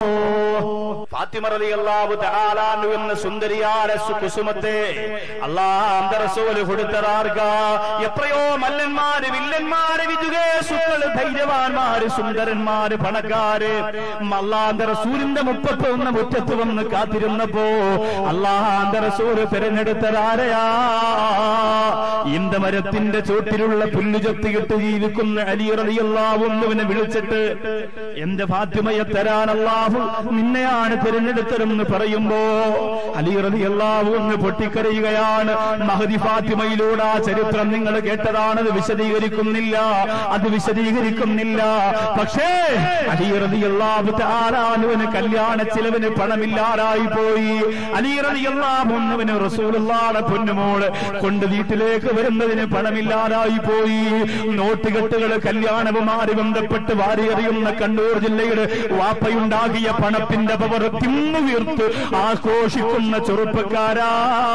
ഫാത്തിമ റളിയല്ലാഹു തആല അൻഹു എന്ന സുന്ദരിയായ സു- കുസുമത്തെ അള്ളാഹ് റസൂല് കൊടുത്തതാർക്ക എത്രയോ മല്ലന്മാര് വില്ലന്മാര് വിജുകേസുക്കള് ധൈര്യവാന്മാര് സുന്ദരന്മാര് പണക്കാര് അള്ളാഹ് റസൂലിന്റെ മുപ്പത്തി ഒന്ന് മുറ്റത്ത് വന്ന് കാത്തിരുന്നപ്പോ അള്ളാഹ് റസൂല് തിരഞ്ഞെടുത്തതാരയാ ഇന്ദമരത്തിന്റെ ചോട്ടിലുള്ള പുല്ലു ചത്തിയിട്ട് ജീവിക്കുന്ന അലി റളിയല്ലാഹുവിനെ വിളിച്ചിട്ട് എന്റെ ഫാത്തിമയെ തരാൻ അള്ളാഹു നിന്നെയാണ് തിരഞ്ഞെടുത്തതെന്ന് പറയുമ്പോ അലി റളിയല്ലാഹു എന്ന് പൊട്ടിക്കരയുകയാണ് മഹദി ഫാത്തിമയിലൂടെ ആ ചരിത്രം നിങ്ങൾ കേട്ടതാണത് വിശദീകരിക്കുന്നില്ല അത് വിശദീകരിക്കുന്നില്ല പക്ഷേ അലി റളിയല്ലാഹു തആലാനുവിന് കല്യാണ ചിലവിന് പണമില്ലാതായി പോയി അലി റളിയല്ലാഹു അൻഹുവിന് റസൂലുള്ളാഹിയുടെ പൊന്നുമോള് കൊണ്ട് വീട്ടിലേക്ക് വരുന്നതിന് പണമില്ലാതായി പോയി നോട്ടുകെട്ടുകൾ കല്യാണവുമായി ബന്ധപ്പെട്ട് വാരിയെറിയുന്ന കണ്ണൂർ ജില്ലയുടെ വാപ്പയുണ്ടാകിയ പണത്തിന്റെ പവർ തിന്നുവീർത്ത് ആഘോഷിക്കുന്ന ചെറുപ്പക്കാരാ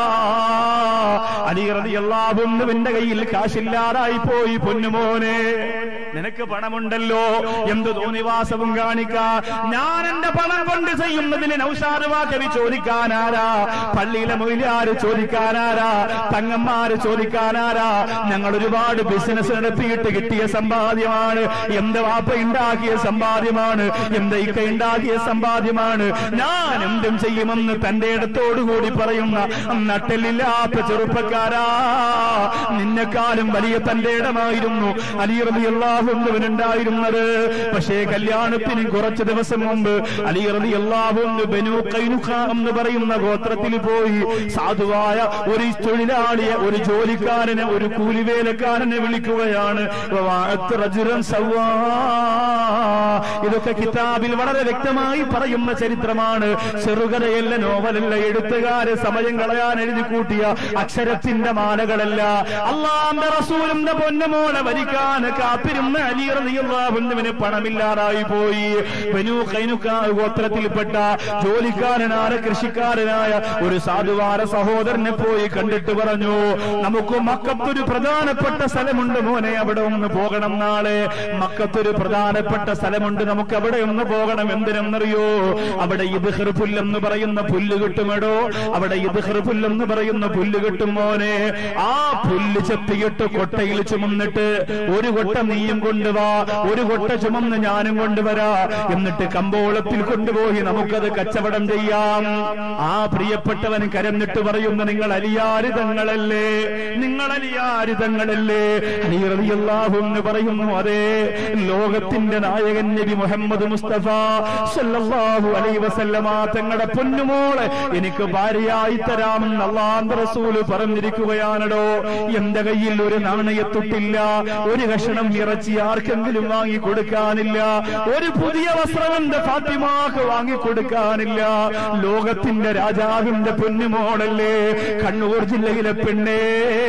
അലിയറിയല്ലാവുന്നവന്റെ കയ്യിൽ കാശില്ലാതായി പോയി പൊന്നുമോനെ നിനക്ക് പണമുണ്ടല്ലോ എന്ത് തോന്നിവാസവും കാണിക്കാ ഞാൻ എന്റെ പണം കൊണ്ട് ചെയ്യുന്നതിന് നൗഷാദ് വാക്കവി ചോദിക്കാനാരാ പള്ളിയിലെ മൊയിലാര് ചോദിക്കാനാരാ തങ്ങന്മാര് ചോദിക്കാനാരാ ഞങ്ങൾ ഒരുപാട് ബിസിനസ് നടത്തിയിട്ട് കിട്ടിയ സമ്പാദ്യമാണ് എന്റെ വാപ്പ ഉണ്ടാക്കിയ സമ്പാദ്യമാണ് എന്റെ ഇക്ക ഉണ്ടാക്കിയ സമ്പാദ്യമാണ് ഞാൻ എന്തും ചെയ്യുമെന്ന് തന്റെ ഇടത്തോടുകൂടി പറയുന്ന നട്ടലില്ലാത്ത ചെറുപ്പക്കാരാ നിന്നെക്കാളും വലിയ തന്റെ ഇടമായിരുന്നു അലിയറബി അള്ളാഹുണ്ടായിരുന്നത് പക്ഷേ കല്യാണത്തിന് കുറച്ച് ദിവസം മുമ്പ് അലിയറബി അള്ളാഹു ബനു കൈനുഖ എന്ന് പറയുന്ന ഗോത്രത്തിൽ പോയി സാധുവായ ഒരു തൊഴിലാളിയെ ഒരു ജോലിക്കാരനെ ഒരു കൂലിവേലക്കാരനെ വിളിക്കുകയാണ് വഅത്ത് റജുലൻ സവ്വാ. ഇതൊക്കെ കിതാബിൽ വളരെ വ്യക്തമായി പറയുന്ന ചരിത്രമാണ് ചെറുകഥയല്ല നോവലല്ല എഴുത്തുകാര് സമയം കളയാൻ എഴുതി കൂട്ടിയ അക്ഷരത്തിന്റെ മാലകളല്ല അള്ളാന്റെ റസൂലിന്റെ പൊന്നമോളെ വരിക്കാൻ കാത്തിരുന്ന അലിയറിയുന്നവന് പണമില്ലാതായി പോയി ബനു കൈനുക്കാ ഗോത്രത്തിൽപ്പെട്ട ജോലിക്കാരനായ കൃഷിക്കാരനായ ഒരു സാധുവാര സഹോദരനെ പോയി കണ്ടിട്ട് പറഞ്ഞു നമുക്ക് മക്കത്തൊരു പ്രധാനപ്പെട്ട സ്ഥലമുണ്ട് മോനെ അവിടെ ഒന്ന് പോകണം നാളെ മക്കത്തൊരു പ്രധാനപ്പെട്ട സ്ഥലമുണ്ട് നമുക്ക് അവിടെ ഒന്ന് പോകണം എന്തിനെന്നറിയോ അവിടെ ഇബ്ഹർ പുല്ലെന്ന് പറയുന്ന പുല്ല് കിട്ടുമെടോ അവിടെ ഇബ്ഹർ പുല്ലെന്ന് പറയുന്ന പുല്ല് കിട്ടും മോനെ ആ പുല്ല് ചെത്തിയിട്ട് കൊട്ടയിൽ ചുമന്നിട്ട് ഒരു കൊട്ട നീയും കൊണ്ടുവാ ഒരു കൊട്ട ചുമന്ന് ഞാനും കൊണ്ടുവരാ എന്നിട്ട് കമ്പോളത്തിൽ കൊണ്ടുപോയി നമുക്കത് കച്ചവടം ചെയ്യാം ആ പ്രിയപ്പെട്ടവൻ കരന്നിട്ട് പറയുന്ന നിങ്ങൾ അലിയാരിതങ്ങളല്ലേ നിങ്ങൾ അലിയാരിതങ്ങളല്ലേ അലിയറിയല്ലാഹു എന്ന് പറയുന്നു അതെ ലോകത്തിന്റെ നായകൻ നബി മുഹമ്മദ് മുസ്തഫ സല്ലല്ലാഹു അലൈഹി വസല്ലമ തങ്ങളുടെ പൊന്നുമോളെ എനിക്ക് ഭാര്യയായി തരാമെന്ന് അള്ളാന്റെ റസൂല് പറഞ്ഞിരിക്കുകയാണല്ലോ എന്റെ കയ്യിൽ ഒരു നാണയത്തൊട്ടില്ല ഒരു കഷണം ഇറച്ചി ആർക്കെങ്കിലും വാങ്ങി കൊടുക്കാനില്ല ഒരു പുതിയ വസ്ത്രം എന്റെ ഫാത്തിമാക്ക് വാങ്ങി കൊടുക്കാനില്ല ലോകത്തിന്റെ രാജാവിന്റെ പൊന്നുമോളല്ലേ കണ്ണൂർ ജില്ലയിലെ പെണ്ണേ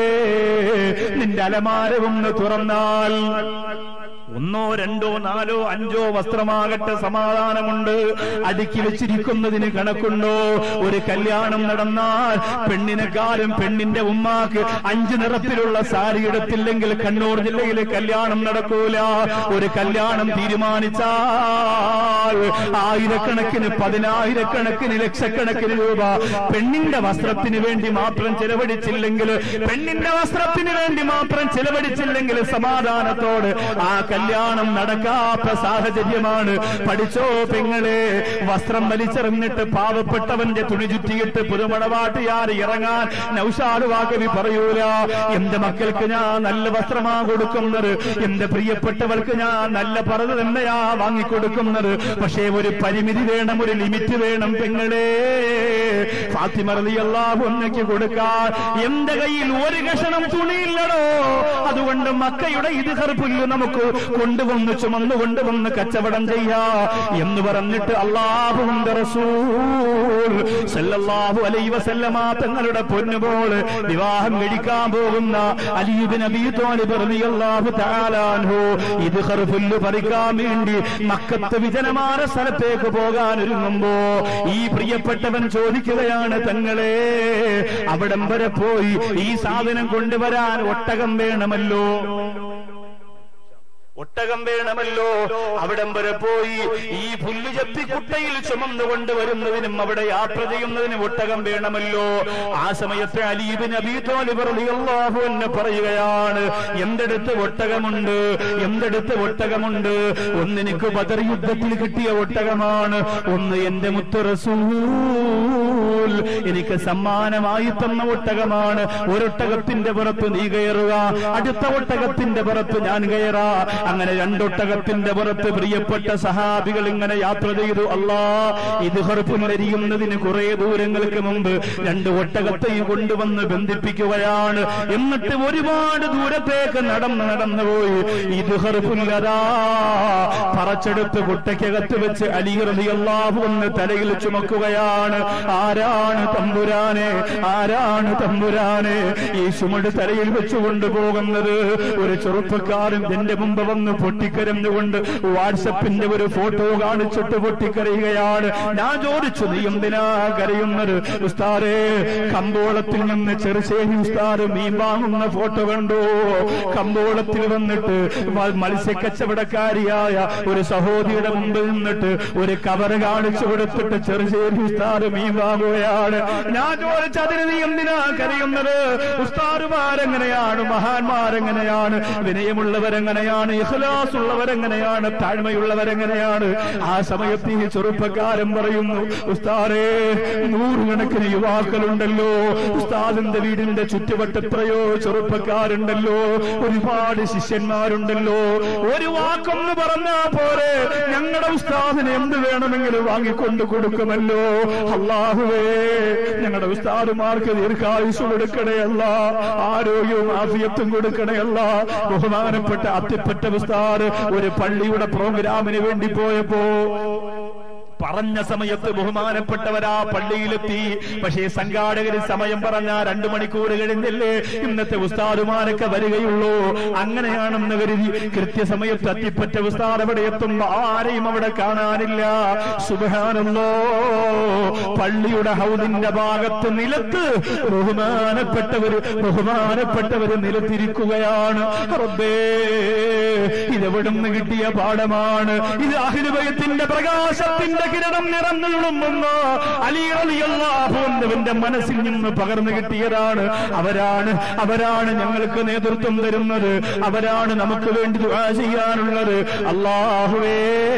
നിന്റെ അലമാര ഒന്ന് തുറന്നാൽ ഒന്നോ രണ്ടോ നാലോ അഞ്ചോ വസ്ത്രമാകട്ടെ സമാധാനമുണ്ട് അടുക്കി വെച്ചിരിക്കുന്നതിന് കണക്കുണ്ടോ ഒരു കല്യാണം നടന്നാൽ പെണ്ണിനെക്കാളും പെണ്ണിന്റെ ഉമ്മാക്ക് അഞ്ച് നിറത്തിലുള്ള സാരി എടുത്തില്ലെങ്കിൽ കണ്ണൂർ ജില്ലയിലെ കല്യാണം നടക്കൂല ഒരു കല്യാണം തീരുമാനിച്ചാൽ ആയിരക്കണക്കിന് പതിനായിരക്കണക്കിന് ലക്ഷക്കണക്കിന് രൂപ പെണ്ണിന്റെ വസ്ത്രത്തിന് വേണ്ടി മാത്രം ചെലവഴിച്ചില്ലെങ്കിൽ പെണ്ണിന്റെ വസ്ത്രത്തിന് വേണ്ടി മാത്രം ചെലവഴിച്ചില്ലെങ്കിൽ സമാധാനത്തോട് ആ കല്യാണം നടക്കാത്ത സാഹചര്യമാണ് പഠിച്ചോ പെങ്ങളെ വസ്ത്രം വലിച്ചെറിഞ്ഞിട്ട് പാവപ്പെട്ടവന്റെ തുണി ചുറ്റിയിട്ട് പുതുമണവാട്ടുകാർ ഇറങ്ങാൻ നൗഷാദ് വാകവി പറയൂല എന്റെ മക്കൾക്ക് ഞാൻ നല്ല വസ്ത്രമാ കൊടുക്കുന്നത് എന്റെ പ്രിയപ്പെട്ടവൾക്ക് ഞാൻ നല്ല പറത് തന്നെയാ വാങ്ങിക്കൊടുക്കുന്നത് പക്ഷേ ഒരു പരിമിതി വേണം ഒരു ലിമിറ്റ് വേണം പെങ്ങളെ ഫാത്തിമ റളിയല്ലാഹു അൻഹയ്ക്ക് കൊടുക്കാൻ എന്റെ കയ്യിൽ ഒരു കഷണം തുണിയില്ലടോ അതുകൊണ്ട് മക്കയുടെ ഇദ്ഹർ പുല്ല് നമുക്ക് കൊണ്ടുവന്ന് ചുമന്നു കൊണ്ടുവന്ന് കച്ചവടം ചെയ്യാ എന്ന് പറഞ്ഞിട്ട് അള്ളാഹുവിന്റെ റസൂൽ സല്ലല്ലാഹു അലൈഹി വസല്ലമ തങ്ങളുടെ പൊന്നുപോള് വിവാഹം കഴിക്കാൻ പോകുന്ന അലീബിൻ അബീ ത്വാലിബ് റളിയല്ലാഹു തആല അൻഹു ഇദ്ഹർ പുല്ല് പറിക്കാൻ വേണ്ടി മക്കത്ത് വിജനമായ സ്ഥലത്തേക്ക് പോകാൻ ഒരുങ്ങുമ്പോ ഈ പ്രിയപ്പെട്ടവൻ ചോദിക്കുകയാണ് തങ്ങളെ അവിടം വരെ പോയി ഈ സാധനം കൊണ്ടുവരാൻ ഒട്ടകം വേണമല്ലോ ഒട്ടകം വേണമല്ലോ അവിടം വരെ പോയി ഈ പുല്ല് ചെത്തി കുട്ടയിൽ ചുമന്നുകൊണ്ട് വരുന്നതിനും അവിടെ യാത്ര ചെയ്യുന്നതിനും ഒട്ടകം വേണമല്ലോ ആ സമയത്ത് അലീബിൻ അബീതോലിബർഹു എന്ന് പറയുകയാണ് എന്തെടുത്ത് ഒട്ടകമുണ്ട് എന്തെടുത്ത് ഒട്ടകമുണ്ട് ഒന്നെനിക്ക് ബദർ യുദ്ധത്തിൽ കിട്ടിയ ഒട്ടകമാണ് ഒന്ന് എന്റെ മുത്ത് റസൂൽ എനിക്ക് സമ്മാനമായി തന്ന ഒട്ടകമാണ് ഒരൊട്ടകത്തിന്റെ പുറത്ത് നീ കയറുക അടുത്ത ഒട്ടകത്തിന്റെ പുറത്ത് ഞാൻ കയറാ അങ്ങനെ രണ്ടൊട്ടകത്തിന്റെ പുറത്ത് പ്രിയപ്പെട്ട സഹാബികൾ ഇങ്ങനെ യാത്ര ചെയ്തു അല്ലാ ഇത് ഹർപ്പുന്നരിയുന്നതിന് കുറെ ദൂരങ്ങൾക്ക് മുമ്പ് രണ്ട് ഒട്ടകത്തെയും കൊണ്ടുവന്ന് ബന്ധിപ്പിക്കുകയാണ് എന്നിട്ട് ഒരുപാട് ദൂരത്തേക്ക് നടന്ന് നടന്നു പോയി ഇത് ഹർപ്പുല്ലതാ പറച്ചെടുത്ത് കുട്ടയ്ക്കകത്ത് വെച്ച് അലിഹറിയല്ലാഹു എന്ന് തലയിൽ ചുമക്കുകയാണ് ആരാണ് തമ്പുരാനെ ആരാണ് തമ്പുരാനെ ഈ ചുമട് തലയിൽ വെച്ച് കൊണ്ടുപോകുന്നത് ഒരു ചെറുപ്പക്കാരൻ എന്റെ മുമ്പ് വന്ന് പൊട്ടിക്കരഞ്ഞുകൊണ്ട് വാട്സപ്പിന്റെ ഒരു ഫോട്ടോ കാണിച്ചിട്ട് പൊട്ടിക്കരയുകയാണ് ഞാൻ ചോദിച്ചു നീ എന്തിനാ കരയുന്നത് ഉസ്താരെ കമ്പോളത്തിൽ നിന്ന് ചെറുശ്ശേരി ഉസ്താദ് മീൻ വാങ്ങുന്ന ഫോട്ടോ കണ്ടു കമ്പോളത്തിൽ വന്നിട്ട് മ- മത്സ്യക്കച്ചവടക്കാരിയായ ഒരു സഹോദരിയുടെ മുമ്പിൽ നിന്നിട്ട് ഒരു കവർ കാണിച്ചു കൊടുത്തിട്ട് ചെറുശ്ശേരി ഉസ്താദ് മീൻ വാങ്ങുകയാണ് ഞാൻ ചോദിച്ചു അതിന് നീ എന്തിനാ കരയുന്നത് ഉസ്താദുമാരെങ്ങനെയാണ് മഹാന്മാരെങ്ങനെയാണ് വിനയമുള്ളവരെങ്ങനെയാണ് ഇഖ്ലാസ് ഉള്ളവരെങ്ങനെയാണ് താഴ്മയുള്ളവരെങ്ങനെയാണ് ആ സമയത്ത് ഈ ചെറുപ്പക്കാരൻ പറയുന്നു ഉസ്താദേ നൂറുകണക്കിന് യുവാക്കളുണ്ടല്ലോ ഉസ്താദിന്റെ വീടിന്റെ ചുറ്റുവട്ട എത്രയോ ചെറുപ്പക്കാരുണ്ടല്ലോ ഒരുപാട് ശിഷ്യന്മാരുണ്ടല്ലോ ഒരു വാക്കൊന്ന് പറഞ്ഞാ പോരെ ഞങ്ങളുടെ ഉസ്താദിന് എന്ത് വേണമെങ്കിലും വാങ്ങിക്കൊണ്ട് കൊടുക്കുമല്ലോ അള്ളാഹുവേ ഞങ്ങളുടെ ഉസ്താദുമാർക്ക് ദീർഘായുസ് കൊടുക്കണയല്ല ആരോഗ്യവും ആഫിയത്തും കൊടുക്കണയല്ല ബഹുമാനപ്പെട്ട അത്തിപ്പറ്റ ഉസ്താദ് ഒരു പള്ളിയുടെ പ്രോഗ്രാമിന് വേണ്ടി പോയപ്പോ പറഞ്ഞ സമയത്ത് ബഹുമാനപ്പെട്ടവരാ പള്ളിയിലെത്തി പക്ഷേ സംഘാടകര് സമയം പറഞ്ഞ രണ്ടു മണിക്കൂർ കഴിഞ്ഞല്ലേ ഇന്നത്തെ ഉസ്താദുമാരൊക്കെ വരികയുള്ളൂ അങ്ങനെയാണെന്ന് കരുതി കൃത്യസമയത്ത് അത്തിപ്പറ്റ ഉസ്താദ് അവിടെ എത്തുമ്പോ ആരെയും അവിടെ കാണാനില്ല സുബാനല്ലോ പള്ളിയുടെ ഹൗദിന്റെ ഭാഗത്ത് നിലത്ത് ബഹുമാനപ്പെട്ടവര് ബഹുമാനപ്പെട്ടവര് നിലത്തിരിക്കുകയാണ് റബ്ബേ ഇതെവിടുന്ന് കിട്ടിയ പാഠമാണ് ഇത് അഹിലുബയത്തിന്റെ പ്രകാശത്തിന്റെ കിരണം നിറഞ്ഞുള്ളുന്ന അലിയറിയല്ലാഹുവിന്റെ മനസ്സിൽ നിന്ന് പകർന്നു കിട്ടിയതാണ് അവരാണ് അവരാണ് ഞങ്ങൾക്ക് നേതൃത്വം തരുന്നത് അവരാണ് നമുക്ക് വേണ്ടി ദുആ ചെയ്യാനുള്ളത് അള്ളാഹുവേ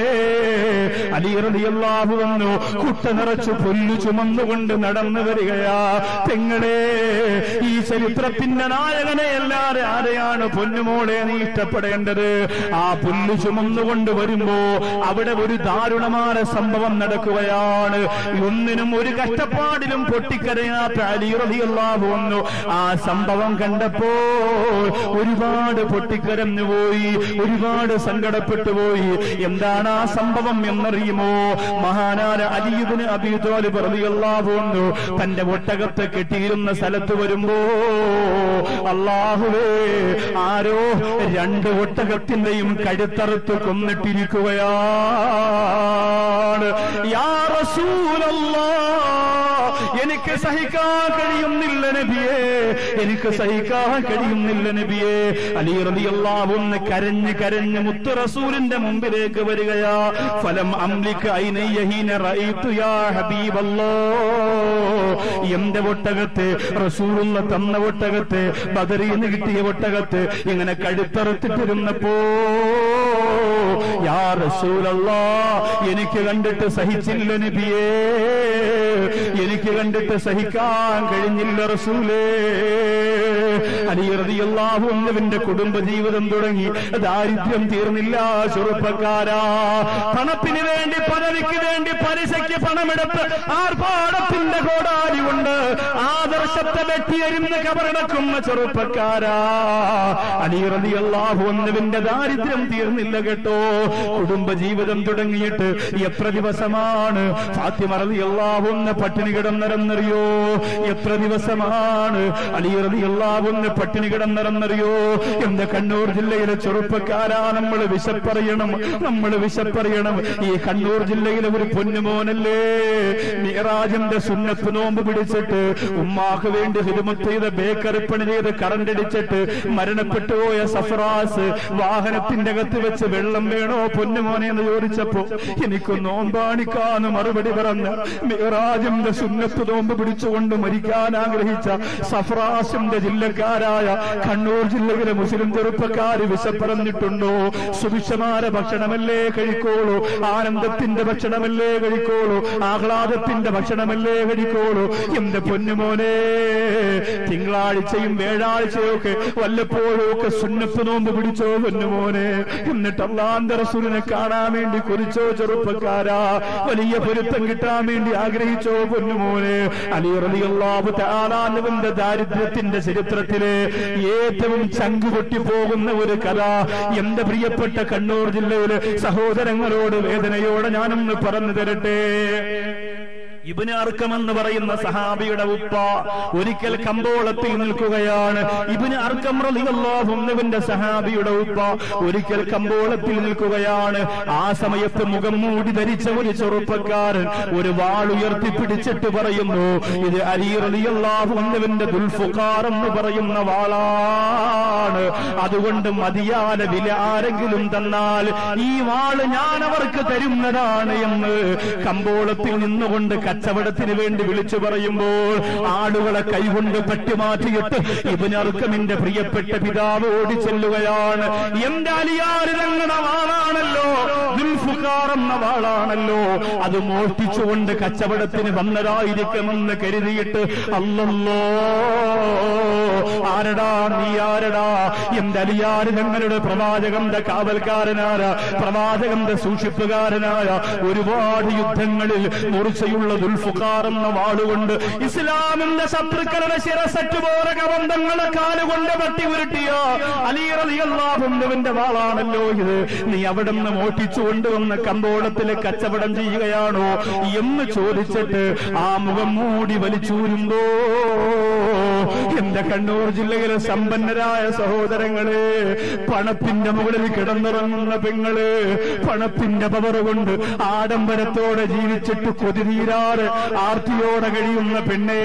അലിയറിയല്ലാഹു വന്നു കുട്ട നിറച്ചു പുല്ലു ചുമന്നുകൊണ്ട് നടന്നു വരികയാ പെങ്ങളെ ഈ ചരിത്രത്തിന്റെ നായകനെ അല്ലാതെ ആരെയാണ് പൊന്നുമോളെ നീ ഇഷ്ടപ്പെടേണ്ടത് ആ പുല്ല് ചുമന്നുകൊണ്ട് വരുമ്പോ അവിടെ ഒരു ദാരുണമായ സംഭവം നടക്കുകയാണ് ഒന്നിനും ഒരു കഷ്ടപ്പാടിലും പൊട്ടിക്കരയാത്ത അലിയറിയല്ലാഹു വന്നു ആ സംഭവം കണ്ടപ്പോ ഒരുപാട് പൊട്ടിക്കരഞ്ഞു പോയി ഒരുപാട് സങ്കടപ്പെട്ടു പോയി എന്താണ് ആ സംഭവം എന്നറിയുമോ മഹാനാര അലിയുബിന് അബീതോല് പ്രതിയല്ലാഹു വന്നു തന്റെ ഒട്ടകത്തെ കെട്ടിയിരുന്ന സ്ഥലത്ത് വരുമ്പോ അള്ളാഹുവേ ആരോ രണ്ട് ഒട്ടകത്തിന്റെയും കഴുത്തറുത്ത് കൊന്നിട്ടിരിക്കുകയാണ് യാ റസൂലല്ലാ എനിക്ക് സഹിക്കാൻ കഴിയുന്നില്ല നബിയേ എനിക്ക് സഹിക്കാൻ കഴിയുന്നില്ല നബിയേ അലി റളിയല്ലാഹു ഒന്ന് കരഞ്ഞ് കരഞ്ഞ് മുത്തു റസൂലിന്റെ മുമ്പിലേക്ക് വരികയാ ഫലം അംലിക്ക് ഐനയ്യഹീന റഅയ്തു യാ ഹബീബല്ലോ എന്റെ ഒട്ടകത്തെ റസൂലുള്ള തന്ന ഒട്ടകത്തെ ബദറിന്ന് കിട്ടിയ ഒട്ടകത്തെ ഇങ്ങനെ കഴുത്തറുത്തിട്ടിരുന്നപ്പോ യാ റസൂലല്ലാ എനിക്ക് കണ്ടിട്ട് സഹിച്ചില്ല നബിയേ എനിക്ക് കണ്ടിട്ട് സഹിക്കാൻ കഴിഞ്ഞില്ല റസൂലേ അലിയറിയല്ലാഹുവിന്റെ കുടുംബ ജീവിതം തുടങ്ങി ദാരിദ്ര്യം തീർന്നില്ല ചെറുപ്പക്കാരാ പണത്തിന് വേണ്ടി പദവിക്ക് വേണ്ടി പലിശയ്ക്ക് പണമെടുത്ത് ആർഭാടത്തിന്റെ കോടാലി കൊണ്ട് ആദർശത്തെ വെട്ടിയരിന്ന് കബറടക്കുന്ന ചെറുപ്പക്കാരാ അലിയറിയല്ലാഹുവിന്റെ ദാരിദ്ര്യം തീർന്നില്ല കേട്ടോ കുടുംബ ജീവിതം തുടങ്ങിയിട്ട് എത്ര ദിവസമാണ് ഫാത്തിമ റളിയല്ലാഹുവിന് പട്ടിണി കിടന്നിറന്നറിയോ എത്ര ദിവസമാണ് അലി റളിയല്ലാഹുവിന് പട്ടിണി കിടന്നിറന്നറിയോ എന്റെ കണ്ണൂർ ജില്ലയിലെ ചെറുപ്പക്കാരാ നമ്മൾ വിശപ്പറിയണം നമ്മൾ വിശപ്പറിയണം ഈ കണ്ണൂർ ജില്ലയിലെ ഒരു പൊന്നു പൊന്നുമോനല്ലേ മിറാജിന്റെ സുന്നത്ത് നോമ്പ് പിടിച്ചിട്ട് ഉമ്മാക്ക് വേണ്ടി ഹിരുമത്ത് ചെയ്ത ബേക്കറി പണി ചെയ്ത് കറണ്ടടിച്ചിട്ട് മരണപ്പെട്ടു പോയ സഫറാസ് വാഹനത്തിന്റെ അകത്ത് വെച്ച് വെള്ളം വേണോ പൊന്നുമോനെ എന്ന് ചോദിച്ചപ്പോ എനിക്ക് നോമ്പാണിക്കാന്ന് മറുപടി പറഞ്ഞ് മിറാജിന്റെ സുന്നത്ത് നോമ്പ് പിടിച്ചുകൊണ്ട് മരിക്കാൻ ആഗ്രഹിച്ച സഫറാസിന്റെ ജില്ലക്കാരായ കണ്ണൂർ ജില്ലയിലെ മുസ്ലിം ചെറുപ്പക്കാര് വിശപ്പറഞ്ഞിട്ടുണ്ടോ സുഭിക്ഷമാര ഭക്ഷണമല്ലേ കഴിക്കോളൂ ആനന്ദത്തിന്റെ ഭക്ഷണമല്ലേ കഴിക്കോളൂ ആഹ്ലാദത്തിന്റെ ഭക്ഷണമല്ലേ കഴിക്കോളൂ എന്റെ പൊന്നുമോനെ തിങ്കളാഴ്ചയും വ്യാഴാഴ്ചയും ഒക്കെ വല്ലപ്പോഴും ഒക്കെ സുന്നത്ത് നോമ്പ് പിടിച്ചോ പൊന്നുമോനെ എന്നിട്ട് അള്ളാന്റെ റസൂലിനെ കാണാൻ വേണ്ടി കുറിച്ചോ ചെറുപ്പക്കാരാ വലിയ പൊരുത്തം കിട്ടാൻ വേണ്ടി ആഗ്രഹിച്ചോ പൊന്നുമോനെ അലി റളിയല്ലാഹു തആലാനുവിന്റെ ദാരിദ്ര്യത്തിന്റെ ചരിത്രത്തിലെ ഏറ്റവും ചങ്കുപൊട്ടി പോകുന്ന ഒരു കഥ എന്റെ പ്രിയപ്പെട്ട കണ്ണൂർ ജില്ലയിലെ സഹോദരങ്ങളോട് വേദനയോടെ ഞാനൊന്ന് പറഞ്ഞു തരട്ടെ ഇബിന് അർക്കം എന്ന് പറയുന്ന സഹാബിയുടെ ഉപ്പ ഒരിക്കൽ കമ്പോളത്തിൽ നിൽക്കുകയാണ് ഇബിന് അർക്കം റളിയല്ലാഹുവിന്റെ സഹാബിയുടെ ഉപ്പ ഒരിക്കൽ കമ്പോളത്തിൽ നിൽക്കുകയാണ് ആ സമയത്ത് മുഖം മൂടി ധരിച്ച ഒരു ചെറുപ്പക്കാരൻ ഒരു വാൾ ഉയർത്തിപ്പിടിച്ചിട്ട് പറയുന്നു ഇത് അലി റളിയല്ലാഹുവിന്റെ ദുൽഫുഖാർ എന്ന് പറയുന്ന വാളാണ് അതുകൊണ്ട് മതിയാന വില ആരെങ്കിലും തന്നാൽ ഈ വാള് ഞാൻ അവർക്ക് തരുന്നതാണ് എന്ന് കമ്പോളത്തിൽ നിന്നുകൊണ്ട് കച്ചവടത്തിന് വേണ്ടി വിളിച്ചു പറയുമ്പോൾ ആളുകളെ കൈകൊണ്ട് പട്ടിമാറ്റിയിട്ട് ഇബിനർക്കമിന്റെ പ്രിയപ്പെട്ട പിതാവ് ഓടി ചെല്ലുകയാണ് എന്റെ അലിയാര് തങ്ങളുടെ വാളാണല്ലോ ദുൽഫുഖാർ എന്ന വാളാണല്ലോ അത് മോഷ്ടിച്ചുകൊണ്ട് കച്ചവടത്തിന് വന്നതായിരിക്കുമെന്ന് കരുതിയിട്ട് അല്ലല്ലോ ആരടാ നീ ആരടാ എന്റെ അലിയാര് ഞങ്ങളുടെ പ്രവാചകന്റെ കാവൽക്കാരനായ പ്രവാചകന്റെ സൂക്ഷിപ്പുകാരനായ ഒരുപാട് യുദ്ധങ്ങളിൽ മൂർച്ചയുള്ള ദുൽഫുഖാർ എന്ന വാളുകൊണ്ട് ഇസ്ലാമിന്റെ ശത്രുക്കളുടെ ശിരസറ്റ് പോലെ കബന്ധങ്ങളെ കാലുകൊണ്ട് പട്ടി ഉരുട്ടിയ അലീറിയല്ലാഹുവിന്റെ വാളാണല്ലോ ഇത് നീ അവിടെ നിന്ന് മോട്ടിച്ചു കൊണ്ടുവന്ന കമ്പോളത്തിലെ കച്ചവടം ചെയ്യുകയാണോ എന്ന് ചോദിച്ചിട്ട് ആ മുഖം മൂടി വലിച്ചൂരുമ്പോ എന്റെ കണ്ണൂർ ജില്ലയിലെ സമ്പന്നരായ സഹോദരങ്ങള് പണത്തിന്റെ മുകളിൽ കിടന്നിറങ്ങുന്ന പെങ്ങള് പണത്തിന്റെ പവർ കൊണ്ട് ആഡംബരത്തോടെ ജീവിച്ചിട്ട് കൊതിതീരാറ് ആർത്തിയോടെ കഴിയുന്ന പെണ്ണേ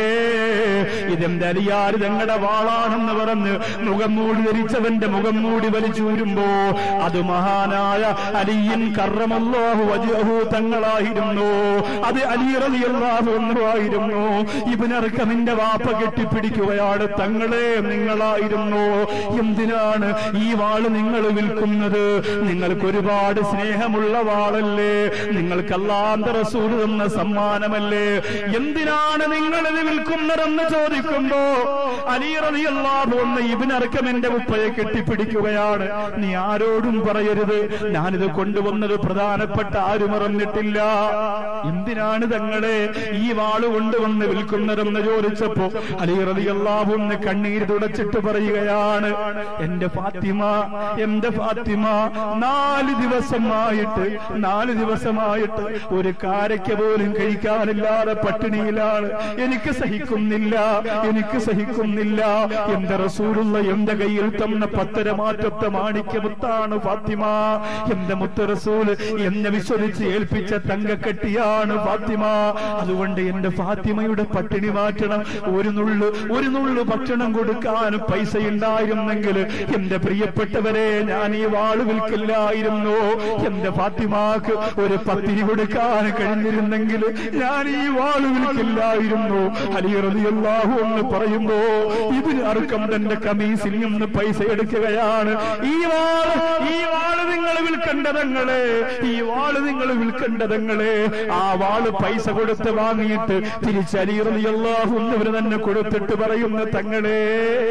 ഇതെന്റെ അലിയാര് തങ്ങളുടെ വാളാണെന്ന് പറഞ്ഞ് മുഖം മൂടി ധരിച്ചവന്റെ മുഖം മൂടി വലിച്ചൂരുമ്പോ അത് മഹാനായ അലിയൻ കറമല്ലാഹു വജഹു തങ്ങളായിരുന്നു അത് അലി റളിയല്ലാഹു ഒന്നുമായിരുന്നു ഇബിനർക്കമിന്റെ വാപ്പ കെട്ടിപ്പിടിക്കുകയാണ് തങ്ങളെ നിങ്ങളായിരുന്നു എന്തിനാണ് ഈ വാള് നിങ്ങൾ വിൽക്കുന്നത് നിങ്ങൾക്ക് ഒരുപാട് സ്നേഹമുള്ള വാളല്ലേ നിങ്ങൾക്ക് അല്ലാന്റെ റസൂൽ തന്ന സമ്മാനമല്ലേ എന്തിനാണ് നിങ്ങൾ ഇത് വിൽക്കുന്നതെന്ന് ചോദിക്കുമ്പോ അലി റളിയല്ലാഹു ഒന്ന് ഇബിനർക്കമിന്റെ ഉപ്പയെ കെട്ടിപ്പിടിക്കുകയാണ് നീ ആരോടും പറയരുത് ഞാനിത് കൊണ്ടുവന്നത് പ്രധാനപ്പെട്ട ആരും അറിഞ്ഞിട്ടില്ല എന്തിനാണ് തങ്ങളെ ഈ വാള് കൊണ്ടുവന്ന് വിൽക്കുന്നതെന്ന് ചോദിച്ചപ്പോ അലി റളിയല്ലാഹു ഒന്ന് കണ്ണീര് തുടച്ചിട്ട് പറയുകയാണ് എന്റെ ഫാത്തിമ എന്റെ ഫാത്തിമ നാല് ദിവസമായിട്ട് നാല് ദിവസമായിട്ട് ഒരു കാരയ്ക്ക പോലും കഴിക്കാനില്ലാതെ പട്ടിണിയിലാണ് എനിക്ക് സഹിക്കുന്നില്ല എനിക്ക് സഹിക്കുന്നില്ല എന്റെ റസൂലുള്ള എന്റെ കയ്യിൽ തന്ന പത്തര മാറ്റത്തെ മാണിക്യമുത്താണ് ഫാത്തിമ എന്റെ മുത്ത റസൂൽ എന്നെ വിശ്വസിച്ച് ഏൽപ്പിച്ച തങ്കക്കെട്ടിയാണ് ഫാത്തിമ അതുകൊണ്ട് എന്റെ ഫാത്തിമയുടെ പട്ടിണി മാറ്റണം ഒരു നുള്ളു ഒരു നുള്ളു ഭക്ഷണം കൊടുക്കാൻ പൈസ ഉണ്ടായിരുന്നെങ്കിൽ എന്റെ പ്രിയപ്പെട്ടവരെ ഞാൻ ഈ വാള് വിൽക്കില്ലായിരുന്നു എന്റെ ഫാത്തിമാക്ക് ഒരു പത്തിരി കൊടുക്കാൻ കഴിഞ്ഞിരുന്നെങ്കിൽ ഞാൻ ഈ വാള് വിൽക്കില്ലായിരുന്നു അലിയറിയാഹു എന്ന് പറയുമ്പോ ഇതിന് അറുക്കം തന്റെ കമീസിൽ നിന്ന് പൈസ എടുക്കുകയാണ് ഈ വാള് ഈ വാള് നിങ്ങൾ വിൽക്കേണ്ടതങ്ങളെ ഈ വാള് നിങ്ങൾ വിൽക്കേണ്ടതങ്ങളെ ആ വാള് പൈസ കൊടുത്ത് വാങ്ങിയിട്ട് തിരിച്ചലിയറിയാഹു എന്നവര് തന്നെ കൊടുത്തിട്ട് പറയുന്ന തങ്ങളെ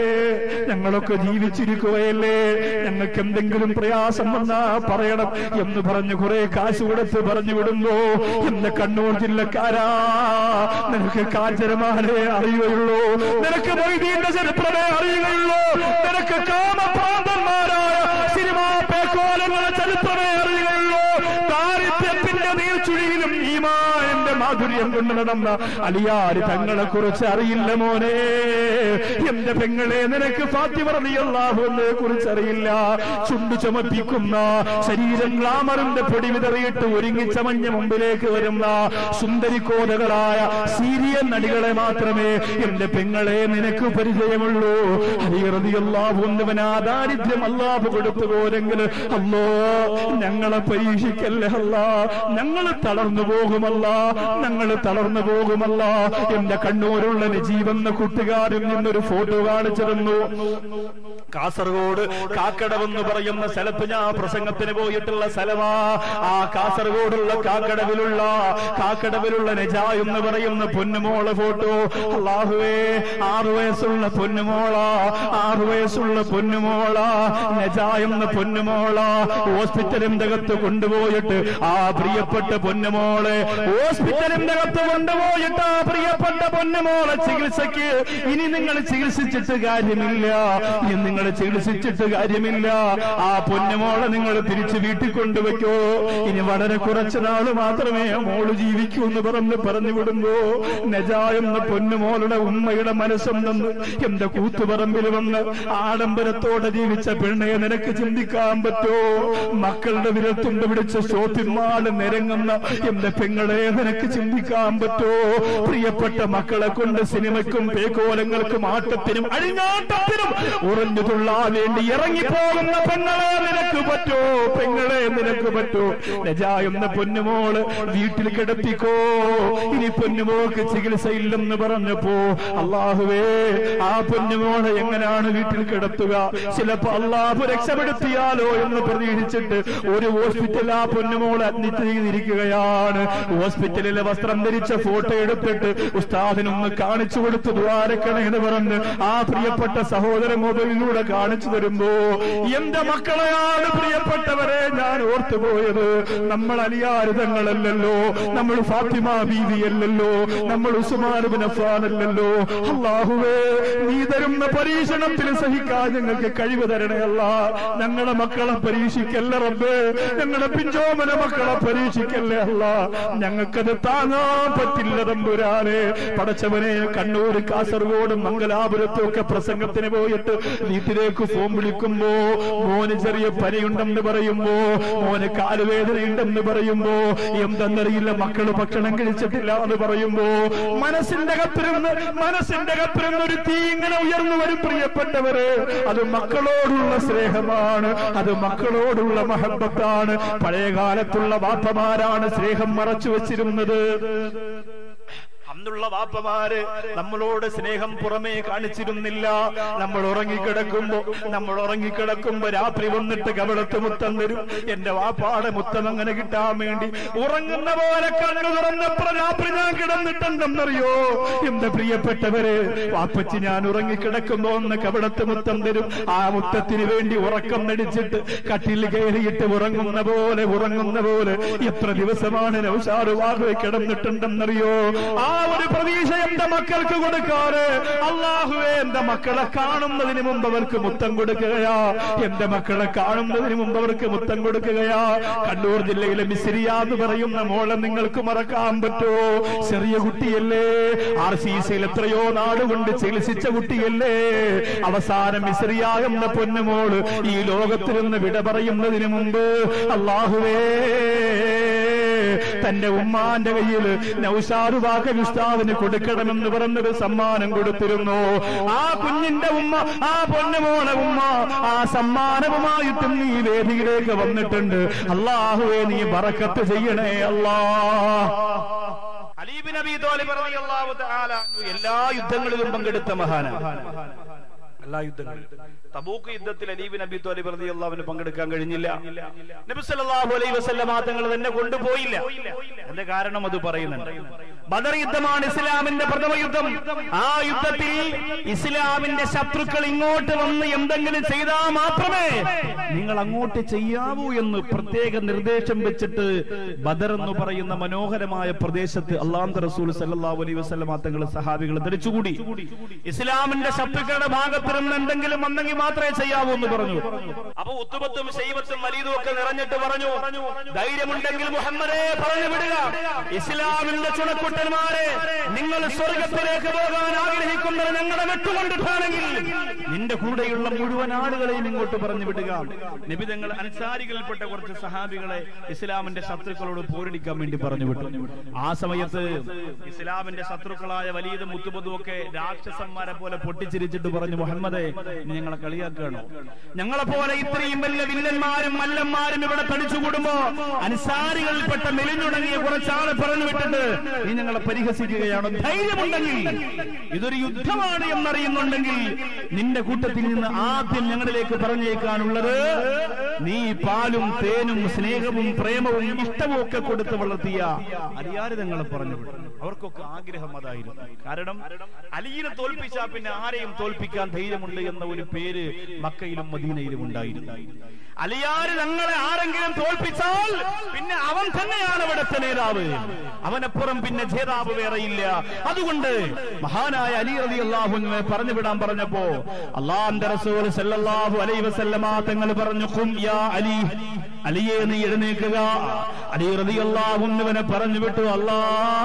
ഞങ്ങളൊക്കെ ജീവിച്ചിരിക്കുകയല്ലേ ഞങ്ങൾക്ക് എന്തെങ്കിലും പ്രയാസം വന്നാ പറയണം എന്ന് പറഞ്ഞു കുറെ കാശ് കൊടുത്ത് പറഞ്ഞു വിടുമ്പോ എന്റെ കണ്ണൂർ ജില്ലക്കാരാ നിനക്ക് കാഞ്ചരമാരെ അറിയുകയുള്ളൂ നിനക്ക് മൊയ്തീന്റെ ചരിത്രമേ അറിയുകയുള്ളൂ നിനക്ക് കാമപ്രാന്തന്മാരായ സിനിമാ പേക്കോലങ്ങളുടെ ചരിത്രമേ അറിയുകയുള്ളൂ ദാരിദ്ര്യത്തിന്റെ നീർച്ചുഴിയിലും ഈമാന്റെ ഖുർആാനിന്റെ മാധുര്യം കൊണ്ട് നടന്ന അലിയാര് തങ്ങളെ കുറിച്ച് അറിയില്ല മോനെ എന്റെ പെങ്ങളെ നിനക്ക് ഫാത്തിമറിയല്ലാഹുവിനെ കുറിച്ച് അറിയില്ല ചുണ്ടു ചുമപ്പിക്കുന്ന ശരീരം ഗ്ലാമറിന്റെ പൊടി വിതറിയിട്ട് ഒരുങ്ങി ചമഞ്ഞ മുമ്പിലേക്ക് വരുന്ന സുന്ദരിക്കോതകളായ സീരിയൽ നടികളെ മാത്രമേ എന്റെ പെങ്ങളെ നിനക്ക് പരിചയമുള്ളൂ അലിയറിയല്ലാഹുന്നവൻ ആ ദാരിദ്ര്യം അല്ലാഹു കൊടുത്തു പോരെങ്കിൽ അല്ലോ ഞങ്ങളെ പരീക്ഷിക്കല്ലേ അല്ല ഞങ്ങൾ തളർന്നു പോകുമല്ല ഞങ്ങൾ തളർന്നു പോകുമല്ല എന്റെ കണ്ണൂരുള്ള നജീവെന്ന കൂട്ടുകാരിൽ നിന്നൊരു ഫോട്ടോ കാണിച്ചിരുന്നു കാസർഗോഡ് കാക്കടവെന്ന് പറയുന്ന സ്ഥലത്ത് ഞാൻ പ്രസംഗത്തിന് പോയിട്ടുള്ള സ്ഥലമാ ആ കാസർഗോഡുള്ള കാക്കടവിലുള്ള കാക്കടവിലുള്ള നജ എന്ന് പറയുന്ന പൊന്നുമോളെ ഫോട്ടോ അള്ളാഹുവേ ആറു വയസ്സുള്ള പൊന്നുമോള ആറു വയസ്സുള്ള പൊന്നുമോള നജ എന്ന പൊന്നുമോള ഹോസ്പിറ്റലിന്റെ അകത്ത് കൊണ്ടുപോയിട്ട് ആ പ്രിയപ്പെട്ട പൊന്നുമോളെ ഹോസ്പിറ്റലിന്റെ അകത്ത് കൊണ്ടുപോയിട്ട് ആ പ്രിയപ്പെട്ട പൊന്നുമോളെ ചികിത്സയ്ക്ക് ഇനി നിങ്ങൾ ചികിത്സിച്ചിട്ട് കാര്യമില്ല ഇനി നിങ്ങൾ ചികിത്സിച്ചിട്ട് കാര്യമില്ല ആ പൊന്നുമോളെ നിങ്ങൾ തിരിച്ച് വീട്ടിൽ കൊണ്ടുവയ്ക്കോ ഇനി വളരെ കുറച്ച് നാള് മാത്രമേ മോള് ജീവിക്കൂ എന്ന് പറഞ്ഞ് പറഞ്ഞു വിടുമ്പോ നജ എന്ന പൊന്നുമോളുടെ ഉമ്മയുടെ മനസ്സൊന്നെന്ന് എന്റെ കൂത്തുപറമ്പിൽ വന്ന് ആഡംബരത്തോടെ ജീവിച്ച പെണ്ണെ നിനക്ക് ചിന്തിക്കാൻ പറ്റോ മക്കളുടെ വിരത്തുണ്ട് പിടിച്ച ഷോപ്പിംഗ് നിരങ്ങുന്ന എന്റെ പെങ്ങളെ നിനക്ക് ചിന്തിക്കാൻ പറ്റോ പ്രിയപ്പെട്ട മക്കളെ കൊണ്ട് സിനിമയ്ക്കും പേക്കോലങ്ങൾക്കും ആട്ടത്തിനും അഴിഞ്ഞാട്ടത്തിനും ഉറഞ്ഞു തുള്ളാൻ വേണ്ടി ഇറങ്ങിപ്പോകുന്ന പെങ്ങളെ നിനക്ക് പറ്റോ പെങ്ങളെ നിനക്ക് പറ്റോ രജ എന്ന പൊന്നുമോള് വീട്ടിൽ കിടത്തിക്കോ ഇനി പൊന്നുമോക്ക് ചികിത്സയില്ലെന്ന് പറഞ്ഞപ്പോ അള്ളാഹുവേ ആ പൊന്നുമോളെ എങ്ങനെയാണ് വീട്ടിൽ കിടത്തുക ചിലപ്പോ അള്ളാഹു രക്ഷപ്പെടുത്തിയാലോ എന്ന് പ്രതീക്ഷിച്ചിട്ട് ഒരു ഹോസ്പിറ്റൽ ആ പൊന്നുമോളെ അഡ്മിറ്റ് ചെയ്തിരിക്കുകയാണ് ഹോസ്പിറ്റലിലെ വസ്ത്രം ധരിച്ച ഫോട്ടോ എടുത്തിട്ട് ഉസ്താദിനൊന്ന് കാണിച്ചു കൊടുത്തു ദ്വാരക്കണേ എന്ന് പറഞ്ഞ് ആ പ്രിയപ്പെട്ട സഹോദര മൊബൈലിലൂടെ കാണിച്ചു തരുമ്പോ എന്റെ മക്കളെയാണ് പ്രിയപ്പെട്ടവരെ ഞാൻ ഓർത്തുപോയത് നമ്മൾ അലിയാരിതങ്ങളല്ലല്ലോ നമ്മൾ ഫാത്തിമ ബീവിയല്ലല്ലോ നമ്മൾ ഉസ്മാനുബിൻ അഫാനല്ലല്ലോ അള്ളാഹുവേ നീ തരുന്ന പരീക്ഷണത്തിൽ സഹിക്കാൻ ഞങ്ങൾക്ക് കഴിവ് തരണേ അല്ല ഞങ്ങളെ മക്കളെ പരീക്ഷിക്കല്ല റബ്ബേ ഞങ്ങളെ പിഞ്ചോമന മക്കളെ പരീക്ഷിക്കല്ലേ അല്ല ഞങ്ങൾക്കത് താങ്ങാൻ പറ്റില്ല തമ്പുരാനെ പടച്ചവനെ കണ്ണൂർ കാസർഗോഡ് മംഗലാപുരത്തും ഒക്കെ പ്രസംഗത്തിന് പോയിട്ട് വീട്ടിലേക്ക് ഫോൺ വിളിക്കുമ്പോ മോന് ചെറിയ പനിയുണ്ടെന്ന് പറയുമ്പോ മോന് കാലുവേദനയുണ്ടെന്ന് പറയുമ്പോ എന്തെന്നറിയില്ല മക്കള് ഭക്ഷണം കഴിച്ചിട്ടില്ല എന്ന് പറയുമ്പോ മനസ്സിന്റെ കത്തിരുന്ന് മനസ്സിന്റെ കത്തിരുന്ന് ഒരു തീ ഇങ്ങനെ ഉയർന്നു വരും പ്രിയപ്പെട്ടവര് അത് മക്കളോടുള്ള സ്നേഹമാണ് അത് മക്കളോടുള്ള മഹബത്താണ് പഴയ കാലത്തുള്ള വാപ്പമാരാണ് സ്നേഹം മറച്ചു വെച്ചിരുന്നത് അന്നുള്ള വാപ്പമാര് നമ്മളോട് സ്നേഹം പുറമേ കാണിച്ചിരുന്നില്ല നമ്മൾ ഉറങ്ങിക്കിടക്കുമ്പോ നമ്മൾ ഉറങ്ങിക്കിടക്കുമ്പോ രാത്രി വന്നിട്ട് കവളത്ത് മുത്തം തരും എന്റെ വാപ്പാടെ മുത്തം അങ്ങനെ കിട്ടാൻ വേണ്ടി ഉറങ്ങുന്ന പോലെ കണ്ണു തുറന്നപ്പോ രാത്രി ഞാൻ കിടന്നിട്ടുണ്ടെന്നറിയോ എന്റെ പ്രിയപ്പെട്ടവര് വാപ്പച്ചി ഞാൻ ഉറങ്ങിക്കിടക്കുമ്പോ ഒന്ന് കവളത്ത് മുത്തം തരും ആ മുത്തത്തിന് വേണ്ടി ഉറക്കം നടിച്ചിട്ട് കട്ടിൽ കയറിയിട്ട് ഉറങ്ങുന്ന പോലെ ഉറങ്ങുന്ന പോലെ എത്ര ദിവസമാണ് നൗഷാറ് വാഹുവെ കിടന്നിട്ടുണ്ടെന്നറിയോ ആ ഒരു പ്രതീക്ഷ എന്റെ മക്കൾക്ക് കൊടുക്കാറ് അള്ളാഹുവെ എന്റെ മക്കളെ കാണുന്നതിന് മുമ്പ് അവർക്ക് മുത്തം കൊടുക്കുകയാ എന്റെ മക്കളെ കാണുന്നതിന് മുമ്പ് അവർക്ക് മുത്തം കൊടുക്കുകയാ കണ്ണൂർ ജില്ലയിലെ മിസിരിയ എന്ന് പറയുന്ന മോളെ നിങ്ങൾക്ക് മറക്കാൻ പറ്റുമോ ചെറിയ കുട്ടിയല്ലേ ആർ സി സിയിൽ എത്രയോ നാടുകൊണ്ട് ചികിത്സിച്ച കുട്ടിയല്ലേ അവസാനം മിസിറിയ എന്ന പൊന്നുമോള് ഈ ലോകത്തിൽ നിന്ന് വിട പറയുന്നതിന് മുമ്പ് അള്ളാഹുവേ തന്റെ ഉമ്മാന്റെ കയ്യിൽ നൗഷാദ് വാക്കൽ ഉസ്താദിന് കൊടുക്കണമെന്ന് പറഞ്ഞൊരു സമ്മാനം കൊടുത്തിരുന്നു ആ കുഞ്ഞിന്റെ ഉമ്മ ആ പൊന്നുമോളെ ഉമ്മ ആ സമ്മാനവുമായിട്ടും നീ വേദിയിലേക്ക് വന്നിട്ടുണ്ട് അള്ളാഹുവേ നീ ബറക്കത്ത് ചെയ്യണേ അല്ലാ അലീബിൻ അബി തോലിബ് റളിയല്ലാഹു തആല അൻഹു എല്ലാ യുദ്ധങ്ങളിലും പങ്കെടുത്ത മഹാനാണ് എല്ലാ യുദ്ധങ്ങളിലും തബൂക്ക് യുദ്ധത്തിൽ അലീബിൻ അബി തോലിബ് റളിയല്ലാഹുവിന് പങ്കെടുക്കാൻ കഴിഞ്ഞില്ല നബി സല്ലല്ലാഹു അലൈഹി വസല്ലമ തങ്ങൾ തന്നെ കൊണ്ടുപോയില്ല എന്റെ കാരണം അത് പറയുന്നുണ്ട് ബദർ യുദ്ധമാണ് ഇസ്ലാമിന്റെ പ്രഥമ യുദ്ധം ആ യുദ്ധത്തിൽ ഇസ്ലാമിന്റെ ശത്രുക്കൾ ഇങ്ങോട്ട് വന്ന് എന്തെങ്കിലും ചെയ്താൽ മാത്രമേ നിങ്ങൾ അങ്ങോട്ട് ചെയ്യാവൂ എന്ന് പ്രത്യേക നിർദ്ദേശം വെച്ചിട്ട് ബദർ എന്ന് പറയുന്ന മനോഹരമായ പ്രദേശത്ത് അള്ളാഹു റസൂൽ സല്ലല്ലാഹു അലൈഹി വസല്ലം തങ്ങൾ സഹാബികൾ ധരിച്ചുകൂടി ഇസ്ലാമിന്റെ ശത്രുക്കളുടെ ഭാഗത്ത് നിന്ന് എന്തെങ്കിലും വന്നെങ്കിൽ മാത്രമേ ചെയ്യാവൂ എന്ന് പറഞ്ഞു അപ്പൊ ഉത്തുബത്തും ശൈവത്തും വലീദും ഒക്കെ നിറഞ്ഞിട്ട് പറഞ്ഞു ധൈര്യമുണ്ടെങ്കിൽ മുഹമ്മദേ പറഞ്ഞു വിടുക ഇസ്ലാമിന്റെ ചുണക്കുട്ടന്മാരെ നിങ്ങൾ സ്വർഗത്തിലേക്ക് പോകാൻ ആഗ്രഹിക്കുന്നത് ഞങ്ങളുടെ വെട്ടുകൊണ്ടിട്ടാണെങ്കിൽ നിന്റെ കൂടെയുള്ള മുഴുവൻ ആളുകളെയും ഇങ്ങോട്ട് പറഞ്ഞു വിടുക നിബിതങ്ങൾ അൻസാരികളിൽപ്പെട്ട കുറച്ച് സഹാബികളെ ഇസ്ലാമിന്റെ ശത്രുക്കളോട് പോരടിക്കാൻ വേണ്ടി പറഞ്ഞു വിട്ടു ആ സമയത്ത് ഇസ്ലാമിന്റെ ശത്രുക്കളായ വലിയ മുത്തുബതും ഒക്കെ രാക്ഷസന്മാരെ പോലെ പൊട്ടിച്ചിരിച്ചിട്ട് പറഞ്ഞു മുഹമ്മദേ നീ ഞങ്ങളെ കളിയാക്കുകയാണോ ഞങ്ങളെ പോലെ ഇത്രയും വലിയ വില്ലന്മാരും മല്ലന്മാരും ഇവിടെ തടിച്ചുകൂടുമ്പോ അൻസാരികളിൽപ്പെട്ട മെലിഞ്ഞുണങ്ങിയ കുറച്ചാളെ പറഞ്ഞു വിട്ടിട്ട് നീ ഞങ്ങളെ പരിഹസിക്കുകയാണോ ധൈര്യമുണ്ടെങ്കിൽ ഇതൊരു യുദ്ധമാണ് എന്നറിയുന്നുണ്ടെങ്കിൽ നിന്റെ കൂട്ടത്തിൽ നിന്ന് ആദ്യം ഞങ്ങളിലേക്ക് പറഞ്ഞേക്കാനുള്ളത് നീ പാലും തേനും സ്നേഹവും പ്രേമവും ഇഷ്ടവും ഒക്കെ കൊടുത്ത് വളർത്തിയ അലിയാര് ഞങ്ങൾ പറഞ്ഞു വിട്ടു. അവർക്കൊക്കെ ആഗ്രഹം അതായിരുന്നു കാരണം അലിയിനെ തോൽപ്പിച്ചാ പിന്നെ ആരെയും തോൽപ്പിക്കാൻ ധൈര്യമുണ്ട് എന്ന ഒരു പേര് മക്കയിലും മദീനയിലും ഉണ്ടായിരുന്നു അലിയാര് ഞങ്ങളെ ആരെങ്കിലും തോൽപ്പിച്ചാൽ പിന്നെ അവൻ തന്നെയാണ് ഇവിടുത്തെ നേതാവ് അവനപ്പുറം പിന്നെ ജേതാവ് വേറെയില്ല അതുകൊണ്ട് മഹാനായ അലി റതി അള്ളാഹുവിനെ പറഞ്ഞു വിടാൻ പറഞ്ഞപ്പോ അള്ളാന്റെ റസൂൽ സല്ലല്ലാഹു അലൈഹി വസല്ലമ തങ്ങൾ പറഞ്ഞു ഖും യാ അലി അലിയെ നീ എഴുന്നേൽക്കുക അലി റതി അള്ളാഹുവിനെ പറഞ്ഞു വിട്ടു അല്ലാ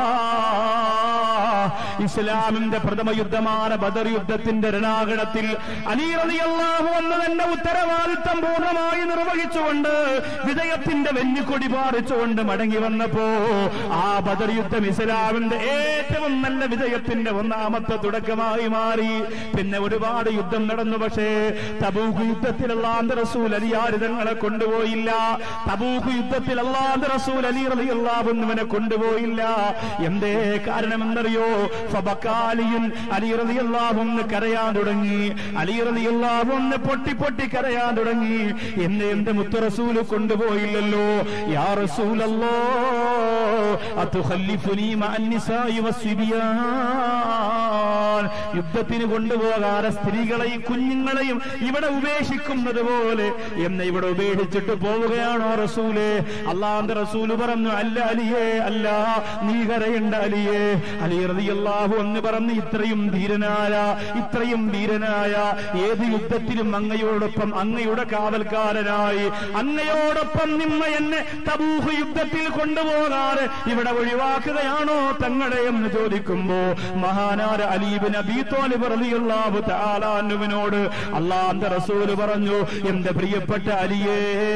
ഇസ്ലാമിന്റെ പ്രഥമ യുദ്ധമാണ് ബദർ യുദ്ധത്തിന്റെ രണാകണത്തിൽ അലി റളിയല്ലാഹു അൻഹു തന്റെ ഉത്തരവാദിത്തം പൂർണ്ണമായി നിർവഹിച്ചുകൊണ്ട് വിജയത്തിന്റെ വെഞ്ഞിക്കൊടി പാറിച്ചുകൊണ്ട് മടങ്ങി വന്നപ്പോ ആ ബദർ യുദ്ധം ഇസ്ലാമിന്റെ ഏറ്റവും നല്ല വിജയത്തിന്റെ ഒന്നാമത്തെ തുടക്കമായി മാറി പിന്നെ ഒരുപാട് യുദ്ധം നടന്നു പക്ഷേ തബൂക്ക് യുദ്ധത്തിൽ അള്ളാന്റെ റസൂൽ അലിയാരിതങ്ങളെ കൊണ്ടുപോയില്ല തബൂക്ക് യുദ്ധത്തിൽ അള്ളാന്റെ റസൂൽ അലി റളിയല്ലാഹുവിനെ കൊണ്ടുപോയില്ല എന്തേ കാരണമെന്നറിയോ ഫബക്കാലിയുൻ അലി റളിയല്ലാഹുവിന് കരയാൻ തുടങ്ങി അലി റളിയല്ലാഹുവിന് പൊട്ടി പൊട്ടി കരയാൻ തുടങ്ങി എന്നെ എന്റെ മുത്തു റസൂല് കൊണ്ടുപോയില്ലല്ലോ യാ റസൂലല്ലോ അതുഖല്ലിഫുനി മഅൻ നിസാഇ വസ്വിബിയാൻ യുദ്ധത്തിന് കൊണ്ടുപോകാതെ സ്ത്രീകളെയും കുഞ്ഞുങ്ങളെയും ഇവിടെ ഉപേക്ഷിക്കുന്നത് പോലെ എന്നെ ഇവിടെ ഉപേക്ഷിച്ചിട്ട് പോവുകയാണോ റസൂല് അള്ളാന്റെ റസൂല് പറഞ്ഞു അല്ല അലിയേ അല്ല നീ കരയണ്ട അലിയേ അലി റളിയല്ലാഹു എന്ന് പറഞ്ഞ് ഇത്രയും ധീരനായ ഇത്രയും ധീരനായ ഏത് യുദ്ധത്തിലും അങ്ങയോടൊപ്പം അങ്ങയുടെ കാവൽക്കാരനായി അങ്ങയോടൊപ്പം നിമ്മ എന്നെ തബൂഹ് യുദ്ധത്തിൽ കൊണ്ടുപോകാറ് ഇവിടെ ഒഴിവാക്കുകയാണോ തങ്ങളെ എന്ന് ചോദിക്കുമ്പോ മഹാനാര അലീബിൻ അബീ തോലിബ് റളിയല്ലാഹു തആലാനുവിനോട് അള്ളാന്റെ റസൂല് പറഞ്ഞു എന്റെ പ്രിയപ്പെട്ട അലിയേ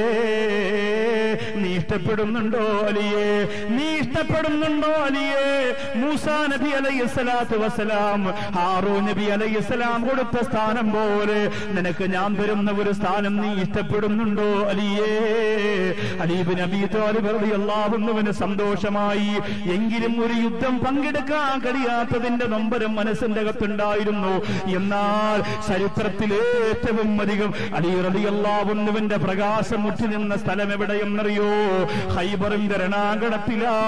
നീ ഇഷ്ടപ്പെടുന്നുണ്ടോ അലിയേ നീ ഇഷ്ടപ്പെടുന്നുണ്ടോ അലിയേ മൂസാ നബി അലൈഹി സ്വലാത്തു വസ്സലാം ഹാറൂ നബി അലൈഹി സ്വലാം കൊടുത്ത സ്ഥാനം പോലെ നിനക്ക് ഞാൻ തരുന്ന ഒരു സ്ഥാനം നീ ഇഷ്ടപ്പെടുന്നുണ്ടോ അലിയേ അലീബ് നബി തോലിബ് റളിയല്ലാഹുവിന് സന്തോഷമായി എങ്കിലും ഒരു യുദ്ധം പങ്കെടുക്കാൻ കഴിയാത്തതിന്റെ നൊമ്പരം മനസ്സിന്റെ അകത്തുണ്ടായിരുന്നു എന്നാൽ ചരിത്രത്തിൽ ഏറ്റവും അധികം അലി റളിയല്ലാഹുവിന്റെ പ്രകാശം മുറ്റി നിന്ന സ്ഥലം എവിടെയെന്നറിയോ ഹൈബറിന്റെ രണാങ്കണത്തിലാ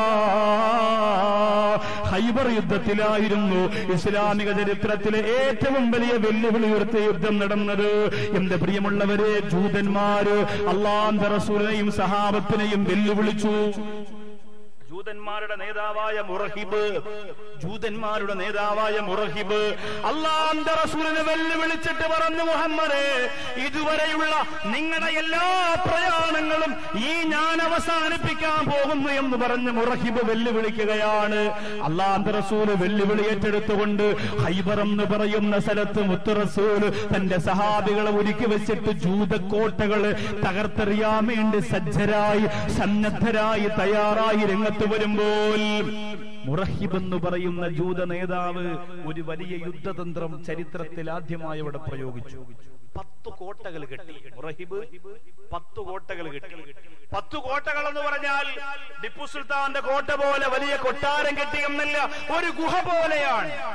ഹൈബർ യുദ്ധത്തിലായിരുന്നു ഇസ്ലാമിക ചരിത്രത്തിലെ ഏറ്റവും വലിയ വെല്ലുവിളി ഉയർത്തിയ യുദ്ധം നടന്നത് എന്റെ പ്രിയമുള്ളവരെ ജൂതന്മാര് അള്ളാന്റെ റസൂലിനെയും സഹാബത്തിനെയും വെല്ലുവിളിച്ചു ജൂതന്മാരുടെ നേതാവായ മുറഹിബ് ജൂതന്മാരുടെ നേതാവായ മുറഹിബ് അള്ളാന്റെ റസൂലിനെ വെല്ലുവിളിച്ചിട്ട് പറഞ്ഞു മുഹമ്മദേ ഇതുവരെയുള്ള നിങ്ങളുടെ എല്ലാ പ്രയാണങ്ങളും ഈ ഞാൻ അവസാനിപ്പിക്കാൻ പോകുന്നു എന്ന് പറഞ്ഞ് മുറഹിബ് വെല്ലുവിളിക്കുകയാണ് അള്ളാന്റെ റസൂല് വെല്ലുവിളി ഏറ്റെടുത്തുകൊണ്ട് ഹൈബർ എന്ന് പറയുന്ന സ്ഥലത്ത് മുത്തു റസൂല് തന്റെ സഹാബികളെ ഒരുക്കി വെച്ചിട്ട് ജൂതക്കോട്ടകള് തകർത്തെറിയാൻ വേണ്ടി സജ്ജരായി സന്നദ്ധരായി തയ്യാറായി രംഗത്ത് വരുമ്പോൾ മുറഹിബ് എന്ന് പറയുന്ന ജൂത നേതാവ് ഒരു വലിയ യുദ്ധതന്ത്രം ചരിത്രത്തിൽ ആദ്യമായി അവിടെ പ്രയോഗിച്ചു പത്ത് കോട്ടകൾ കെട്ടി മുറഹിബ് പത്ത് കോട്ടകൾ കെട്ടി പത്ത് കോട്ടകൾ എന്ന് പറഞ്ഞാൽ ടിപ്പു സുൽത്താന്റെ കോട്ട പോലെ വലിയ കൊട്ടാരം കെട്ടി എന്നല്ല ഒരു ഗുഹ പോലെയാണ്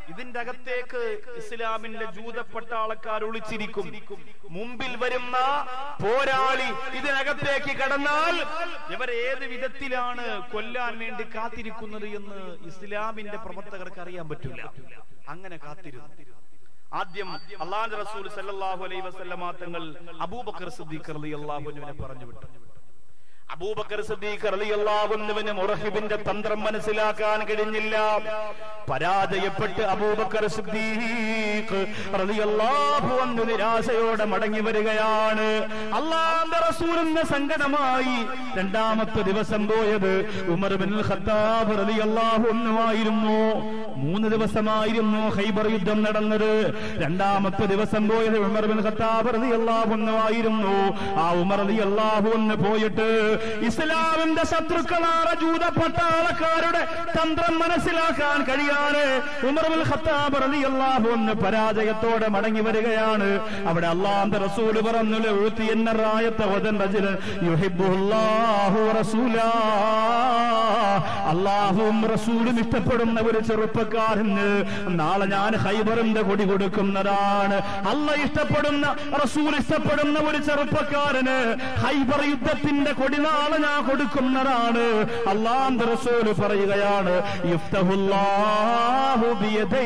ഇതിന്റെ അകത്തേക്ക് ഇസ്ലാമിന്റെ ജൂത പട്ടാളക്കാർ ഒളിച്ചിരിക്കും മുമ്പിൽ വരുന്ന പോരാളി ഇതിനകത്തേക്ക് കടന്നാൽ ഇവരെ ഏത് വിധത്തിലാണ് കൊല്ലാൻ വേണ്ടി കാത്തിരിക്കുന്നത് എന്ന് ഇസ്ലാമിന്റെ പ്രവർത്തകർക്ക് അറിയാൻ പറ്റില്ല അങ്ങനെ കാത്തിരുന്നു ആദ്യം അള്ളാഹു റസൂൽ സല്ലല്ലാഹു അലൈഹി വസല്ലമ തങ്ങൾ അബൂബക്കർ സിദ്ദീഖ് റളിയല്ലാഹു അൻഹുവിനെ പറഞ്ഞു വിട്ടു അബൂബക്കർ സിദ്ദീഖ് റളിയല്ലാഹുവിന് മുറഹിബിന്റെ തന്ത്രം മനസ്സിലാക്കാൻ കഴിഞ്ഞില്ല പരാജയപ്പെട്ട് അബൂബക്കർ സിദ്ദീഖ് റളിയല്ലാഹു അൻഹു നിരാശയോടെ മടങ്ങി വരികയാണ് അള്ളാഹുവിന്റെ റസൂലിന് സങ്കടമായി രണ്ടാമത്തെ ദിവസം പോയത് ഉമർ ബിൻ ഖത്താബ് റളിയല്ലാഹു അൻഹു ആയിരുന്നു മൂന്ന് ദിവസമായിരുന്നു ഹൈബർ യുദ്ധം നടന്നത് രണ്ടാമത്തെ ദിവസം പോയത് ഉമർ ബിൻ ഖത്താബ് റളിയല്ലാഹു അൻഹു ആയിരുന്നു ആ ഉമർ റളിയല്ലാഹു അൻഹു പോയിട്ട് ഇസ്ലാമിന്റെ ശത്രുക്കളായ ജൂത പട്ടാളക്കാരുടെ തന്ത്രം മനസ്സിലാക്കാൻ കഴിയാതെ ഉമർ ബിൻ ഖത്താബ് റളിയല്ലാഹു അൻഹു പരാജയത്തോടെ മടങ്ങി വരികയാണ് അവിടെ അള്ളാഹുവിന്റെ റസൂൽ പറഞ്ഞു എഴുത്തി എന്ന റായത്തെ വദൻ റജുലൻ യുഹിബ്ബുല്ലാഹു റസൂലാ അള്ളാഹുവും റസൂലും ഇഷ്ടപ്പെടുന്ന ഒരു ചെറുപ്പക്കാരന് നാളെ ഞാൻ ഹൈബറിന്റെ കൊടി കൊടുക്കുന്നതാണ് അല്ല ഇഷ്ടപ്പെടുന്ന റസൂൽ ഇഷ്ടപ്പെടുന്ന ഒരു ചെറുപ്പക്കാരന് ഹൈബർ യുദ്ധത്തിന്റെ കൊടി നാളെ ഞാൻ കൊടുക്കുന്നതാണ് അള്ളാന്റെ റസൂൽ പറയുകയാണ് യുഫ്തഹുല്ലാഹു ബിയദൈ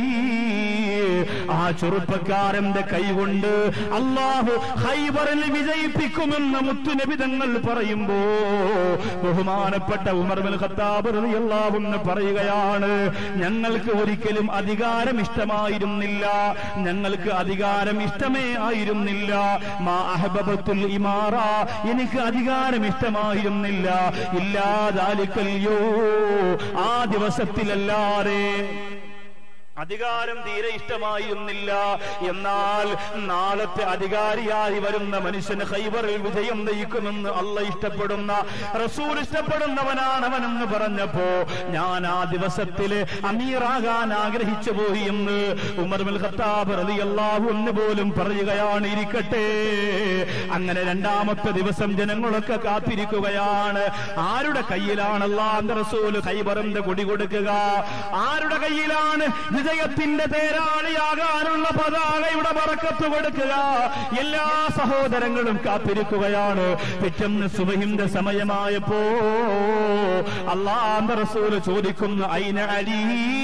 ആ ചെറുപ്പക്കാരന്റെ കൈകൊണ്ട് അള്ളാഹു ഹൈബറിൽ വിജയിപ്പിക്കുമെന്ന് മുത്തുനബിതങ്ങൾ പറയുമ്പോ ബഹുമാനപ്പെട്ട ഉമർ ബിൻ ഖത്താബ് റളിയല്ലാഹു അൻഹു പറയുകയാണ് ഞങ്ങൾക്ക് ഒരിക്കലും അധികാരം ഇഷ്ടമായിരുന്നില്ല ഞങ്ങൾക്ക് അധികാരം ഇഷ്ടമേ ആയിരുന്നില്ല മാ അഹബബത്തുൽ ഇമാറ എനിക്ക് അധികാരം ഇഷ്ടമായിരുന്നില്ല ഇല്ലാതാലിക്കല്യോ ആ ദിവസത്തിലല്ലാതെ അധികാരം തീരെ ഇഷ്ടമായിരുന്നില്ല എന്നാൽ നാളത്തെ അധികാരിയായി വരുന്ന മനുഷ്യന് ഹൈബറിൽ വിജയം നയിക്കുമെന്ന് അല്ല ഇഷ്ടപ്പെടുന്ന റസൂൽ ഇഷ്ടപ്പെടുന്നവനാണ് അവനെന്ന് പറഞ്ഞപ്പോ ഞാൻ ആ ദിവസത്തില് അമീറാകാൻ ആഗ്രഹിച്ചു പോയി എന്ന് ഉമർ ബിൻ ഖത്താബ് റളിയല്ലാഹു അൻഹു പോലും പറയുകയാണ് ഇരിക്കട്ടെ അങ്ങനെ രണ്ടാമത്തെ ദിവസം ജനങ്ങളൊക്കെ കാത്തിരിക്കുകയാണ് ആരുടെ കയ്യിലാണ് അള്ളാന്റെ റസൂൽ ഹൈബറിന്റെ കൊടി കൊടുക്കുക ആരുടെ കയ്യിലാണ് വിജയത്തിന്റെ തേരാളിയാകാനുള്ള പതാകയുടെ പറക്കത്ത് കൊടുക്കുക എല്ലാ സഹോദരങ്ങളും കാത്തിരിക്കുകയാണ് പിറ്റന്ന് സുബഹിന്റെ സമയമായപ്പോ അള്ളാന്റെ റസൂല് ചോദിക്കുന്നു അയിന അലി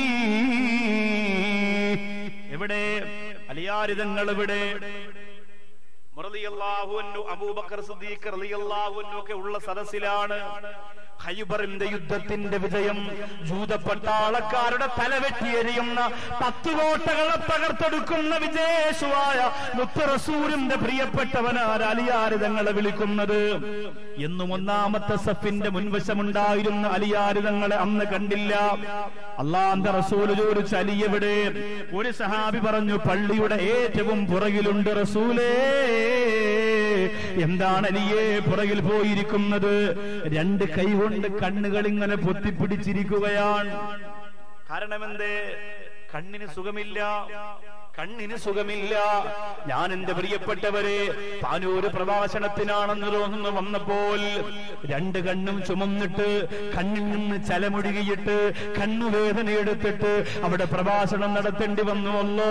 എവിടെ അലിയാരിതങ്ങൾ എവിടെ റളിയല്ലാഹു അൻഹു അബൂബക്കർ സിദ്ദീഖ് റളിയല്ലാഹു അൻഹു ഒക്കെ ഉള്ള സദസ്സിലാണ് ഖൈബറിന്റെ യുദ്ധത്തിന്റെ വിജയം ജൂതപ്പട്ടാളക്കാരുടെ തലവെട്ടിയെരിയുന്ന പത്ത് കോട്ടകളെ തകർത്തെടുക്കുന്ന വിജയേശുവായ മുത്തറസൂരിന്റെ പ്രിയപ്പെട്ടവനാർ അലിയാരിതങ്ങളെ വിളിക്കുന്നത് എന്നും ഒന്നാമത്തെ സഫിന്റെ മുൻവശമുണ്ടായിരുന്ന അലിയാരിതങ്ങളെ അന്ന് കണ്ടില്ല അള്ളാന്റെ റസൂല് ചോദിച്ചു അലി എവിടെ ഒരു സഹാബി പറഞ്ഞു പള്ളിയുടെ ഏറ്റവും പുറകിലുണ്ട് റസൂലേ എന്താണ് അലിയെ പുറകിൽ പോയിരിക്കുന്നത് രണ്ട് കൈ കൊണ്ട് കണ്ണുകൾ ഇങ്ങനെ പൊത്തിപ്പിടിച്ചിരിക്കുകയാണ് കാരണം എന്തേ കണ്ണിന് സുഖമില്ല കണ്ണിന് സുഖമില്ല ഞാൻ എന്റെ പ്രിയപ്പെട്ടവരെ പാനൂര് പ്രഭാഷണത്തിനാണെന്ന് തോന്നുന്നു വന്നപ്പോൾ രണ്ട് കണ്ണും ചുമന്നിട്ട് കണ്ണിൽ നിന്ന് ചലമൊഴുകിയിട്ട് കണ്ണുവേദന എടുത്തിട്ട് അവിടെ പ്രഭാഷണം നടത്തേണ്ടി വന്നുവല്ലോ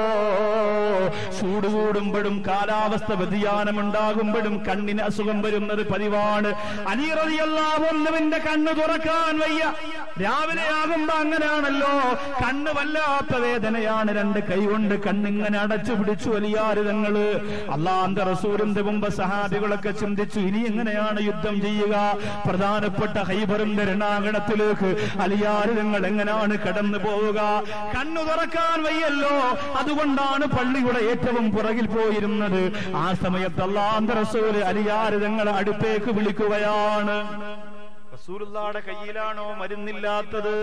ചൂട് കൂടുമ്പോഴും കാലാവസ്ഥ വ്യതിയാനം ഉണ്ടാകുമ്പോഴും കണ്ണിന് അസുഖം വരുന്നത് പതിവാണ് അനീറതിയല്ലാവുന്നവന്റെ കണ്ണ് തുറക്കാൻ വയ്യ രാവിലെ ആകുമ്പോ അങ്ങനെയാണല്ലോ കണ്ണ് വല്ലാത്ത വേദനയാണ് രണ്ട് കൈകൊണ്ട് കണ്ണിങ്ങനെ അടച്ചു പിടിച്ചു വലിയാരിതങ്ങള് അള്ളാന്റെ റസൂലിന്റെ മുമ്പ് സഹാബികളൊക്കെ ചിന്തിച്ചു ഇനി എങ്ങനെയാണ് യുദ്ധം ചെയ്യുക പ്രധാനപ്പെട്ട ഹൈബറിന്റെ രണാങ്കണത്തിലേക്ക് അലിയാരിതങ്ങൾ എങ്ങനെയാണ് കടന്നു പോവുക കണ്ണു തുറക്കാൻ വയ്യല്ലോ അതുകൊണ്ടാണ് പള്ളിയുടെ ഏറ്റവും പുറകിൽ പോയിരുന്നത് ആ സമയത്ത് അള്ളാന്റെ റസൂല് അലിയാരിതങ്ങളെ അടുത്തേക്ക് വിളിക്കുകയാണ് റസൂലുള്ളാടെ കയ്യിലാണോ മരുന്നില്ലാത്തത്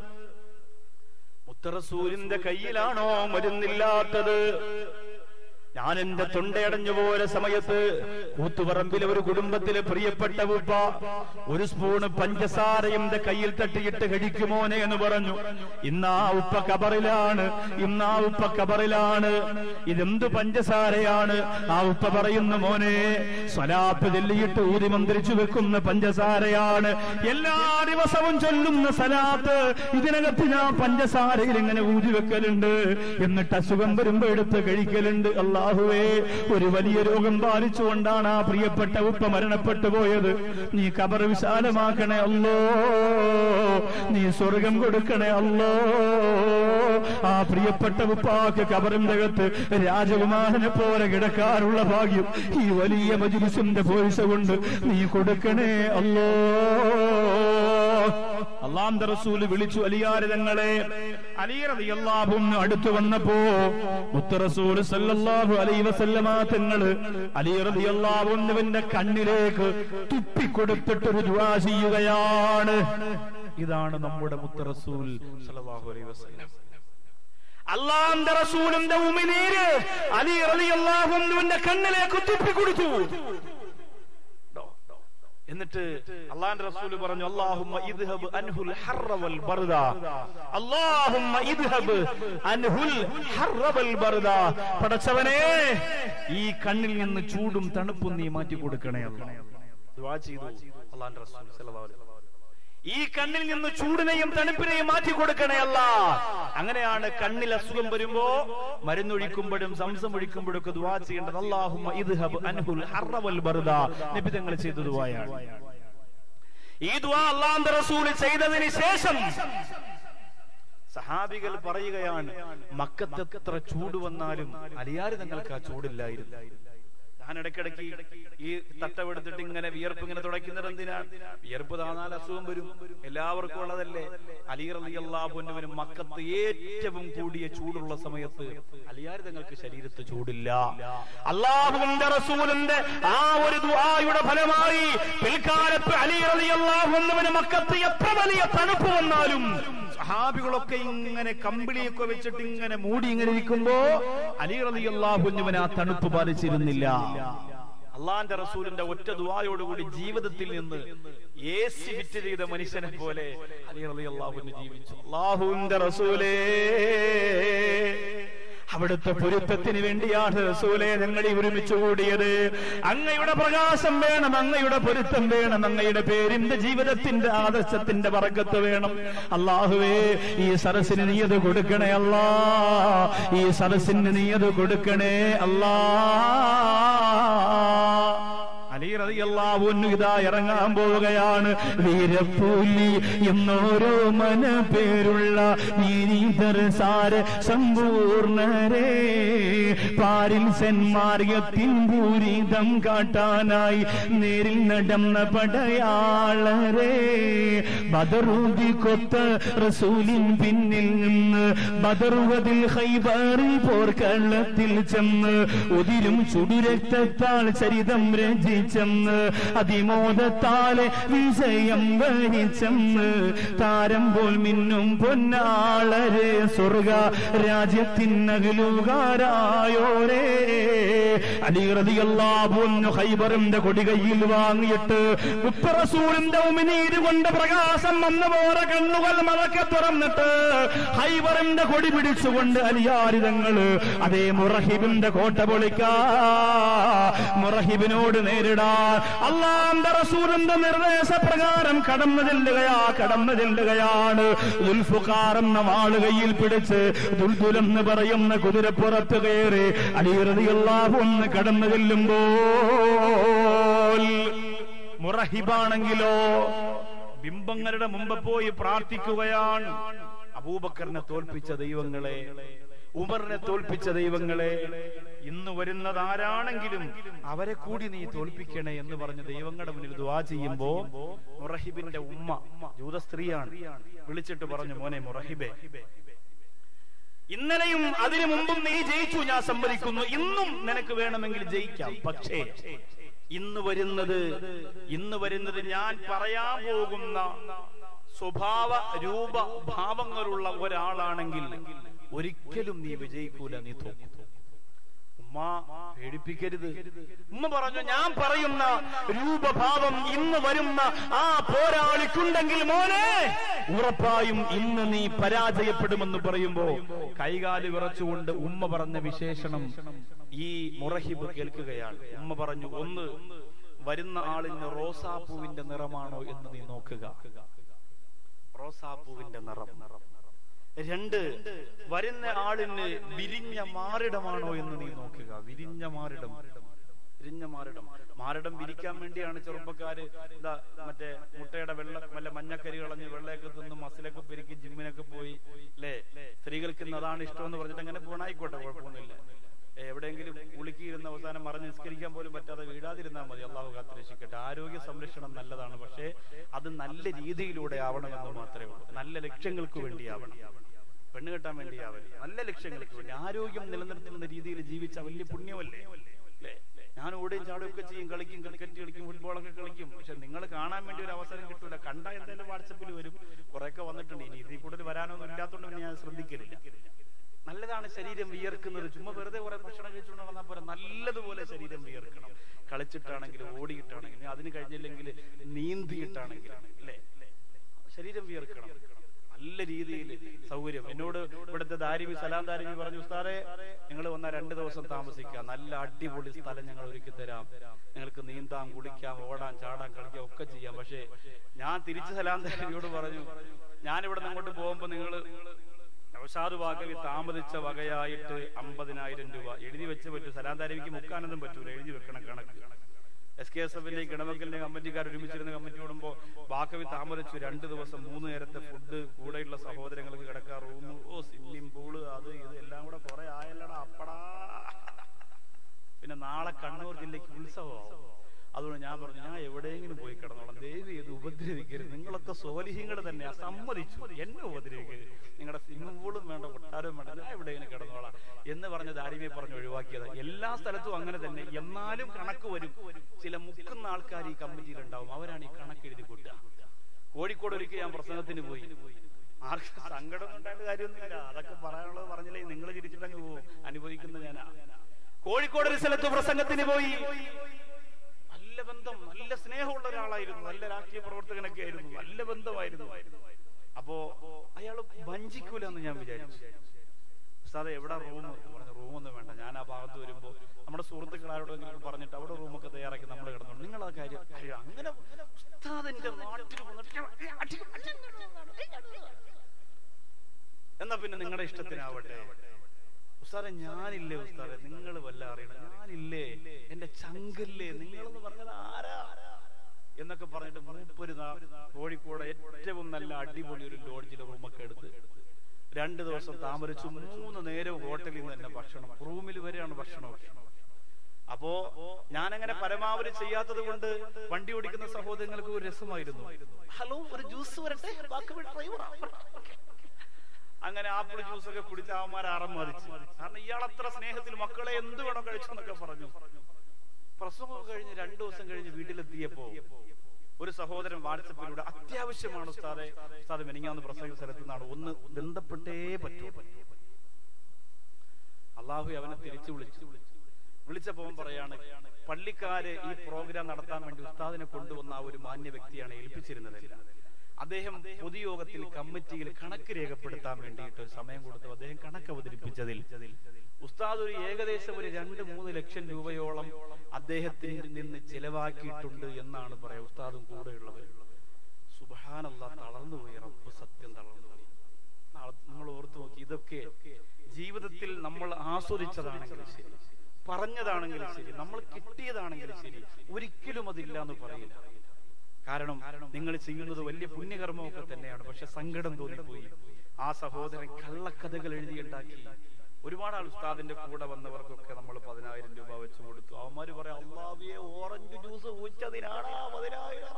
മുത്തറസൂലിന്റെ കയ്യിലാണോ മരുന്നില്ലാത്തത് ഞാൻ എന്റെ തൊണ്ടയടഞ്ഞു പോയ സമയത്ത് കൂത്തുപറമ്പിലെ ഒരു കുടുംബത്തിലെ പ്രിയപ്പെട്ട ഉപ്പ ഒരു സ്പൂണ് പഞ്ചസാര എന്റെ കയ്യിൽ തട്ടിയിട്ട് കഴിക്കുമോനെ എന്ന് പറഞ്ഞു ഇന്ന് ആ ഉപ്പ കബറിലാണ് ഇന്ന് ആ ഉപ്പ കബറിലാണ് ഇതെന്ത് പഞ്ചസാരയാണ് ആ ഉപ്പ പറയുന്നു മോനെ സ്വലാപ്പ് ചെല്ലിയിട്ട് ഊതി മന്ത്രിച്ചു വെക്കുന്ന പഞ്ചസാരയാണ് എല്ലാ ദിവസവും ചൊല്ലുന്ന സലാത്ത് ഇതിനകത്ത് ഞാൻ പഞ്ചസാരയിൽ ഇങ്ങനെ ഊതി വെക്കലുണ്ട് എന്നിട്ട് അസുഖം വരുമ്പോ എടുത്ത് കഴിക്കലുണ്ട് അള്ളാഹുവേ ഒരു വലിയ രോഗം ബാധിച്ചുകൊണ്ടാണ് ആ പ്രിയപ്പെട്ട ഉപ്പ മരണപ്പെട്ടു പോയത് നീ കബർ വിശാലമാക്കണേ അല്ലോ നീ സ്വർഗം കൊടുക്കണേ അല്ലോ ആ പ്രിയപ്പെട്ട ഉപ്പാക്ക് കബറിന്റെ അകത്ത് രാജകുമാരനെ പോലെ കിടക്കാനുള്ള ഭാഗ്യം ഈ വലിയ മജുലിസിന്റെ പോലീസ കൊണ്ട് നീ കൊടുക്കണേ അല്ലോ അള്ളാന്റെ റസൂല് വിളിച്ചു അലിയാരിതങ്ങളെ അലിയറിയാഹും അടുത്തു വന്നപ്പോ മുത്ത റസൂല് സല്ലല്ലാഹു അലൈ വസല്ലമ തങ്ങള് അലിയറിയാഹുവിന്റെ കണ്ണിലേക്ക് തുപ്പിക്കൊടുത്തിട്ടൊരു ദുആ ചെയ്യുകയാണ് ഇതാണ് നമ്മുടെ മുത്ത റസൂൽ സല്ലല്ലാഹു അലൈഹി വസല്ലം അള്ളാന്റെ റസൂലിന്റെ ഉമിനീര് അലി റളിയല്ലാഹുവിന്റെ കണ്ണിലേക്ക് തുപ്പിക്കൊടുത്തു എന്നിട്ട് അള്ളാന്റെ റസൂല് പറഞ്ഞു അല്ലാഹുമ്മ ഇദ്ഹബ് അൻഹുൽ ഹർറ വൽ ബർദ അല്ലാഹുമ്മ ഇദ്ഹബ് അൻഹുൽ ഹർറ വൽ ബർദ പടച്ചവനെ ഈ കണ്ണിൽ നിന്ന് ചൂടും തണുപ്പും നീ മാറ്റി കൊടുക്കണേ അല്ലാഹ് ദുആ ചെയ്തു അള്ളാന്റെ റസൂൽ സല്ലല്ലാഹു അലൈഹി വസല്ലം ഈ കണ്ണിൽ നിന്ന് ചൂടിനെയും തണുപ്പിനെയും മാറ്റി കൊടുക്കണേ അല്ല അങ്ങനെയാണ് കണ്ണിൽ അസുഖം വരുമ്പോ മരുന്നൊഴിക്കുമ്പോഴും സംസം ഒഴിക്കുമ്പോഴും ഒക്കെ ദുവാ ചെയ്യേണ്ടത് അള്ളാഹുമ്മ ഇദ്ഹബ് അൻഹുൽ ഹർറ വൽ ബർദ നബി തങ്ങൾ ചെയ്ത ദുവായാണ് ഈ ദുവാ അള്ളാഹുവിന്റെ റസൂൽ ചെയ്തതിന് ശേഷം സഹാബികൾ പറയുകയാണ് മക്കത്ത് എത്ര ചൂട് വന്നാലും അലിയാര് തങ്ങൾക്ക് ആ ചൂടില്ലായിരുന്നു ഞാൻ ഇടയ്ക്കിടയ്ക്ക് ഈ തട്ടമെടുത്തിട്ട് ഇങ്ങനെ വിയർപ്പ് ഇങ്ങനെ തുടയ്ക്കുന്നത് എന്തിനാണ് വിയർപ്പ് താന്നാൽ അസുഖം വരും എല്ലാവർക്കും ഉള്ളതല്ലേ അലീർ അലി അള്ളാഹുവിനും മക്കത്ത് ഏറ്റവും കൂടിയ ചൂടുള്ള സമയത്ത് അലിയാർ തങ്ങൾക്ക് ശരീരത്ത് ചൂടില്ല അള്ളാഹുവിന്റെ റസൂലിന്റെ ആ ഒരു ദുആയുടെ ഫലമായി പിൽക്കാലത്ത് അലീർ അലി അള്ളാഹുവിന് മക്കത്ത് എത്ര വലിയ തണുപ്പ് വന്നാലും സഹാബികളൊക്കെ ഇങ്ങനെ കമ്പിളിയൊക്കെ വെച്ചിട്ട് ഇങ്ങനെ മൂടി ഇങ്ങനെ ഇരിക്കുമ്പോ അലി റലി അള്ളാഹുവിന് ആ തണുപ്പ് ബാധിച്ചിരുന്നില്ല അള്ളാന്റെ റസൂലിന്റെ ഒറ്റ ദുവായോടുകൂടി ജീവിതത്തിൽ നിന്ന് എ സി ഫിറ്റ് ചെയ്ത മനുഷ്യനെ പോലെ അലി റലി അള്ളാഹുവിന് ജീവിച്ചു അള്ളാഹുവിന്റെ റസൂലേ അവിടുത്തെ പൊരുത്തത്തിന് വേണ്ടിയാണ് റസൂലെ ഞങ്ങൾ ഈ ഒരുമിച്ച് കൂടിയത് അങ്ങയുടെ പ്രകാശം വേണം അങ്ങയുടെ പൊരുത്തം വേണം അങ്ങയുടെ പേരിന്റെ ജീവിതത്തിന്റെ ആദർശത്തിന്റെ വർഗത്ത് വേണം അള്ളാഹുവേ ഈ സരസിന് നീയത് കൊടുക്കണേ അല്ലാ ഈ സരസിന് നീയത് കൊടുക്കണേ അല്ലാ അലി റളിയല്ലാഹു ഇതാ ഇറങ്ങാൻ പോവുകയാണ് വീരപ്പൂലി എന്നോരോ മന പേരുള്ള നീരീധർസാര സമ്പൂർണരേ പാരിൽ സെന്മാർഗത്തിൻ പൂരിതം കാട്ടാനായി നേരിൽ നടന്ന പടയാളരെ ബദറൂതി കൊത്ത റസൂലിൻ പിന്നിൽ നിന്ന് ബദറുവതിൽ ഹൈബറിൽ പോർക്കള്ളത്തിൽ ചെന്ന് ഉതിരും ചുടുരക്തത്താൽ ചരിതം രചിച്ചെന്ന് അതിമോദത്താലെ വിജയം വരിച്ചെന്ന് താരം പോൽ മിന്നും പൊന്നാളരെ സ്വർഗ രാജ്യത്തിനകലുകാരായോരേ അലിറതിയല്ലാബുന്നു ഹൈബറിന്റെ കൊടി കയ്യിൽ വാങ്ങിയിട്ട് ഉപ്പറസൂലിന്റെ ഉമിനീര് കൊണ്ട് പ്രകാശം വന്ന പോലെ കണ്ണുകൾ മറക്കെ തുറന്നിട്ട് ഹൈബറിന്റെ കൊടി പിടിച്ചുകൊണ്ട് അലിയാരിതങ്ങള് അതേ മുറഹിബിന്റെ കോട്ട പൊളിക്കാ മുറഹിബിനോട് നേരിടാ അള്ളാന്റെ റസൂലിന്റെ നിർദ്ദേശപ്രകാരം കടന്നു ചെല്ലുകയാ കടന്നു ചെല്ലുകയാണ് ഉൽഫുക്കാർ എന്ന വാള് കയ്യിൽ പിടിച്ച് ദുൽദുലെന്ന് പറയുന്ന കുതിരപ്പുറത്ത് കയറി അലിയറിയല്ലാഹു ഒന്ന് കടന്നു ചെല്ലുമ്പോൾ മുറഹിബാണെങ്കിലോ ബിംബങ്ങളുടെ മുമ്പ് പോയി പ്രാർത്ഥിക്കുകയാണ് അബൂബക്കറിനെ തോൽപ്പിച്ച ദൈവങ്ങളെ ഉമറിനെ തോൽപ്പിച്ച ദൈവങ്ങളെ ഇന്ന് വരുന്നത് ആരാണെങ്കിലും അവരെ കൂടി നീ തോൽപ്പിക്കണേ എന്ന് പറഞ്ഞ് ദൈവങ്ങളുടെ മുന്നിൽ ദുവാ ചെയ്യുമ്പോ മുറഹിബിന്റെ ഉമ്മ ജൂത സ്ത്രീയാണ് വിളിച്ചിട്ട് പറഞ്ഞു മോനെ മുറഹിബെ ഇന്നലെയും അതിനു മുമ്പും നീ ജയിച്ചു ഞാൻ സമ്മതിക്കുന്നു ഇന്നും നിനക്ക് വേണമെങ്കിൽ ജയിക്കാം പക്ഷേ ഇന്ന് വരുന്നത് ഇന്ന് വരുന്നത് ഞാൻ പറയാൻ പോകുന്ന സ്വഭാവ രൂപ ഭാവങ്ങളുള്ള ഒരാളാണെങ്കിൽ ഒരിക്കലും നീ വിജയിക്കൂല നീ തോക്കും ഉമ്മ ഉമ്മ പേടിപ്പിക്കരുത് ഉമ്മ പറഞ്ഞു ഞാൻ പറയുന്ന രൂപഭാവം ഇന്ന് വരുന്ന ആ പോരാളിക്കുണ്ടെങ്കിൽ മോനെ ഉറപ്പായും ഇന്ന് നീ പരാജയപ്പെടുമെന്ന് പറയുമ്പോ കൈകാല് വിറച്ചുകൊണ്ട് ഉമ്മ പറഞ്ഞ വിശേഷണം ഈ മുറഹിബ് കേൾക്കുകയാണ് ഉമ്മ പറഞ്ഞു ഒന്ന് വരുന്ന ആളിന് റോസാപ്പൂവിന്റെ നിറമാണോ എന്ന് നീ നോക്കുക റോസാപ്പൂവിന്റെ നിറം രണ്ട് വരുന്ന ആളിന് വിരിഞ്ഞ മാറിടമാണോ എന്ന് നീ നോക്കുക വിരിഞ്ഞ മാറിടം വിരിഞ്ഞ മാറിടം മാറിടം വിരിക്കാൻ വേണ്ടിയാണ് ചെറുപ്പക്കാര് ഇതാ മറ്റേ മുട്ടയുടെ വെള്ള വല്ല മഞ്ഞക്കരി കളഞ്ഞ് വെള്ളയൊക്കെ തിന്ന് മസിലൊക്കെ പെരുക്കി ജിമ്മിനൊക്കെ പോയി അല്ലേ സ്ത്രീകൾക്ക് ഇന്ന് അതാണ് ഇഷ്ടം എന്ന് പറഞ്ഞിട്ട് അങ്ങനെ പോണായിക്കോട്ടെ കുഴപ്പമൊന്നുമില്ല ഏ, എവിടെയെങ്കിലും ഉളുക്കിയിരുന്ന അവസാനം മറഞ്ഞ് നിസ്കരിക്കാൻ പോലും പറ്റാതെ വീഴാതിരുന്നാൽ മതി അള്ളാഹു കാത്തിരക്ഷിക്കട്ടെ ആരോഗ്യ സംരക്ഷണം നല്ലതാണ് പക്ഷേ അത് നല്ല രീതിയിലൂടെ ആവണമെന്ന് മാത്രമേ ഉള്ളൂ നല്ല ലക്ഷ്യങ്ങൾക്ക് വേണ്ടിയാവണം പെണ്ണ് കെട്ടാൻ വേണ്ടിയാവരുത് നല്ല ലക്ഷ്യങ്ങൾക്ക് വേണ്ടി ആരോഗ്യം നിലനിർത്തുന്ന രീതിയിൽ ജീവിച്ച വലിയ പുണ്യമല്ലേ അല്ലേ ഞാൻ ഓടുകയും ചാടുകയും ഒക്കെ ചെയ്യും കളിക്കും ക്രിക്കറ്റ് കളിക്കും ഫുട്ബോളൊക്കെ കളിക്കും പക്ഷെ നിങ്ങൾ കാണാൻ വേണ്ടി ഒരു അവസരം കിട്ടൂല കണ്ട എന്തായാലും വാട്സപ്പിൽ വരും കുറെയൊക്കെ വന്നിട്ടുണ്ട് ഇനി ഇതിൽ കൂടുതൽ വരാനൊന്നും ഇല്ലാത്തതുകൊണ്ട് പിന്നെ ഞാൻ ശ്രദ്ധിക്കലില്ല നല്ലതാണ് ശരീരം വിയർക്കുന്നത് ചുമ്മാ വെറുതെ കുറെ ഭക്ഷണം കഴിച്ചുകൊണ്ട് നടന്നാൽ പോരാ നല്ലതുപോലെ ശരീരം വിയർക്കണം കളിച്ചിട്ടാണെങ്കിലും ഓടിയിട്ടാണെങ്കിലും അതിന് കഴിഞ്ഞില്ലെങ്കിൽ നീന്തിയിട്ടാണെങ്കിലും അല്ലേ ശരീരം വിയർക്കണം നല്ല രീതിയിൽ സൗകര്യം എന്നോട് ഇവിടുത്തെ ദാരിമി സലാം ദാരിമി പറഞ്ഞു ഉസ്താറെ നിങ്ങൾ വന്നാൽ രണ്ട് ദിവസം താമസിക്കാം നല്ല അടിപൊളി സ്ഥലം ഞങ്ങൾ ഒരുക്കി തരാം നിങ്ങൾക്ക് നീന്താം കുളിക്കാം ഓടാൻ ചാടാൻ കളിക്കാം ഒക്കെ ചെയ്യാം പക്ഷേ ഞാൻ തിരിച്ച് സലാം ദാരിമിയോട് പറഞ്ഞു ഞാൻ ഇവിടെ നിന്ന് അങ്ങോട്ട് പോകുമ്പോ നിങ്ങൾ നൗഷാദ് വാഗവി താമസിച്ച വകയായിട്ട് അമ്പതിനായിരം രൂപ എഴുതി വെച്ച് പറ്റൂ സലാം ദാരിമിക്ക് മുക്കാനൊന്നും പറ്റൂല എഴുതി വെക്കണം കണക്ക് എസ് കെ എസ് എഫിന്റെയും കിടമക്കലിന്റെയും കമ്മിറ്റിക്കാർ ഒരുമിച്ചിരുന്ന കമ്മിറ്റി കൂടുമ്പോ ബാക്കവി താമസിച്ചു രണ്ടു ദിവസം മൂന്ന് നേരത്തെ ഫുഡ് കൂടെയുള്ള സഹോദരങ്ങൾക്ക് കിടക്കാൻ റൂം ഓ സ്വിമ്മിംഗ് പൂള് അത് ഇത് എല്ലാം കൂടെ കുറെ ആയല്ലടാ അപ്പടാ പിന്നെ നാളെ കണ്ണൂർ ജില്ലയ്ക്ക് ഉത്സവമാവും അതുകൊണ്ട് ഞാൻ പറഞ്ഞു ഞാൻ എവിടെയെങ്കിലും പോയി കിടന്നോളാം ദേവി ഇത് ഉപദ്രവിക്കരുത് നിങ്ങളൊക്കെ സോലിഹിങ്ങൾ തന്നെയാ സമ്മതിച്ചു എന്നെ ഉപദ്രവിക്കരുത് നിങ്ങളുടെ സ്വിമ്മിംഗ് പൂളും വേണ്ട കൊട്ടാരവും വേണ്ട ഞാൻ എവിടെയെങ്കിലും കിടന്നോളാം എന്ന് പറഞ്ഞ് ദാരിമയെ പറഞ്ഞ് ഒഴിവാക്കിയത് എല്ലാ സ്ഥലത്തും അങ്ങനെ തന്നെ എന്നാലും കണക്ക് വരും ചില മുക്കുന്ന ആൾക്കാർ ഈ കമ്മിറ്റിയിൽ ഉണ്ടാവും അവരാണ് ഈ കണക്ക് എഴുതി കൂട്ടുക കോഴിക്കോട് ഒരിക്കൽ ഞാൻ പ്രസംഗത്തിന് പോയി ആർക്കും സങ്കടം ഉണ്ടായിട്ട് കാര്യമൊന്നുമില്ല അതൊക്കെ പറയാനുള്ളത് പറഞ്ഞില്ലേ നിങ്ങൾ ചിരിച്ചിട്ടങ്ങ് പോകും അനുഭവിക്കുന്ന ഞാനാ കോഴിക്കോട് ഒരു സ്ഥലത്ത് പ്രസംഗത്തിന് പോയി നല്ല ബന്ധം നല്ല സ്നേഹമുള്ള ഒരാളായിരുന്നു നല്ല രാഷ്ട്രീയ പ്രവർത്തകനൊക്കെ ആയിരുന്നു നല്ല ബന്ധമായിരുന്നു അപ്പോ അയാള് വഞ്ചിക്കൂല എന്ന് ഞാൻ വിചാരിച്ചു സാറേ എവിടെ റൂം പറഞ്ഞു റൂമൊന്നും വേണ്ട ഞാൻ ആ ഭാഗത്ത് വരുമ്പോ നമ്മുടെ സുഹൃത്തുക്കൾ ആരോടെങ്കിലും പറഞ്ഞിട്ട് അവിടെ റൂമൊക്കെ തയ്യാറാക്കി നമ്മൾ കിടന്നു നിങ്ങൾ ആ കാര്യം അയ്യോ, അങ്ങനെ ഉസ്താദിന്റെ നാട്ടിൽ വന്നിട്ട് എന്നാ പിന്നെ നിങ്ങളുടെ ഇഷ്ടത്തിനാവട്ടെ ഉസ്താറെ ഞാനില്ലേ ഉസ്താറെ നിങ്ങൾ വല്ല അറിയണം ഞാനില്ലേ എന്റെ ചങ്കല്ലേ നിങ്ങളെന്ന് പറഞ്ഞത് ആരാ എന്നൊക്കെ പറഞ്ഞിട്ട് മൂപ്പൊരു നാ- കോഴിക്കോട് ഏറ്റവും നല്ല അടിപൊളി ഒരു ലോഡ്ജിൽ റൂമൊക്കെ എടുത്ത് രണ്ട് ദിവസം താമരിച്ചു മൂന്ന് നേരവും ഹോട്ടലിൽ നിന്ന് തന്നെ ഭക്ഷണം റൂമിൽ വരെയാണ് ഭക്ഷണമൊക്കെ അപ്പോ ഞാനങ്ങനെ പരമാവധി ചെയ്യാത്തത് കൊണ്ട് വണ്ടി ഓടിക്കുന്ന സഹോദരങ്ങൾക്ക് ഒരു രസമായിരുന്നു ഹലോ ഒരു ജ്യൂസ് വരട്ടെ ബാക്കി ഡ്രൈവറാ അങ്ങനെ ആപ്പിൾ ജ്യൂസ് ഒക്കെ കുടിച്ച് അവന്മാർ അറമ്മതിച്ചു കാരണം ഇയാൾ അത്ര സ്നേഹത്തിൽ മക്കളെ എന്ത് വേണം കഴിച്ചെന്നൊക്കെ പറഞ്ഞു പ്രസവം കഴിഞ്ഞ് രണ്ടു ദിവസം കഴിഞ്ഞ് വീട്ടിലെത്തിയപ്പോ ഒരു സഹോദരൻ വാട്സപ്പിലൂടെ അത്യാവശ്യമാണ് ഉസ്താദെ ഉസ്താദ് മെനിങ്ങാന്ന് പ്രസംഗ സ്ഥലത്ത് നിന്നാണ് ഒന്ന് ബന്ധപ്പെട്ടേ പറ്റൂ അള്ളാഹു അവനെ തിരിച്ചു വിളിച്ചു വിളിച്ചപ്പോ അവൻ പറയാണ് പള്ളിക്കാര് ഈ പ്രോഗ്രാം നടത്താൻ വേണ്ടി ഉസ്താദിനെ കൊണ്ടുവന്ന ആ ഒരു മാന്യ വ്യക്തിയാണ് ഏൽപ്പിച്ചിരുന്നത് അദ്ദേഹം പൊതുയോഗത്തിൽ കമ്മിറ്റിയിൽ കണക്ക് രേഖപ്പെടുത്താൻ വേണ്ടിയിട്ട് ഒരു സമയം കൊടുത്തു അദ്ദേഹം കണക്ക് അവതരിപ്പിച്ചതിൽ ഉസ്താദ് ഒരു ഏകദേശം ഒരു രണ്ട് മൂന്ന് ലക്ഷം രൂപയോളം അദ്ദേഹത്തിൽ നിന്ന് ചെലവാക്കിയിട്ടുണ്ട് എന്നാണ് പറയാ ഉസ്താദും കൂടെയുള്ളവർ സുബാനല്ല തളർന്നുപോയി റബ്ബ് സത്യം തളർന്നുപോയി നാളെ നമ്മൾ ഓർത്തു നോക്കി ഇതൊക്കെ ജീവിതത്തിൽ നമ്മൾ ആസ്വദിച്ചതാണെങ്കിലും ശരി പറഞ്ഞതാണെങ്കിലും ശരി നമ്മൾ കിട്ടിയതാണെങ്കിലും ശരി ഒരിക്കലും അതില്ല എന്ന് പറയില്ല കാരണം നിങ്ങൾ ചെയ്യുന്നത് വലിയ പുണ്യകർമ്മമൊക്കെ തന്നെയാണ് പക്ഷെ സങ്കടം തോന്നിപ്പോയി ആ സഹോദരൻ കള്ളക്കഥകൾ എഴുതിയുണ്ടാക്കി ഒരുപാട് ആൾ ഉസ്താദിന്റെ കൂടെ വന്നവർക്കൊക്കെ നമ്മൾ പതിനായിരം രൂപ വെച്ച് കൊടുത്തു അവന്മാര് പറയാം അള്ളാവിയെ ഓറഞ്ച് ജ്യൂസ് ഊച്ചതിനാണ് പതിനായിരം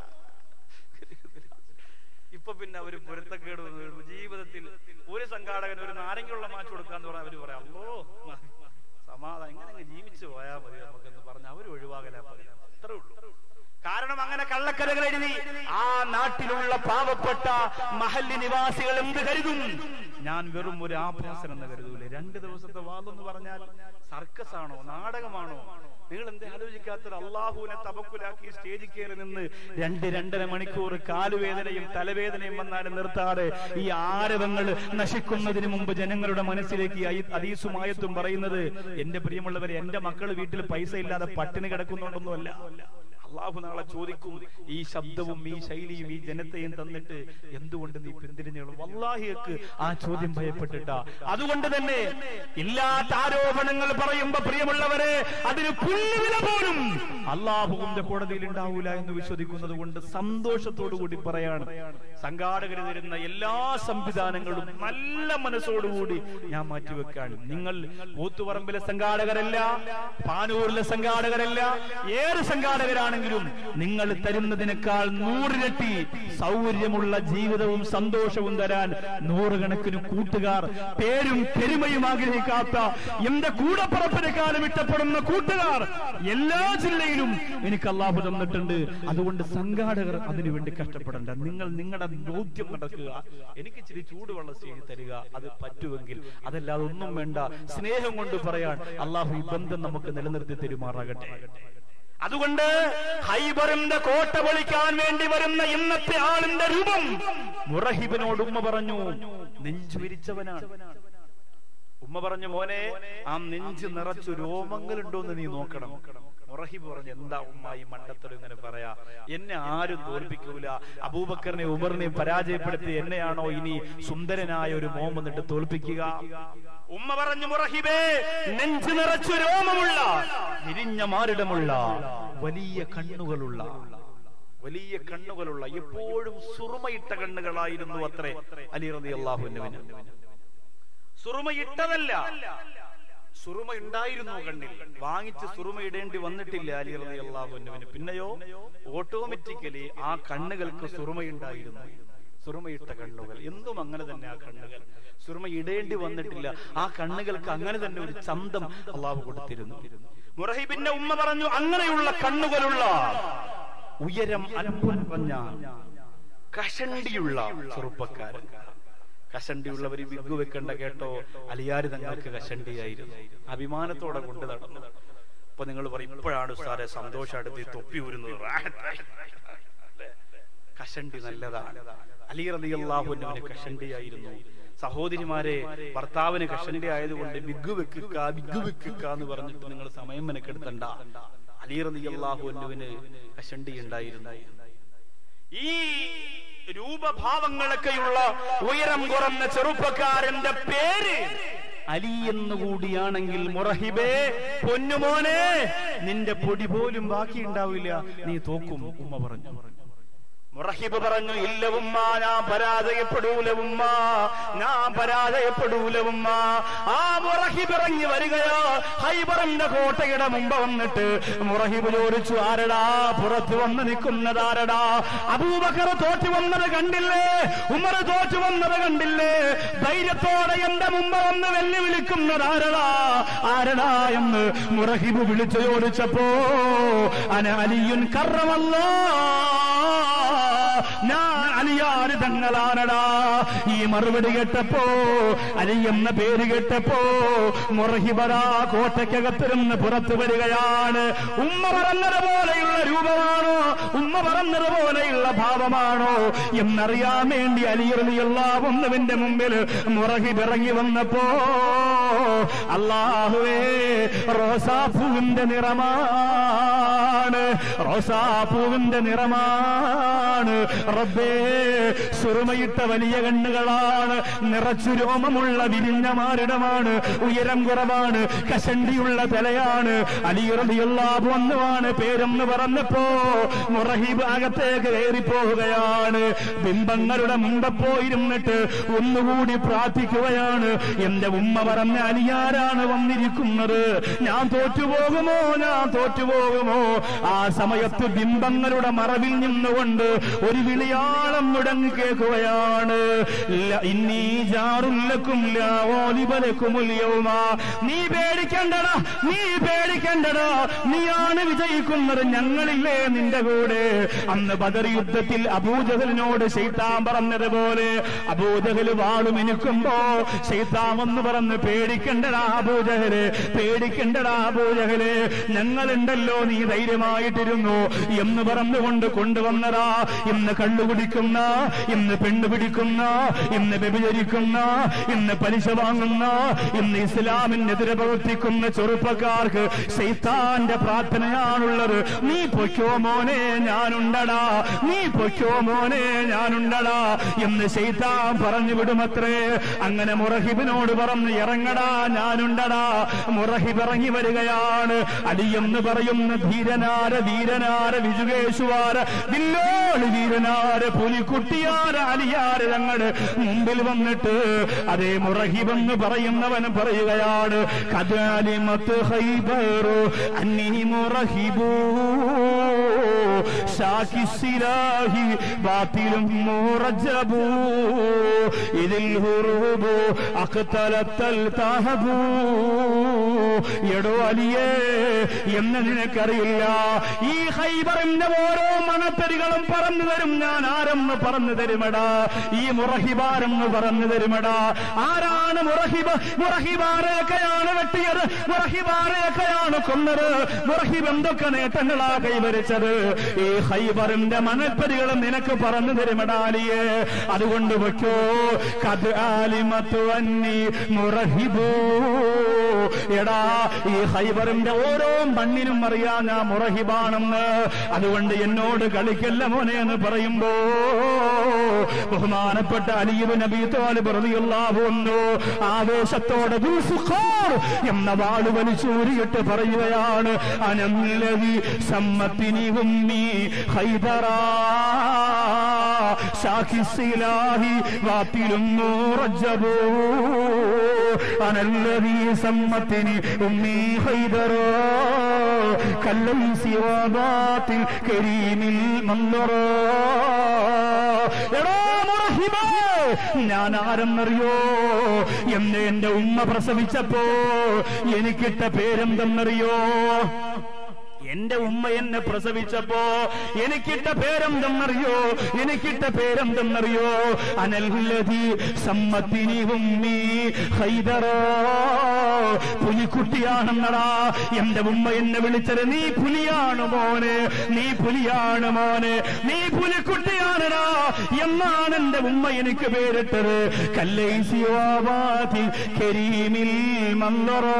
ഇപ്പൊ പിന്നെ അവര് പൊരുത്തക്കേട് വന്നു വരുമ്പോ ജീവിതത്തിൽ ഒരു സംഘാടകൻ ഒരു നാരങ്ങയുള്ള മാച്ച് കൊടുക്കാന്ന് പറഞ്ഞാൽ അവര് പറയാം അല്ലോ സമാധാനം ഇങ്ങനെ അങ്ങ് ജീവിച്ചു പോയാൽ മതി നമുക്കെന്ന് പറഞ്ഞ് അവർ ഒഴിവാകലാ പറയാം അത്രേ ഉള്ളൂ കാരണം അങ്ങനെ കള്ളക്കഥകൾ എഴുതി ആ നാട്ടിലുള്ള പാവപ്പെട്ട മഹല്ലി നിവാസികൾ എന്ത് കരുതും ഞാൻ വെറും ഒരു ആഭാസൻ എന്ന് കരുതൂലേ രണ്ട് ദിവസത്തെ വാദെന്ന് പറഞ്ഞാൽ സർക്കസ് ആണോ നാടകമാണോ നിങ്ങൾ എന്ത് ആലോചിക്കാത്തത് അള്ളാഹുവിനെ തപക്കുലാക്കി സ്റ്റേജിൽ കയറി നിന്ന് രണ്ട് രണ്ടര മണിക്കൂർ കാലുവേദനയും തലവേദനയും വന്നാലും നിർത്താതെ ഈ ആരവങ്ങൾ നശിക്കുന്നതിന് മുമ്പ് ജനങ്ങളുടെ മനസ്സിലേക്ക് ഈ അയി- അതീസുമായത്തും പറയുന്നത് എന്റെ പ്രിയമുള്ളവരെ എന്റെ മക്കൾ വീട്ടിൽ പൈസ ഇല്ലാതെ പട്ടിണി കിടക്കുന്നുണ്ടൊന്നുമല്ല അള്ളാഹു നാളെ ചോദിക്കും ഈ ശബ്ദവും ഈ ശൈലിയും ഈ ജനത്തെയും തന്നിട്ട് എന്തുകൊണ്ട് നീ പിന്തിരിഞ്ഞോളും വല്ലാഹിയക്ക് ആ ചോദ്യം ഭയപ്പെട്ടിട്ടാ അതുകൊണ്ട് തന്നെ ഇല്ലാത്ത ആരോപണങ്ങൾ പറയുമ്പോ പ്രിയമുള്ളവരെ അതിന് പുല്ലുവില പോലും അള്ളാഹുവിന്റെ കോടതിയിൽ ഉണ്ടാവൂല എന്ന് വിശ്വസിക്കുന്നത് കൊണ്ട് സന്തോഷത്തോടു കൂടി പറയാണ് സംഘാടകർ തരുന്ന എല്ലാ സംവിധാനങ്ങളും നല്ല മനസ്സോടുകൂടി ഞാൻ മാറ്റിവെക്കാണ് നിങ്ങൾ കൂത്തുപറമ്പിലെ സംഘാടകരല്ല പാനൂരിലെ സംഘാടകരല്ല ഏത് സംഘാടകരാണെങ്കിലും നിങ്ങൾ തരുന്നതിനേക്കാൾ നൂറിരട്ടി സൗകര്യമുള്ള ജീവിതവും സന്തോഷവും തരാൻ നൂറുകണക്കിന് കൂട്ടുകാർ പേരും പെരുമയും ആഗ്രഹിക്കാത്ത എന്റെ കൂടപ്പുറപ്പിനെക്കാലം ഇഷ്ടപ്പെടുന്ന കൂട്ടുകാർ എല്ലാ ജില്ലയിലും എനിക്ക് അള്ളാഹു തന്നിട്ടുണ്ട് അതുകൊണ്ട് സംഘാടകർ അതിനുവേണ്ടി കഷ്ടപ്പെടണ്ട നിങ്ങൾ നിങ്ങളുടെ ദൗത്യം നടക്കുക എനിക്ക് ഇച്ചിരി ചൂടുവെള്ളം ചെയ്ത് തരിക അത് പറ്റുമെങ്കിൽ അതല്ലാതെ ഒന്നും വേണ്ട സ്നേഹം കൊണ്ട് പറയാൻ അള്ളാഹു ഈ ബന്ധം നമുക്ക് നിലനിർത്തി തരുമാറാകട്ടെ അതുകൊണ്ട് ഹൈബറിന്റെ കോട്ട പൊളിക്കാൻ വേണ്ടി വരുന്ന ഇന്നത്തെ ആളിന്റെ രൂപം മുറഹിബിനോട് ഉമ്മ പറഞ്ഞു നെഞ്ചു വിരിച്ചവനാണ് ഉമ്മ പറഞ്ഞു മോനെ ആ നെഞ്ച് നിറച്ചു രോമങ്ങളുണ്ടോ എന്ന് നീ നോക്കണം മുറഹിബ് പറഞ്ഞു എന്താ ഉമ്മ ഈ മണ്ടത്തരം ഇങ്ങനെ പറയാ എന്നെ ആരും തോൽപ്പിക്കൂല അബൂബക്കറിനെ ഉമറിനെയും പരാജയപ്പെടുത്തി എന്നെയാണോ ഇനി സുന്ദരനായ ഒരു മോം എന്നിട്ട് തോൽപ്പിക്കുക ഉമ്മ പറഞ്ഞു മുറഹിബേ നെഞ്ചു നിറച്ചു രോമമുള്ള വിരിഞ്ഞ മാറിടമുള്ള വലിയ കണ്ണുകളുള്ള വലിയ കണ്ണുകളുള്ള എപ്പോഴും സുറുമയിട്ട കണ്ണുകളായിരുന്നു അത്രേ അലി റതി അള്ളാഹുവിന് സുറുമ ഇട്ടതല്ല സുറുമ ഉണ്ടായിരുന്നു കണ്ണിൽ വാങ്ങിച്ച് സുറുമ ഇടേണ്ടി വന്നിട്ടില്ല അലി റതി അള്ളാഹുവിന് പിന്നെയോ ഓട്ടോമാറ്റിക്കലി ആ കണ്ണുകൾക്ക് സുറുമയുണ്ടായിരുന്നു സുറുമയിട്ട കണ്ണുകൾ എന്തും അങ്ങനെ തന്നെ ആ കണ്ണുകൾ സുറുമ ഇടേണ്ടി വന്നിട്ടില്ല ആ കണ്ണുകൾക്ക് അങ്ങനെ തന്നെ ഒരു ചന്തം അള്ളാഹു കൊടുത്തിരുന്നു മുറഹിബിന്റെ ഉമ്മ പറഞ്ഞു അങ്ങനെയുള്ള കണ്ണുകളുള്ള ഉയരം അല്പം പറഞ്ഞ കഷണ്ടിയുള്ള ചെറുപ്പക്കാരൻ കഷണ്ടിയുള്ളവർ വിഗു വെക്കണ്ട കേട്ടോ അലിയാരി തങ്ങൾക്ക് കഷണ്ടിയായിരുന്നു അഭിമാനത്തോടെ കൊണ്ട് നടന്നു അപ്പൊ നിങ്ങൾ പറയും ഇപ്പോഴാണ് സാറെ സന്തോഷമായിട്ട് ഈ തൊപ്പി ഊരുന്നത് റാഹത്തായി. അല്ലേ? കഷണ്ടി നല്ലതാണ് അലി റളിയല്ലാഹുവിന് കഷണ്ടിയായിരുന്നു സഹോദരിമാരെ ഭർത്താവിന് കഷണ്ടി ആയതുകൊണ്ട് ബിഗ് വെക്കുക ബിഗ് വെക്കുക എന്ന് പറഞ്ഞിട്ട് നിങ്ങൾ സമയം മെനക്കെടുത്തണ്ട അലി റളിയല്ലാഹുവിന് കഷണ്ടി ഉണ്ടായിരുന്നു ഈ രൂപഭാവങ്ങളൊക്കെയുള്ള ഉയരം കുറഞ്ഞ ചെറുപ്പക്കാരന്റെ പേര് അലി എന്നുകൂടിയാണെങ്കിൽ മുറഹിബേ പൊന്നുമോനെ നിന്റെ പൊടി പോലും ബാക്കിയുണ്ടാവില്ല നീ തോക്കും ഉമ്മ പറഞ്ഞു മുറഹിബ് പറഞ്ഞു ഇല്ല ഉമ്മ ഞാൻ പരാജയപ്പെടൂല ഉമ്മ ഞാൻ പരാജയപ്പെടൂല ഉമ്മ ആ മുറഹിബ് ഇറങ്ങി വരികയോ ഹൈബറിന്റെ കോട്ടയുടെ മുമ്പ് വന്നിട്ട് മുറഹിബ് ചോദിച്ചു ആരടാ പുറത്ത് വന്ന് നിൽക്കുന്നതാരടാ അബൂബക്കർ തോറ്റു വന്നത് കണ്ടില്ലേ ഉമർ തോറ്റു വന്നത് കണ്ടില്ലേ ധൈര്യത്തോടെ എന്റെ മുമ്പ് വന്ന് വെല്ലുവിളിക്കുന്നതാരടാ ആരടാ എന്ന് മുറഹിബ് വിളിച്ചു ചോദിച്ചപ്പോ അന അലിയുൻ കറമല്ലോ ഞാൻ അലിയാര് തങ്ങളാണടാ ഈ മറുപടി കേട്ടപ്പോ അലി എന്ന പേര് കേട്ടപ്പോ മുറഹിബടാ കോട്ടയ്ക്കകത്തിരുന്ന് പുറത്തു വരികയാണ് ഉമ്മ പറഞ്ഞത് പോലെയുള്ള രൂപമാണോ ഉമ്മ പറഞ്ഞത് പോലെയുള്ള ഭാവമാണോ എന്നറിയാൻ വേണ്ടി അലിയറിയാവുന്നതിന്റെ മുമ്പിൽ മുറഹിബ് ഇറങ്ങി വന്നപ്പോ അള്ളാഹുവേ റോസാപ്പൂവിന്റെ നിറമാണ് റോസാപ്പൂവിന്റെ നിറമാണ് റബ്ബേ സുറുമയിട്ട വലിയ കണ്ണുകളാണ് നിറച്ചു രോമമുള്ള വിരിഞ്ഞ മാരിടമാണ് ഉയരം കുറവാണ് കഷണ്ടിയുള്ള തലയാണ് അലിയുറതിയുള്ള വന്നുവാണ് പേരെന്ന് പറഞ്ഞപ്പോ മുറഹിബ് അകത്തേക്ക് കയറിപ്പോവുകയാണ് ബിംബങ്ങളുടെ മുമ്പ് പോയിരുന്നിട്ട് ഒന്നുകൂടി പ്രാർത്ഥിക്കുകയാണ് എന്റെ ഉമ്മ പറഞ്ഞ അലിയാരാണ് വന്നിരിക്കുന്നത് ഞാൻ തോറ്റുപോകുമോ ഞാൻ തോറ്റുപോകുമോ ആ സമയത്ത് ബിംബങ്ങളുടെ മറവിൽ നിന്നുകൊണ്ട് ഒരു വിളിയാളം മുടങ്ങി കേൾക്കുകയാണ് ല- ഇന്നീ ജാറുല്ലക്കും ലാവോലിബലക്കുമുൽ യൗമ. നീ പേടിക്കണ്ടടാ നീ പേടിക്കണ്ടടാ നീയാണ് വിജയിക്കുന്നത് ഞങ്ങളില്ലേ നിന്റെ കൂടെ അന്ന് ബദർ യുദ്ധത്തിൽ അബൂജഹലിനോട് ശൈത്താൻ പറഞ്ഞതുപോലെ അബൂജഹൽ വാളും എനിക്കുമ്പോ ശൈത്താൻ എന്ന് പറഞ്ഞ് പേടിക്കണ്ടടാ അബൂജഹല് പേടിക്കണ്ടടാ അബൂജഹല് ഞങ്ങളുണ്ടല്ലോ നീ ധൈര്യമായിട്ടിരുന്നു എന്ന് പറഞ്ഞുകൊണ്ട് കൊണ്ടുവന്നതാ ഇന്ന് കള്ളുകുടിക്കുന്ന ഇന്ന് പെണ്ണു പിടിക്കുന്ന ഇന്ന് വ്യഭിചരിക്കുന്ന ഇന്ന് പലിശ വാങ്ങുന്ന ഇന്ന് ഇസ്ലാമിനെതിരെ പ്രവർത്തിക്കുന്ന ചെറുപ്പക്കാർക്ക് ശൈത്താന്റെ പ്രാർത്ഥനയാണുള്ളത് നീ പൊയ്ക്കോ മോനെ ഞാനുണ്ടടാ നീ പൊയ്ക്കോ മോനെ ഞാനുണ്ടടാ എന്ന് ശൈത്താൻ പറഞ്ഞു വിടുമത്രേ അങ്ങനെ മുറഹിബിനോട് പറഞ്ഞ് ഇറങ്ങടാ ഞാനുണ്ടടാ മുറഹിബ് ഇറങ്ങി വരികയാണ് അലിയെന്ന് പറയുന്ന ധീരനാര ധീരനാര വിജുകേശുവാര വില്ലോളി വീരനാര പുലിക്കുട്ടിയാര അലിയാര ഞങ്ങളുടെ മുമ്പിൽ വന്നിട്ട് അതേ മുറഹിബെന്ന് പറയുന്നവൻ പറയുകയാണ് കഥാലിമത്ത് ഹൈബറു അന്നി മുറഹിബൂ ഷാക്കിസിലാഹി ബാത്തിലും മുറജബൂ ഇതിൽ ഹുറൂബു അഖ്തലത്തൽ തഹബൂ എടോ അലിയേ എന്ന് നിനക്കറിയില്ല ഈ ഹൈബറിന്റെ ഓരോ മണത്തരികളും പറഞ്ഞു തരും ഞാൻ ആരെന്ന് പറഞ്ഞു തരുമടാ ഈ മുറഹിബാരെന്ന് പറഞ്ഞു തരുമടാ ആരാണ് മുറഹിബ് മുറഹിബാരെയൊക്കെയാണ് വെട്ടിയത് മുറഹിബാരെയൊക്കെയാണ് കൊന്നത് മുറഹിബ് എന്തൊക്കെ നേട്ടങ്ങളാ കൈവരിച്ചത് ഈ ഹൈബറിന്റെ മണൽപ്പരികൾ നിനക്ക് പറഞ്ഞു തരുമടാ അലിയേ അതുകൊണ്ട് വെക്കോ കത് ആലിമത്തു അന്നി മുറഹിബൂ എടാ ഈ ഹൈബറിന്റെ ഓരോ മണ്ണിനും അറിയാൻ ഞാൻ മുറഹിബാണെന്ന് അതുകൊണ്ട് എന്നോട് കളിക്കല്ല മോനെ എന്ന് പറയുമ്പോ ബഹുമാനപ്പെട്ട അലീബ് നബി തോലിബ് റളിയല്ലാഹു അൻഹു ആവേശത്തോടെ ദുൽഫുഖാർ എന്ന വാള് വലിച്ചൂരിയിട്ട് പറയുകയാണ് അനല്ലവി സമ്മത്തിനി ഉമ്മി ഹൈദറാ ശാഖിസിലാഹി വാത്തിലും റജബൂ അനല്ലവി സമ്മത്തിനി ഉമ്മി ഹൈദറാ കല്ലൈസി വാദാത്തിൽ കരീമിൽ മല്ലറാ എടാ മുറഹിബേ, ഞാൻ ആരെന്നറിയോ എന്നെ എന്റെ ഉമ്മ പ്രസവിച്ചപ്പോ എനിക്കിട്ട പേരെന്തെന്നറിയോ എന്റെ ഉമ്മ എന്നെ പ്രസവിച്ചപ്പോ എനിക്കിട്ട പേരെന്തെന്നറിയോ എനിക്കിട്ട പേരെന്തെന്നറിയോ അനൽഹി സമ്മത്തിനി ഉമ്മി ഹൈദറോ പുലിക്കുട്ടിയാണെന്നടാ എന്റെ ഉമ്മ എന്നെ വിളിച്ചത് നീ പുലിയാണ് മോനെ നീ പുലിയാണ് മോനെ നീ പുലിക്കുട്ടിയാണടാ എന്നാണ് എന്റെ ഉമ്മ എനിക്ക് പേരിട്ടത് കല്ലൈസിയോവാതി കരീമിൽ മന്ദറോ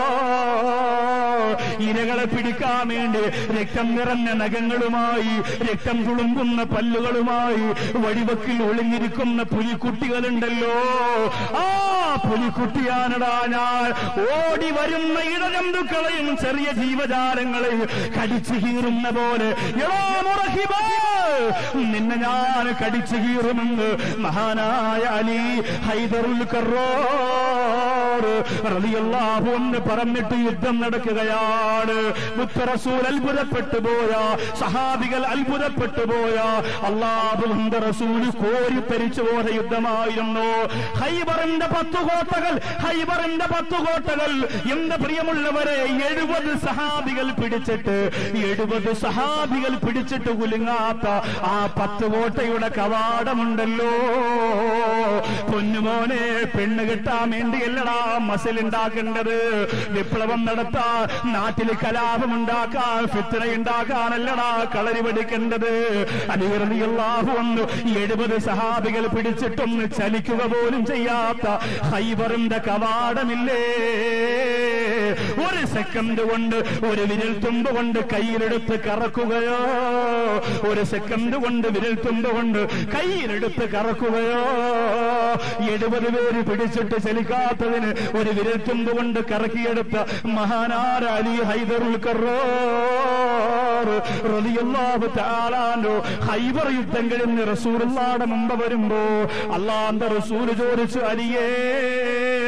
ഇരകളെ പിടിക്കാൻ വേണ്ടി രക്തം നിറഞ്ഞ നഖങ്ങളുമായി രക്തം തുളുമ്പുന്ന പല്ലുകളുമായി വഴിവക്കിൽ ഒളിഞ്ഞിരിക്കുന്ന പുലിക്കുട്ടികളുണ്ടല്ലോ ആ പുലിക്കുട്ടിയാണടാ ഞാൻ ഓടി വരുന്ന ഇടജന്തുക്കളെയും ചെറിയ ജീവജാലങ്ങളെയും കടിച്ചു കീറുന്ന പോലെ എടാ മുറഹിബേ, നിന്നെ ഞാൻ കടിച്ചു കീറുമെന്ന് മഹാനായ അലി ഹൈദറുൽ കറോർ റളിയല്ലാഹു എന്ന് പറഞ്ഞിട്ട് യുദ്ധം നടക്കുകയാണ് മുത്തറസൂൽ അത്ഭുതപ്പെട്ടു പോയ സഹാബികൾ അത്ഭുതപ്പെട്ടു പോയ അള്ളാഹുന്റെ റസൂല് കോരിത്തരിച്ചു പോയ യുദ്ധമായിരുന്നു ഹൈബറിന്റെ പത്തു കോട്ടകൾ ഹൈബറിന്റെ പത്തു കോട്ടകൾ എന്റെ പ്രിയമുള്ളവരെ എഴുപത് സഹാബികൾ പിടിച്ചിട്ട് എഴുപത് സഹാബികൾ പിടിച്ചിട്ട് കുലുങ്ങാത്ത ആ പത്ത് കോട്ടയുടെ കവാടമുണ്ടല്ലോ പൊന്നുമോനെ പെണ്ണ് കിട്ടാൻ വേണ്ടിയല്ലടാ മസിൽ ഉണ്ടാക്കേണ്ടത് വിപ്ലവം നടത്താൻ നാട്ടിൽ കലാപം ഉണ്ടാക്കാൻ ഫിത്തന ഉണ്ടാക്കാനല്ലടാ കളരി പഠിക്കേണ്ടത് അലിഹറിയാഹു വന്നു എഴുപത് സഹാബികൾ പിടിച്ചിട്ടൊന്ന് ചലിക്കുക പോലും ചെയ്യാത്ത ഹൈബറിന്റെ കവാടമില്ലേ ഒരു സെക്കൻഡ് കൊണ്ട് ഒരു വിരൽ തുമ്പ് കൊണ്ട് കയ്യിലെടുത്ത് കറക്കുകയോ ഒരു സെക്കൻഡ് കൊണ്ട് വിരൽ തുമ്പ് കൊണ്ട് കയ്യിലെടുത്ത് കറക്കുകയോ എഴുപത് പേര് പിടിച്ചിട്ട് ചലിക്കാത്തതിന് ഒരു വിരൽ തുമ്പ് കൊണ്ട് കറക്കിയെടുത്ത മഹാനാര അലി ഹൈദറുൽ കറോർ റളിയല്ലാഹു തആലാനോ ഹൈബർ യുദ്ധം കഴിഞ്ഞ് റസൂലുള്ളാടെ മുമ്പ് വരുമ്പോ അള്ളാന്റെ റസൂല് ചോദിച്ചു അലിയേ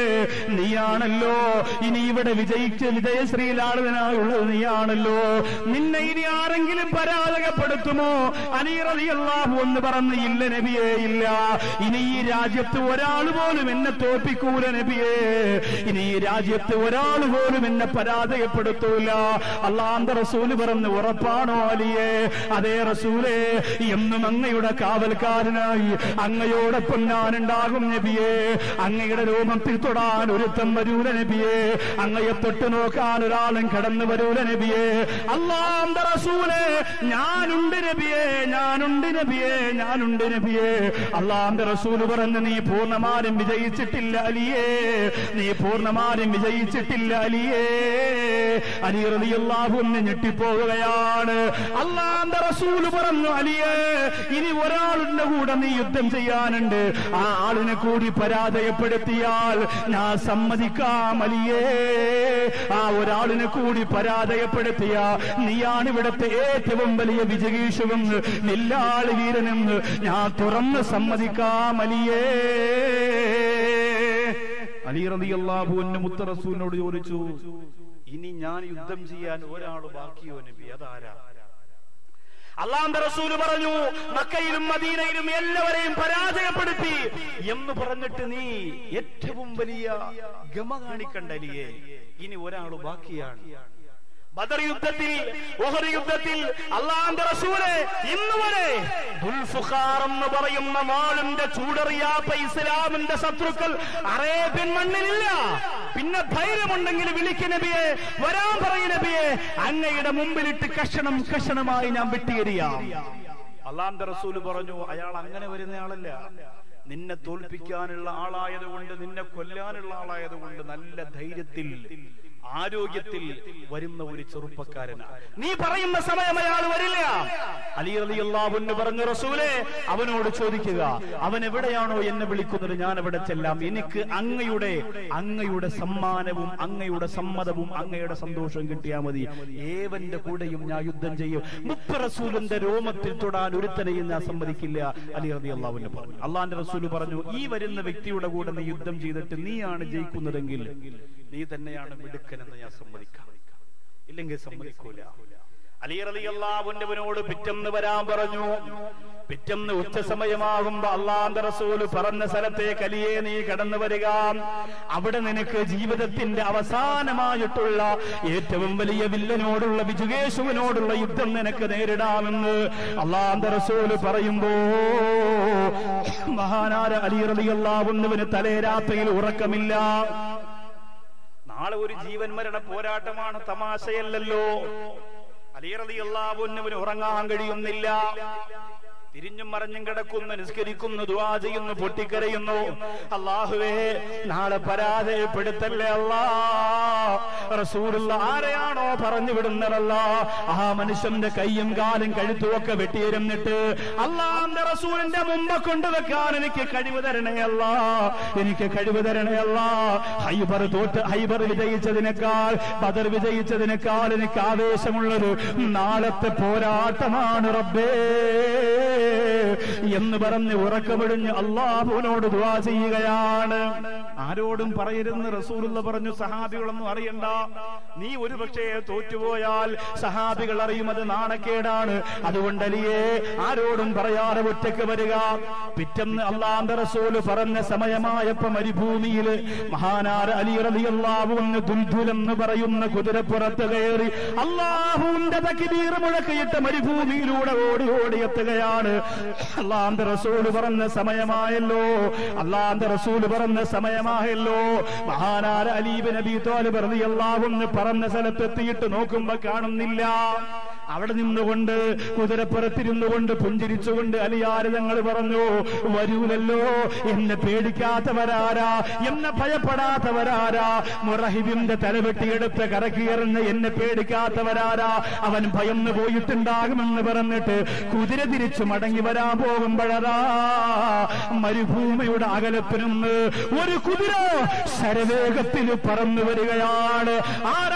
നീയാണല്ലോ ഇനി ഇവിടെ വിജയിച്ച് വിജയശ്രീലാളിതനായുള്ളത് നീയാണല്ലോ നിന്നെ ഇനി ആരെങ്കിലും പരാജയപ്പെടുത്തുമോ അനീറലിയല്ലാഹു എന്ന് പറഞ്ഞ് ഇല്ല നബിയേ ഇല്ല ഇനി ഈ രാജ്യത്ത് ഒരാൾ പോലും എന്നെ തോൽപ്പിക്കൂല നബിയേ ഇനി ഈ രാജ്യത്ത് ഒരാൾ പോലും എന്നെ പരാജയപ്പെടുത്തൂല അള്ളാന്റെ റസൂല് പറഞ്ഞ് ഉറപ്പാണോ അലിയേ അതേ റസൂലേ എന്നും അങ്ങയുടെ കാവൽക്കാരനായി അങ്ങയോടൊപ്പം ഞാനുണ്ടാകും നബിയേ അങ്ങയുടെ രൂപത്തിൽ തൊടാൻ ഒരുത്തം വരൂല നബിയേ അങ്ങയെ തൊട്ട് നോക്കാൻ ഒരാളും കടന്നു വരൂല നബിയേ അള്ളാന്റെ റസൂലേ ഞാനുണ്ട് നബിയേ ഞാനുണ്ട് നബിയേ ഞാനുണ്ട് നബിയേ അള്ളാന്റെ റസൂല് പറഞ്ഞ് നീ പൂർണ്ണമാരും വിജയിച്ചിട്ടില്ല അലിയേ നീ പൂർണ്ണമാരും വിജയിച്ചിട്ടില്ല അലിയേ അലി റളിയല്ലാഹു അൻഹു ഞെട്ടിപ്പോവുകയാണ് അള്ളാന്റെ റസൂല് പറഞ്ഞു അലിയേ ഇനി ഒരാളുടെ കൂടെ നീ യുദ്ധം ചെയ്യാനുണ്ട് ആ ആളിനെ കൂടി പരാജയപ്പെടുത്തിയാൽ ഞാൻ സമ്മതിക്കാം അലിയേ ആ ഒരാളിനെ കൂടി പരാജയപ്പെടുത്തിയ നീയാണ് ഇവിടുത്തെ ഏറ്റവും വലിയ വിജയീഷുവും നെല്ലാളി വീരനെന്ന് ഞാൻ തുറന്ന് സമ്മതിക്കാം അലിയേ അലി റളിയല്ലാഹു അൻഹു മുത്ത റസൂലിനോട് ചോദിച്ചു ഇനി ഞാൻ യുദ്ധം ചെയ്യാൻ ഒരാൾ ബാക്കിയോ നബി അതാരാ അള്ളാന്റെ റസൂല് പറഞ്ഞു മക്കയിലും മദീനയിലും എല്ലാവരെയും പരാജയപ്പെടുത്തി എന്ന് പറഞ്ഞിട്ട് നീ ഏറ്റവും വലിയ ഗമ കാണിക്കണ്ടലിയേ ഇനി ഒരാൾ ബാക്കിയാണ് ബദർ യുദ്ധത്തിൽ ഉഹദ് യുദ്ധത്തിൽ അള്ളാന്റെ റസൂല് ഇന്ന് വരെ ദുൽഫുഖാർ എന്ന് പറയുന്ന മാളിന്റെ ചൂടറിയാത്ത ഇസ്ലാമിന്റെ ശത്രുക്കൾ അറേബ്യൻ മണ്ണിലില്ല പിന്നെ ധൈര്യമുണ്ടെങ്കിൽ വിളിക്ക് നബിയെ വരാൻ പറയ നബിയെ അങ്ങയുടെ മുമ്പിലിട്ട് കഷണം കഷണമായി ഞാൻ വെട്ടിയെറിയാം അള്ളാന്റെ റസൂല് പറഞ്ഞു അയാൾ അങ്ങനെ വരുന്ന ആളല്ല നിന്നെ തോൽപ്പിക്കാനുള്ള ആളായതുകൊണ്ട് നിന്നെ കൊല്ലാനുള്ള ആളായതുകൊണ്ട് നല്ല ധൈര്യത്തിൽ ആരോഗ്യത്തിൽ വരുന്ന ഒരു ചെറുപ്പക്കാരനാണ് നീ പറയുന്ന സമയം അയാൾ വരില്ല അലി അലിയല്ലാവുന്ന് പറഞ്ഞ റസൂലെ അവനോട് ചോദിക്കുക അവൻ എവിടെയാണോ എന്നെ വിളിക്കുന്നത് ഞാൻ അവിടെ ചെല്ലാം എനിക്ക് അങ്ങയുടെ അങ്ങയുടെ സമ്മാനവും അങ്ങയുടെ സമ്മതവും അങ്ങയുടെ സന്തോഷവും കിട്ടിയാൽ മതി ഏവന്റെ കൂടെയും ഞാൻ യുദ്ധം ചെയ്യും മുപ്പ റസൂലിന്റെ രോമത്തിൽ തൊടാൻ ഒരുത്തനെയും ഞാൻ സമ്മതിക്കില്ല അലി അലി അള്ളാഹുവിന് പറഞ്ഞു അള്ളാന്റെ റസൂല് പറഞ്ഞു ഈ വരുന്ന വ്യക്തിയുടെ കൂടെ നീ യുദ്ധം ചെയ്തിട്ട് നീയാണ് ജയിക്കുന്നതെങ്കിൽ നീ തന്നെയാണ് മിടുക്കനെന്ന് ഞാൻ സമ്മതിക്കാം ഇല്ലെങ്കിൽ സമ്മതിക്കൂല അലി റളിയല്ലാഹുവിനോട് പിറ്റന്ന് വരാൻ പറഞ്ഞു പിറ്റന്ന് ഉച്ച സമയമാകുമ്പോ അള്ളാന്റെ റസൂല് പറഞ്ഞ സ്ഥലത്തേക്ക് അലിയെ നീ കടന്നു വരിക അവിടെ നിനക്ക് ജീവിതത്തിന്റെ അവസാനമായിട്ടുള്ള ഏറ്റവും വലിയ വില്ലനോടുള്ള വിജുകേശുവിനോടുള്ള യുദ്ധം നിനക്ക് നേരിടാമെന്ന് അള്ളാന്റെ റസൂല് പറയുമ്പോ മഹാനാര അലി റളിയല്ലാഹുവിന് തലേ രാത്രിയിൽ ഉറക്കമില്ല നാളെ ഒരു ജീവൻ മരണ പോരാട്ടമാണ് തമാശയല്ലല്ലോ അലിയറിയാവുന്നവന് ഉറങ്ങാൻ കഴിയുന്നില്ല തിരിഞ്ഞും മറിഞ്ഞും കിടക്കുന്നു നിസ്കരിക്കുന്നു ദുവാ ചെയ്യുന്നു പൊട്ടിക്കരയുന്നു അള്ളാഹുവേ നാളെ പരാജയപ്പെടുത്തല്ലേ അല്ലാ റസൂലുള്ള ആരെയാണോ പറഞ്ഞു വിടുന്നതല്ല ആ മനുഷ്യന്റെ കൈയും കാലും കഴുത്തും ഒക്കെ വെട്ടിയിരുന്നിട്ട് അള്ളാന്റെ റസൂലിന്റെ മുമ്പ് കൊണ്ടുവെക്കാൻ എനിക്ക് കഴിവ് തരണയല്ല എനിക്ക് കഴിവ് തരണയല്ല ഹൈബർ തോറ്റ് ഹൈബർ വിജയിച്ചതിനേക്കാൾ ബദർ വിജയിച്ചതിനേക്കാൾ എനിക്ക് ആവേശമുള്ളൊരു നാളത്തെ പോരാട്ടമാണ് റബ്ബേ എന്ന് പറഞ്ഞ് ഉറക്കമിടിഞ്ഞ് അള്ളാഹുവിനോട് ദുവാ ചെയ്യുകയാണ് ആരോടും പറയരുന്ന് റസൂലുള്ള പറഞ്ഞു സഹാബികളൊന്നും അറിയണ്ട നീ ഒരു പക്ഷേ തോറ്റുപോയാൽ സഹാബികൾ അറിയും അത് നാണക്കേടാണ് അതുകൊണ്ട് അലിയേ ആരോടും പറയാതെ ഒറ്റയ്ക്ക് വരിക പിറ്റന്ന് അള്ളാന്റെ റസൂല് പറഞ്ഞ സമയമായപ്പോ മരുഭൂമിയിൽ മഹാനാർ അലി റളിയല്ലാഹു അൻഹു ദുൽദുലെന്ന് പറയുന്ന കുതിരപ്പുറത്ത് കയറി അള്ളാഹുവിന്റെ തക്ബീർ മുഴക്കിയിട്ട് മരുഭൂമിയിലൂടെ ഓടി ഓടി എത്തുകയാണ് അള്ളാന്റെ റസൂല് പറഞ്ഞ സമയമായല്ലോ അള്ളാന്റെ റസൂല് പറഞ്ഞ സമയമായല്ലോ മഹാനാര അലീബ് നബി തോല് റളിയല്ലാഹു പറഞ്ഞ സ്ഥലത്തെത്തിയിട്ട് നോക്കുമ്പോ കാണുന്നില്ല അവിടെ നിന്നുകൊണ്ട് കുതിരപ്പുറത്തിരുന്നു കൊണ്ട് പുഞ്ചിരിച്ചുകൊണ്ട് അലിയാര് തങ്ങൾ പറഞ്ഞു വരൂലല്ലോ എന്നെ പേടിക്കാത്തവരാരാ എന്നെ ഭയപ്പെടാത്തവരാരാ മുറഹിബിന്റെ തലവെട്ടിയെടുത്ത് കറക്കിയെറിഞ്ഞ് എന്നെ പേടിക്കാത്തവരാരാ അവൻ ഭയന്ന് പോയിട്ടുണ്ടാകുമെന്ന് പറഞ്ഞിട്ട് കുതിര തിരിച്ചു മടങ്ങി വരാൻ പോകുമ്പോഴതാ മരുഭൂമിയുടെ അകലത്തിൽ നിന്ന് ഒരു കുതിര ശരവേഗത്തിൽ പറന്നു വരികയാണ് ആരാണെന്ന്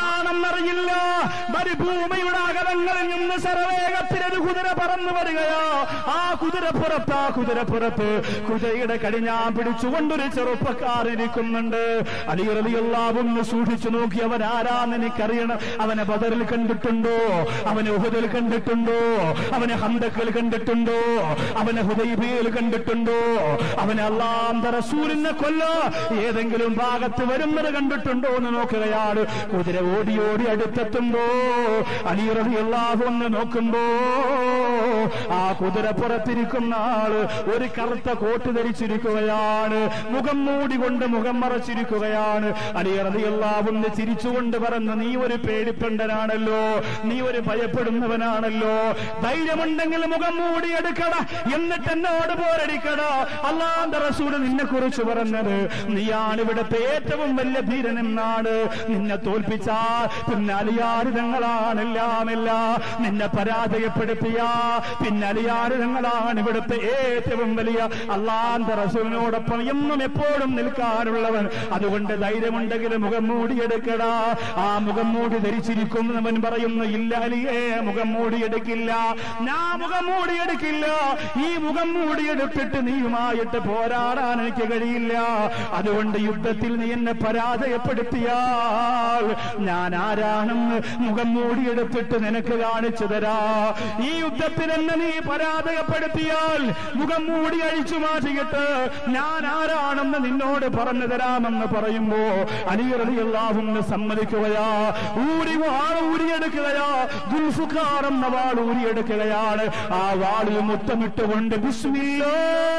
ആരാണെന്നറിയില്ല മരുഭൂമിയുടെ അകലങ്ങളിൽ നിന്ന് സർവേഗത്തിലൊരു കുതിര പറന്നു വരികയോ ആ കുതിരപ്പുറത്ത് ആ കുതിരപ്പുറത്ത് കുതിരയുടെ കടിഞ്ഞാൻ പിടിച്ചുകൊണ്ടൊരു ചെറുപ്പക്കാരൻ ഇരിക്കുന്നുണ്ട് അലിയറിയാവും സൂക്ഷിച്ചു നോക്കി അവൻ ആരാന്ന് എനിക്കറിയണം അവനെ ബദറിൽ കണ്ടിട്ടുണ്ടോ അവനെ ഉഹുദിൽ കണ്ടിട്ടുണ്ടോ അവനെ ഹന്തക്കിൽ കണ്ടിട്ടുണ്ടോ അവനെ ഹുദൈബിയിൽ കണ്ടിട്ടുണ്ടോ അവനെ അള്ളാന്ത റസൂലിനെ കൊല്ല ഏതെങ്കിലും ഭാഗത്ത് വരുന്നത് കണ്ടിട്ടുണ്ടോ എന്ന് നോക്കുകയാണ് കുതിര ഓടി ഓടി അടുത്തെത്തുമ്പോ അലിയറതി അള്ളാഹു ഒന്ന് നോക്കുമ്പോ ആ കുതിര പുറത്തിരിക്കുന്ന ആള് ഒരു കറുത്ത കോട്ട് ധരിച്ചിരിക്കുകയാണ് മുഖം മൂടി കൊണ്ട് മുഖം മറച്ചിരിക്കുകയാണ് അലിയറതി അള്ളാഹുന്ന് ചിരിച്ചുകൊണ്ട് പറഞ്ഞു നീ ഒരു പേടിപ്പണ്ടനാണല്ലോ നീ ഒരു ഭയപ്പെടുന്നവനാണല്ലോ ധൈര്യമുണ്ടെങ്കിൽ മുഖം മൂടി എടുക്കട എന്നിട്ട് എന്നോട് പോരടിക്കട അള്ളാന്റെ റസൂല് നിന്നെ കുറിച്ച് പറഞ്ഞത് നീയാണ് ഇവിടുത്തെ ഏറ്റവും വലിയ ധീരനെന്നാണ് നിന്നെ തോൽപ്പിച്ച പിന്നെ അലിയാരിതങ്ങളാണെല്ലാമല്ല നിന്നെ പരാജയപ്പെടുത്തിയ പിന്നെ അലിയാരിതങ്ങളാണ് ഇവിടുത്തെ ഏറ്റവും വലിയ അള്ളാന്റെ റസൂലിനോടൊപ്പം എന്നും എപ്പോഴും നിൽക്കാനുള്ളവൻ അതുകൊണ്ട് ധൈര്യമുണ്ടെങ്കിൽ മുഖം മൂടിയെടുക്കടാ ആ മുഖം മൂടി ധരിച്ചിരിക്കുന്നവൻ പറയുന്നു ഇല്ല അലിയേ മുഖം മൂടിയെടുക്കില്ല ഞാൻ മുഖം മൂടിയെടുക്കില്ല ഈ മുഖം മൂടിയെടുത്തിട്ട് നീയുമായിട്ട് പോരാടാൻ എനിക്ക് കഴിയില്ല അതുകൊണ്ട് യുദ്ധത്തിൽ നീ എന്നെ പരാജയപ്പെടുത്തിയാൽ ഞാൻ ആരാണെന്ന് മുഖം മൂടിയെടുത്തിട്ട് നിനക്ക് കാണിച്ചു തരാ ഈ യുദ്ധത്തിൽ എന്നെ നീ പരാജയപ്പെടുത്തിയാൽ മുഖം മൂടി അഴിച്ചു മാറ്റിയിട്ട് ഞാൻ ആരാണെന്ന് നിന്നോട് പറഞ്ഞു തരാമെന്ന് പറയുമ്പോ അലിയറിയാവുന്ന സമ്മതിക്കുകയാ ഊരി വാൾ ഊരിയെടുക്കുകയാ ദുൽഫുക്കാർ എന്ന വാൾ ഊരിയെടുക്കുകയാണ് ആ വാളിൽ മുത്തമിട്ടുകൊണ്ട് ബിസ്മില്ലോ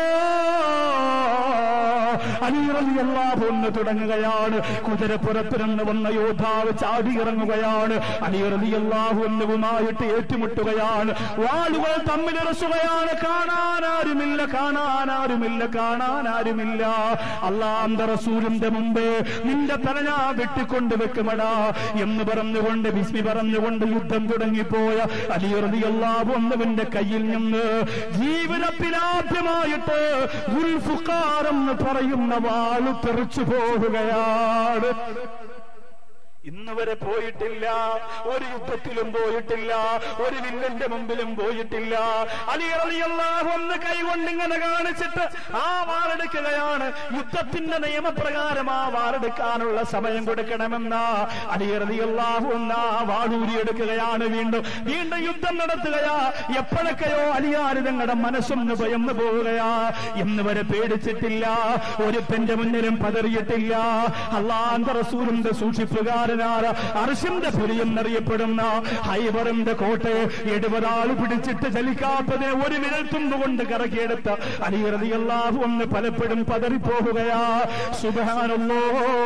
അലിയറിയല്ലാഹു എന്ന് തുടങ്ങുകയാണ് കുതിരപ്പുറത്തിരുന്ന് വന്ന യോദ്ധാവ് ചാടിയിറങ്ങുകയാണ് അലിയറിയല്ലാഹു എന്നുമായിട്ട് ഏറ്റുമുട്ടുകയാണ് വാളുകൾ തമ്മിലിറച്ചുകയാണ് കാണാനാരുമില്ല കാണാനാരുമില്ല കാണാനാരുമില്ല അള്ളാന്റെ റസൂലിന്റെ മുമ്പ് നിന്റെ തല ഞാൻ വെട്ടിക്കൊണ്ട് വെക്കുമടാ എന്ന് പറഞ്ഞുകൊണ്ട് വിസ്മി പറഞ്ഞുകൊണ്ട് യുദ്ധം തുടങ്ങിപ്പോയ അലിയറിയല്ലാഹു എന്നവന്റെ കയ്യിൽ നിന്ന് ജീവിതത്തിലാദ്യമായിട്ട് ഉൽഫുക്കാർ എന്ന് പറയുന്ന വാള് തെറിച്ചു പോവുകയാണ് ഇന്ന് വരെ പോയിട്ടില്ല ഒരു യുദ്ധത്തിലും പോയിട്ടില്ല ഒരു വില്ലന്റെ മുമ്പിലും പോയിട്ടില്ല അലി അലിയല്ലാഹു ഒന്ന് കൈകൊണ്ട് ഇങ്ങനെ കാണിച്ചിട്ട് ആ വാളെടുക്കുകയാണ് യുദ്ധത്തിന്റെ നിയമപ്രകാരം ആ വാളെടുക്കാനുള്ള സമയം കൊടുക്കണമെന്ന അലി അലിയല്ലാഹു ഒന്ന് ആ വാളൂരി എടുക്കുകയാണ് വീണ്ടും വീണ്ടും യുദ്ധം നടത്തുകയാ എപ്പോഴൊക്കെയോ അലിയാര് തങ്ങളുടെ മനസ്സൊന്ന് ഭയന്നു പോവുകയാ ഇന്ന് വരെ പേടിച്ചിട്ടില്ല ഒരുപ്പന്റെ മുന്നിലും പതറിയിട്ടില്ല അള്ളാന്റെ റസൂലിന്റെ സൂക്ഷിപ്പുകാരനാണ് അർഷിന്റെ പുരി എന്നറിയപ്പെടുന്ന ഹൈബറിന്റെ കോട്ട് എഴുപതാൾ പിടിച്ചിട്ട് ചലിക്കാത്തതിനെ ഒരു വിരൽ തുമ്പുകൊണ്ട് കറക്കിയെടുത്ത അലിയറിയല്ലാഹു ഒന്ന് പലപ്പോഴും പതറിപ്പോകുകയാ സുബാനല്ലോ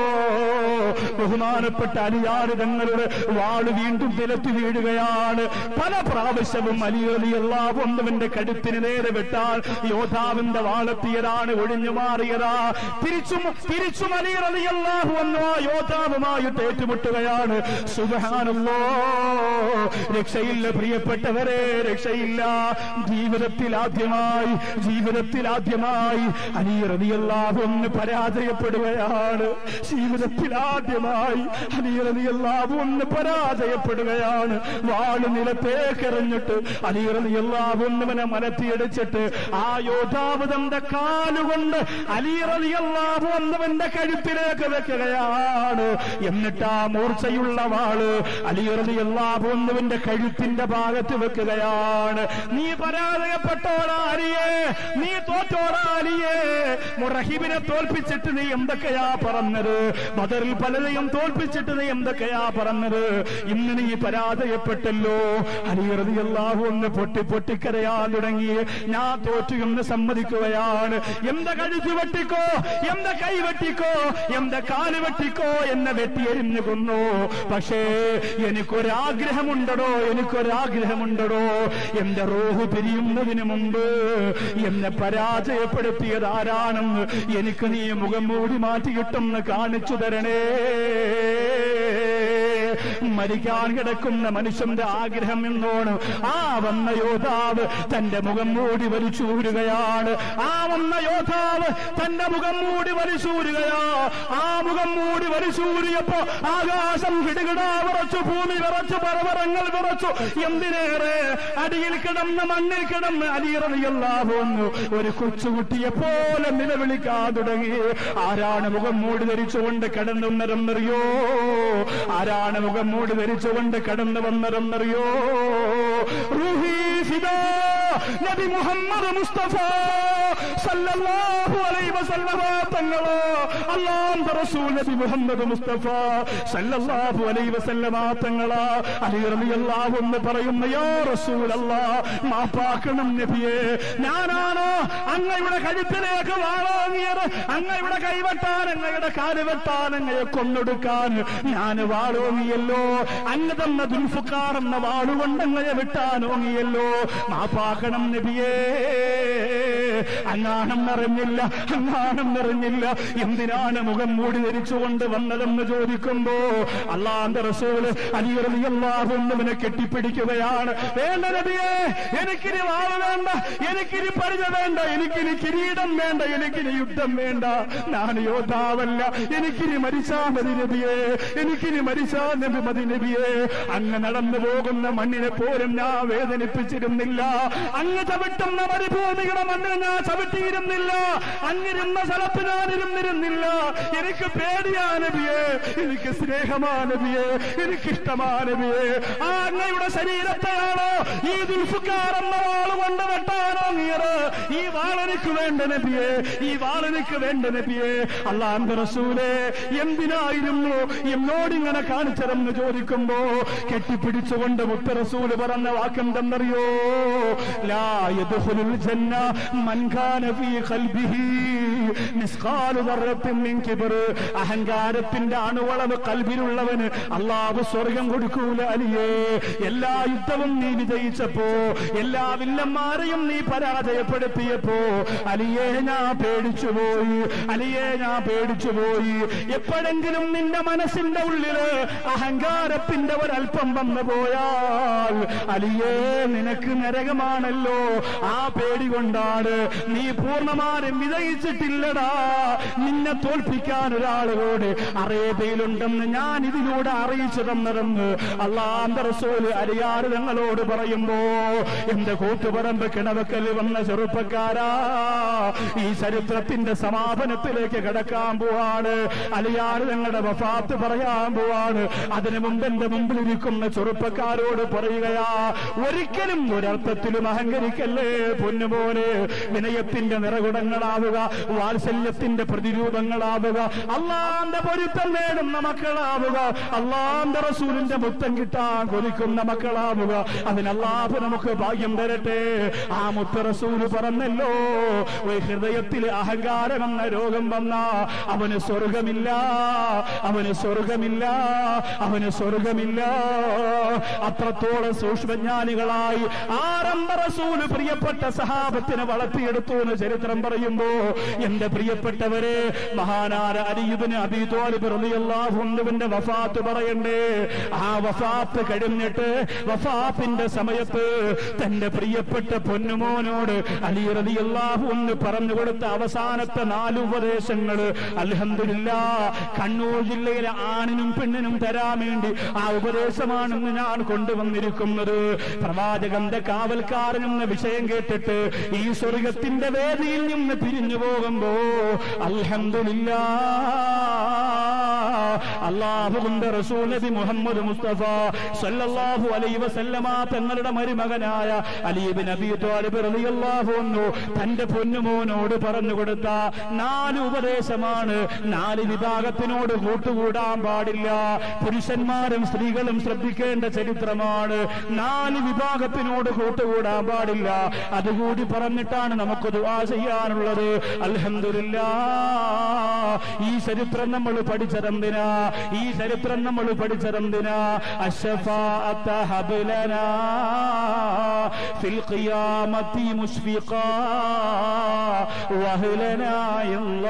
ബഹുമാനപ്പെട്ട അലിയാറ് തങ്ങളുടെ വാള് വീണ്ടും നിലത്തു വീഴുകയാണ് പല പ്രാവശ്യവും അലിയറിയല്ലാഹു ഒന്നവന്റെ കഴുത്തിന് നേരെ വിട്ടാൽ യോദ്ധാവിന്റെ വാളെത്തിയതാണ് ഒഴിഞ്ഞു മാറിയതാ തിരിച്ചും തിരിച്ചും അലിയറിയല്ലാഹു എന്നോ യോദ്ധാവുമായിട്ട് ഏറ്റുമുട്ടുകയാണ് സുബഹാനല്ലോ രക്ഷയില്ല പ്രിയപ്പെട്ടവരെ രക്ഷയില്ല ജീവിതത്തിൽ ആദ്യമായി ജീവിതത്തിൽ ആദ്യമായി അലിയറിയല്ലാഹു ഒന്ന് പരാജയപ്പെടുകയാണ് ജീവിതത്തിൽ ആദ്യമായി അലിയറിയല്ലാഹു ഒന്ന് പരാജയപ്പെടുകയാണ് വാള് നിലത്തേക്ക് എറിഞ്ഞിട്ട് അലിയറിയല്ലാഹു ഒന്നവനെ മലത്തിയടിച്ചിട്ട് ആ യോദ്ധാവ് തന്റെ കാലുകൊണ്ട് അലിയറിയല്ലാഹു ഒന്നവന്റെ കഴുത്തിലേക്ക് വെക്കുകയാണ് എന്നിട്ട് ആ മൂർച്ചയുള്ള വാള് അലിയറിയല്ലാഹു ഒന്നവന്റെ കഴുത്തിന്റെ ഭാഗത്ത് വെക്കുകയാണ് നീ പരാജയപ്പെട്ടോടാ അലിയേ നീ തോറ്റോടാ അലിയേ മുറഹിബിനെ തോൽപ്പിച്ചിട്ട് നീ എന്തൊക്കെയാ പറഞ്ഞത് ബദറിൽ പലരെയും തോൽപ്പിച്ചിട്ട് നീ എന്തൊക്കെയാ പറഞ്ഞത് ഇന്ന് നീ പരാജയപ്പെട്ടല്ലോ അലിയറിയല്ലാഹു ഒന്ന് പൊട്ടി പൊട്ടിക്കരയാൻ തുടങ്ങി ഞാൻ തോറ്റു എന്ന് സമ്മതിക്കുകയാണ് എന്റെ കഴുത്ത് വെട്ടിക്കോ എന്റെ കൈ വെട്ടിക്കോ എന്റെ കാല് വെട്ടിക്കോ എന്നെ വെട്ടിയെരിഞ്ഞു കൊന്നു പക്ഷേ എനിക്കൊരാഗ്രഹമുണ്ടടോ എനിക്കൊരാഗ്രഹമുണ്ടടോ എന്റെ റോഹ് പിരിയുന്നതിന് മുമ്പ് എന്നെ പരാജയപ്പെടുത്തിയത് ആരാണെന്ന് എനിക്ക് നീ മുഖം മൂടി മാറ്റി കിട്ടുമെന്ന് കാണിച്ചു തരണേ മരിക്കാൻ കിടക്കുന്ന മനുഷ്യന്റെ ആഗ്രഹം എന്നോണ് ആ വന്ന യോദ്ധാവ് തന്റെ മുഖം മൂടി വലിച്ചൂരുകയാണ് ആ വന്ന യോദ്ധാവ് തന്റെ മുഖം മൂടി വലിച്ചൂരുകയാ ആ മുഖം മൂടി വലിച്ചൂരിയപ്പോ ആകാശം കിടുകിടാ വിറച്ചു ഭൂമി വിറച്ചു പർവ്വതങ്ങൾ വിറച്ചു എന്തിനേറെ അടിയിൽ കിടന്ന് മണ്ണിൽ കിടന്ന് അലിയറിയല്ലാവുന്നു ഒരു കൊച്ചുകുട്ടിയെ പോലെ നിലവിളിക്കാൻ തുടങ്ങി ആരാണ് മുഖം മൂടി ധരിച്ചുകൊണ്ട് കടന്നു വന്നതെന്നറിയോ ആരാണ് മുഖം മൂടി ധരിച്ചുകൊണ്ട് കടന്നു വന്നതെന്നറിയോ റൂഹി ഫിദാ നബി മുഹമ്മദ് മുസ്തഫ സല്ലല്ലാഹു അലൈഹി വസല്ലമ തങ്ങളോ അല്ലാഹുവിന്റെ റസൂൽ നബി മുഹമ്മദ് മുസ്തഫ സല്ലല്ലാഹു അലൈഹി വസല്ലമ തങ്ങളാ അലി റളിയല്ലാഹു എന്ന് പറയുന്ന യാ റസൂലല്ലാ മാപ്പാക്കണം നബിയെ ഞാനാണോ അങ്ങയുടെ കഴുത്തിലേക്ക് വാളോങ്ങിയത് അങ്ങയുടെ കൈവെട്ടാൻ അങ്ങയുടെ കാല് വെട്ടാൻ അങ്ങയെ കൊന്നൊടുക്കാൻ ഞാൻ വാളോങ്ങിയല്ലോ അങ്ങ് തന്ന ദുൽഫുക്കാർ എന്ന വാളുകൊണ്ട് അങ്ങയെ വെട്ടാൻ ഓങ്ങിയല്ലോ മാപ്പാക്കണം നബിയേ അങ്ങാണം നിറഞ്ഞില്ല അങ്ങാണം നിറഞ്ഞില്ല എന്തിനാണ് മുഖം മൂടി ധരിച്ചുകൊണ്ട് വന്നതെന്ന് ചോദിക്കുമ്പോ അള്ളാന്റെ റസൂല് അലിയറിയല്ലാഹുന്നവനെ കെട്ടിപ്പിടിക്കുകയാണ് വേണ്ട നബിയേ എനിക്കിനി വാള വേണ്ട എനിക്കിനി പരിച വേണ്ട എനിക്കിനി കിരീടം വേണ്ട എനിക്കിനി യുദ്ധം വേണ്ട ഞാൻ യോദ്ധാവല്ല എനിക്കിനി മരിച്ചാ മതി നബിയേ എനിക്കിനി മരിച്ചാ നബി മതി നബിയേ അങ്ങ് നടന്നു പോകുന്ന മണ്ണിനെ പോലും ഞാൻ വേദനിപ്പിച്ചിരുന്നില്ല അങ്ങ് ചവിട്ടുന്ന മരുഭൂമിയുടെ മണ്ണിൽ ഞാൻ ചവിട്ടിയിരുന്നില്ല അങ്ങിരുന്ന സ്ഥലത്ത് ഞാൻ ഇരുന്നിരുന്നില്ല എനിക്ക് പേടിയാ നബിയേ എനിക്ക് സ്നേഹമാ നബിയേ എനിക്ക് ഇഷ്ടമാ നബിയേ ആ അങ്ങയുടെ ശരീരത്തെയാണോ ഈ ദുൽഫുക്കാർ എന്ന വാള് കൊണ്ട് വെട്ടാനോങ്ങിയത് ഈ വാളെനിക്ക് വേണ്ട നബിയേ ഈ വാളെനിക്ക് വേണ്ട നബിയേ അള്ളാന്റെ റസൂലേ എന്തിനായിരുന്നു എന്നോടിങ്ങനെ കാണിച്ചതെന്ന് ചോദിക്കുമ്പോ കെട്ടിപ്പിടിച്ചുകൊണ്ട് മുത്ത റസൂല് പറഞ്ഞ വാക്കെന്തെന്നറിയോ ലാ യദ്ഖുലുൽ ജന്ന മൻ കാന ഫീ ഖൽബിഹി മിസ്ഖാലു ദർറത്തിൻ മിൻ കിബ്ർ അഹങ്കാരത്തിന്റെ അണുവളവ് കൽബിലുള്ളവന് അള്ളാഹു സ്വർഗം കൊടുക്കൂല അലിയേ എല്ലാ യുദ്ധവും നീ വിജയിച്ചപ്പോ എല്ലാ വില്ലന്മാരെയും നീ പരാജയപ്പെടുത്തിയപ്പോ അലിയെ ഞാൻ പേടിച്ചുപോയി അലിയെ ഞാൻ പേടിച്ചുപോയി എപ്പോഴെങ്കിലും നിന്റെ മനസ്സിന്റെ ഉള്ളില് അഹങ്കാരത്തിന്റെ ഒരല്പം വന്നു പോയാൽ അലിയെ നിനക്ക് നരകമാണല്ലോ ആ പേടി കൊണ്ടാണ് നീ പൂർണ്ണമാരും വിജയിച്ചിട്ടില്ലടാ നിന്നെ തോൽപ്പിക്കാൻ ഒരാളോട് അറേബ്യയിലുണ്ടെന്ന് ഞാൻ ഇതിലൂടെ അറിയിച്ചു തന്നതെന്ന് അള്ളാന്റെ റസൂല് അലിയാറ് ഞങ്ങളോട് പറയുമ്പോ എന്റെ കൂട്ടുപറമ്പ് കിണവക്കൽ വന്ന ചെറുപ്പക്കാരാ ഈ ചരിത്രത്തിന്റെ സമാപനത്തിലേക്ക് കിടക്കാൻ പോവാണ് അലിയാറ് ഞങ്ങളുടെ വഫാത്ത് പറയാൻ പോവാണ് അതിനു മുമ്പ് എന്റെ മുമ്പിൽ ഇരിക്കുന്ന ചെറുപ്പക്കാരോട് പറയുകയാ ഒരിക്കലും ഒരർത്ഥത്തിലും അഹങ്കരിക്കല്ലേ പൊന്നുപോലെ വിനയത്തിന്റെ നിറകുടങ്ങളാവുക വാത്സല്യത്തിന്റെ പ്രതിരൂപങ്ങളാവുക അള്ളാന്റെ പൊരുത്തം നേടുന്ന മക്കളാവുക അള്ളാന്റെ റസൂലിന്റെ മുത്തം കിട്ടാൻ കൊതിക്കുന്ന മക്കളാവുക അതിനല്ലാഹു നമുക്ക് ഭാഗ്യം തരട്ടെ ആ മുത്ത റസൂല് പറഞ്ഞല്ലോ ഒരു ഹൃദയത്തിൽ അഹങ്കാരം എന്ന രോഗം വന്ന അവന് സ്വർഗമില്ല അവന് സ്വർഗമില്ല അവന് സ്വർഗമില്ല അത്രത്തോളം സൂക്ഷ്മജ്ഞാനികളായി ആരംഭ റസൂല് പ്രിയപ്പെട്ട സഹാബത്തിനെ വളർത്തിയെടുത്തു എന്ന് ചരിത്രം പറയുമ്പോ എന്റെ പ്രിയപ്പെട്ടവരെ മഹാനാര അരിയുബിന് അബിതോലിബ് റളിയല്ലാഹുവിന്റെ വഫാത്ത് പറയണ്ടേ ആ വഫാത്ത് കഴിഞ്ഞിട്ട് വഫാത്തിന്റെ സമയത്ത് തന്റെ പ്രിയപ്പെട്ട പൊന്നുമോനോട് അലി റളിയല്ലാഹു എന്ന് പറഞ്ഞു കൊടുത്ത അവസാനത്തെ നാല് ഉപദേശങ്ങൾ അൽഹംദുലില്ല കണ്ണൂർ ജില്ലയിലെ ആണിനും പെണ്ണിനും തരാൻ വേണ്ടി ആ ഉപദേശമാണെന്ന് ഞാൻ കൊണ്ടുവന്നിരിക്കുന്നത് പ്രവാചകന്റെ കാവൽക്കാരൻ എന്ന വിഷയം കേട്ടിട്ട് ഈ സ്വർഗത്തിന്റെ വേദിയിൽ നിന്ന് പിരിഞ്ഞു പോകുമ്പോ അൽഹംദുലില്ല അള്ളാഹുവിന്റെ റസൂൽ നബി മുഹമ്മദ് മുസ്തഫ സല്ലല്ലാഹു അലൈഹി വസല്ലമ തങ്ങളുടെ മരുമകനായ അലീബിൻ അബി ത്വാലിബ് റളിയല്ലാഹു അൻഹു തന്റെ പൊന്നുമോനോട് പറഞ്ഞു കൊടുത്ത നാല് ഉപദേശമാണ് നാല് വിഭാഗത്തിനോട് കൂട്ടുകൂടാൻ പാടില്ല പുരുഷന്മാരും സ്ത്രീകളും ശ്രദ്ധിക്കേണ്ട ചരിത്രമാണ് നാല് വിഭാഗത്തിനോട് കൂട്ടുകൂടാൻ പാടില്ല അതുകൂടി പറഞ്ഞിട്ടാണ് നമുക്ക് ദുആ ചെയ്യാനുള്ളത് അൽഹംദുലില്ലാ ഈ ചരിത്രം നമ്മൾ പഠിച്ചതെന്തിനാ ഈ ചരിത്രം നമ്മൾ പഠിച്ചതെന്തിനാ അശഫാഅത്ത ഹബ്ലനാ ഫിൽ ഖിയാമത്തി മുഷ്ഫിഖാ വഹ്ലനാ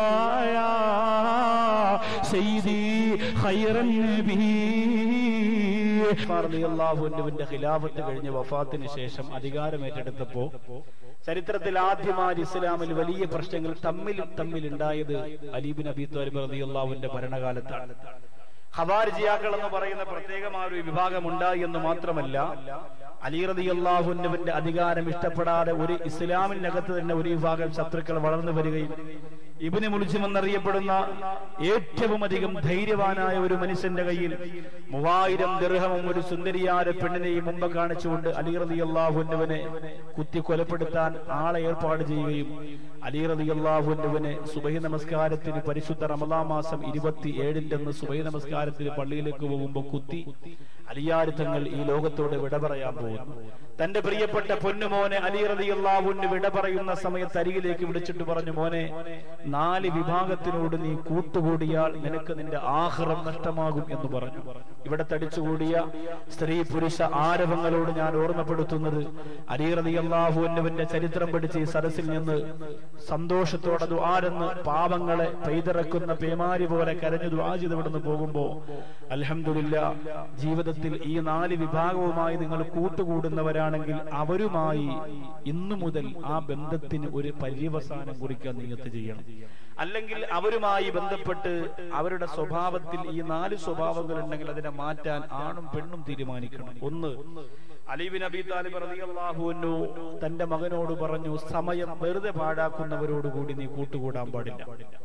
യല്ലാ സയ്യിദി ഖൈറൻ നബീ റളിയല്ലാഹുവിന്റെ ഖിലാഫത്ത് കഴിഞ്ഞ് വഫാത്തിന് ശേഷം അധികാരം ഏറ്റെടുത്തപ്പോ ചരിത്രത്തിൽ ആദ്യമായി ഇസ്ലാമിൽ വലിയ പ്രശ്നങ്ങൾ തമ്മിൽ തമ്മിൽ ഉണ്ടായത് അലീബിൻ അബി തോലിബ് റളിയല്ലാഹുവിന്റെ ഭരണകാലത്താണ് ഖവാരിജിയാക്കൾ എന്ന് പറയുന്ന പ്രത്യേകമായ ഒരു വിഭാഗം ഉണ്ടായി എന്ന് മാത്രമല്ല അലി റളിയല്ലാഹുവിന്റെ അധികാരം ഇഷ്ടപ്പെടാതെ ഒരു ഇസ്ലാമിനകത്ത് തന്നെ ഒരു വിഭാഗം ശത്രുക്കൾ വളർന്നു വരികയും ഇബിന് മുളിച്ചും എന്നറിയപ്പെടുന്ന ഏറ്റവും അധികം ധൈര്യവാനായ ഒരു മനുഷ്യന്റെ കയ്യിൽ മൂവായിരം ദീർഘവും ഒരു സുന്ദരിയായ പെണ്ണിനെയും മുമ്പ് കാണിച്ചുകൊണ്ട് അലി റതി അള്ളാഹുവിനെ കുത്തി കൊലപ്പെടുത്താൻ ആളെ ഏർപ്പാട് ചെയ്യുകയും അലി റതി അള്ളാഹുവിനെ സുബഹി നമസ്കാരത്തിന് പരിശുദ്ധ റമദാ മാസം ഇരുപത്തി ഏഴിന്റെ അന്ന് സുബഹി നമസ്കാരത്തിന് പള്ളിയിലേക്ക് പോകുമ്പോൾ കുത്തി അലിയാരിത്തങ്ങൾ ഈ ലോകത്തോട് വിട പറയാൻ പോകുന്നു തന്റെ പ്രിയപ്പെട്ട പൊന്നുമോനെ അലി റളിയല്ലാഹുവിന് വിട പറയുന്ന സമയത്ത് അരികിലേക്ക് വിളിച്ചിട്ട് പറഞ്ഞു മോനെ നാല് വിഭാഗത്തിനോട് നീ കൂട്ടുകൂടിയാൽ നിനക്ക് നിന്റെ ആഹ്റം നഷ്ടമാകും എന്ന് പറഞ്ഞു ഇവിടെ തടിച്ചുകൂടിയ സ്ത്രീ പുരുഷ ആരവങ്ങളോട് ഞാൻ ഓർമ്മപ്പെടുത്തുന്നത് അലി റളിയല്ലാഹുവിന്റെ ചരിത്രം പഠിച്ച് ഈ സദസ്സിൽ നിന്ന് സന്തോഷത്തോടെ ദുആരെന്ന് പാവങ്ങളെ പെയ്തിറക്കുന്ന പേമാരി പോലെ കരഞ്ഞു ദുആ ചെയ്ത് ഇവിടുന്ന് പോകുമ്പോ അൽഹംദുലില്ലാ ജീവിതത്തിൽ ഈ നാല് വിഭാഗവുമായി നിങ്ങൾ കൂട്ടുകൂടുന്നവരാണെങ്കിൽ അവരുമായി ഇന്നു മുതൽ ആ ബന്ധത്തിന് ഒരു പര്യവസാനം കുറിക്കാൻ നിയത്ത് ചെയ്യണം അല്ലെങ്കിൽ അവരുമായി ബന്ധപ്പെട്ട് അവരുടെ സ്വഭാവത്തിൽ ഈ നാല് സ്വഭാവങ്ങൾ ഉണ്ടെങ്കിൽ അതിനെ മാറ്റാൻ ആണും പെണ്ണും തീരുമാനിക്കണം ഒന്ന് അലീബിൻ അബി താലിബ് റളിയല്ലാഹു അൻഹു തന്റെ മകനോട് പറഞ്ഞു സമയം വെറുതെ പാഴാക്കുന്നവരോട് കൂടി നീ കൂട്ടുകൂടാൻ പാടില്ല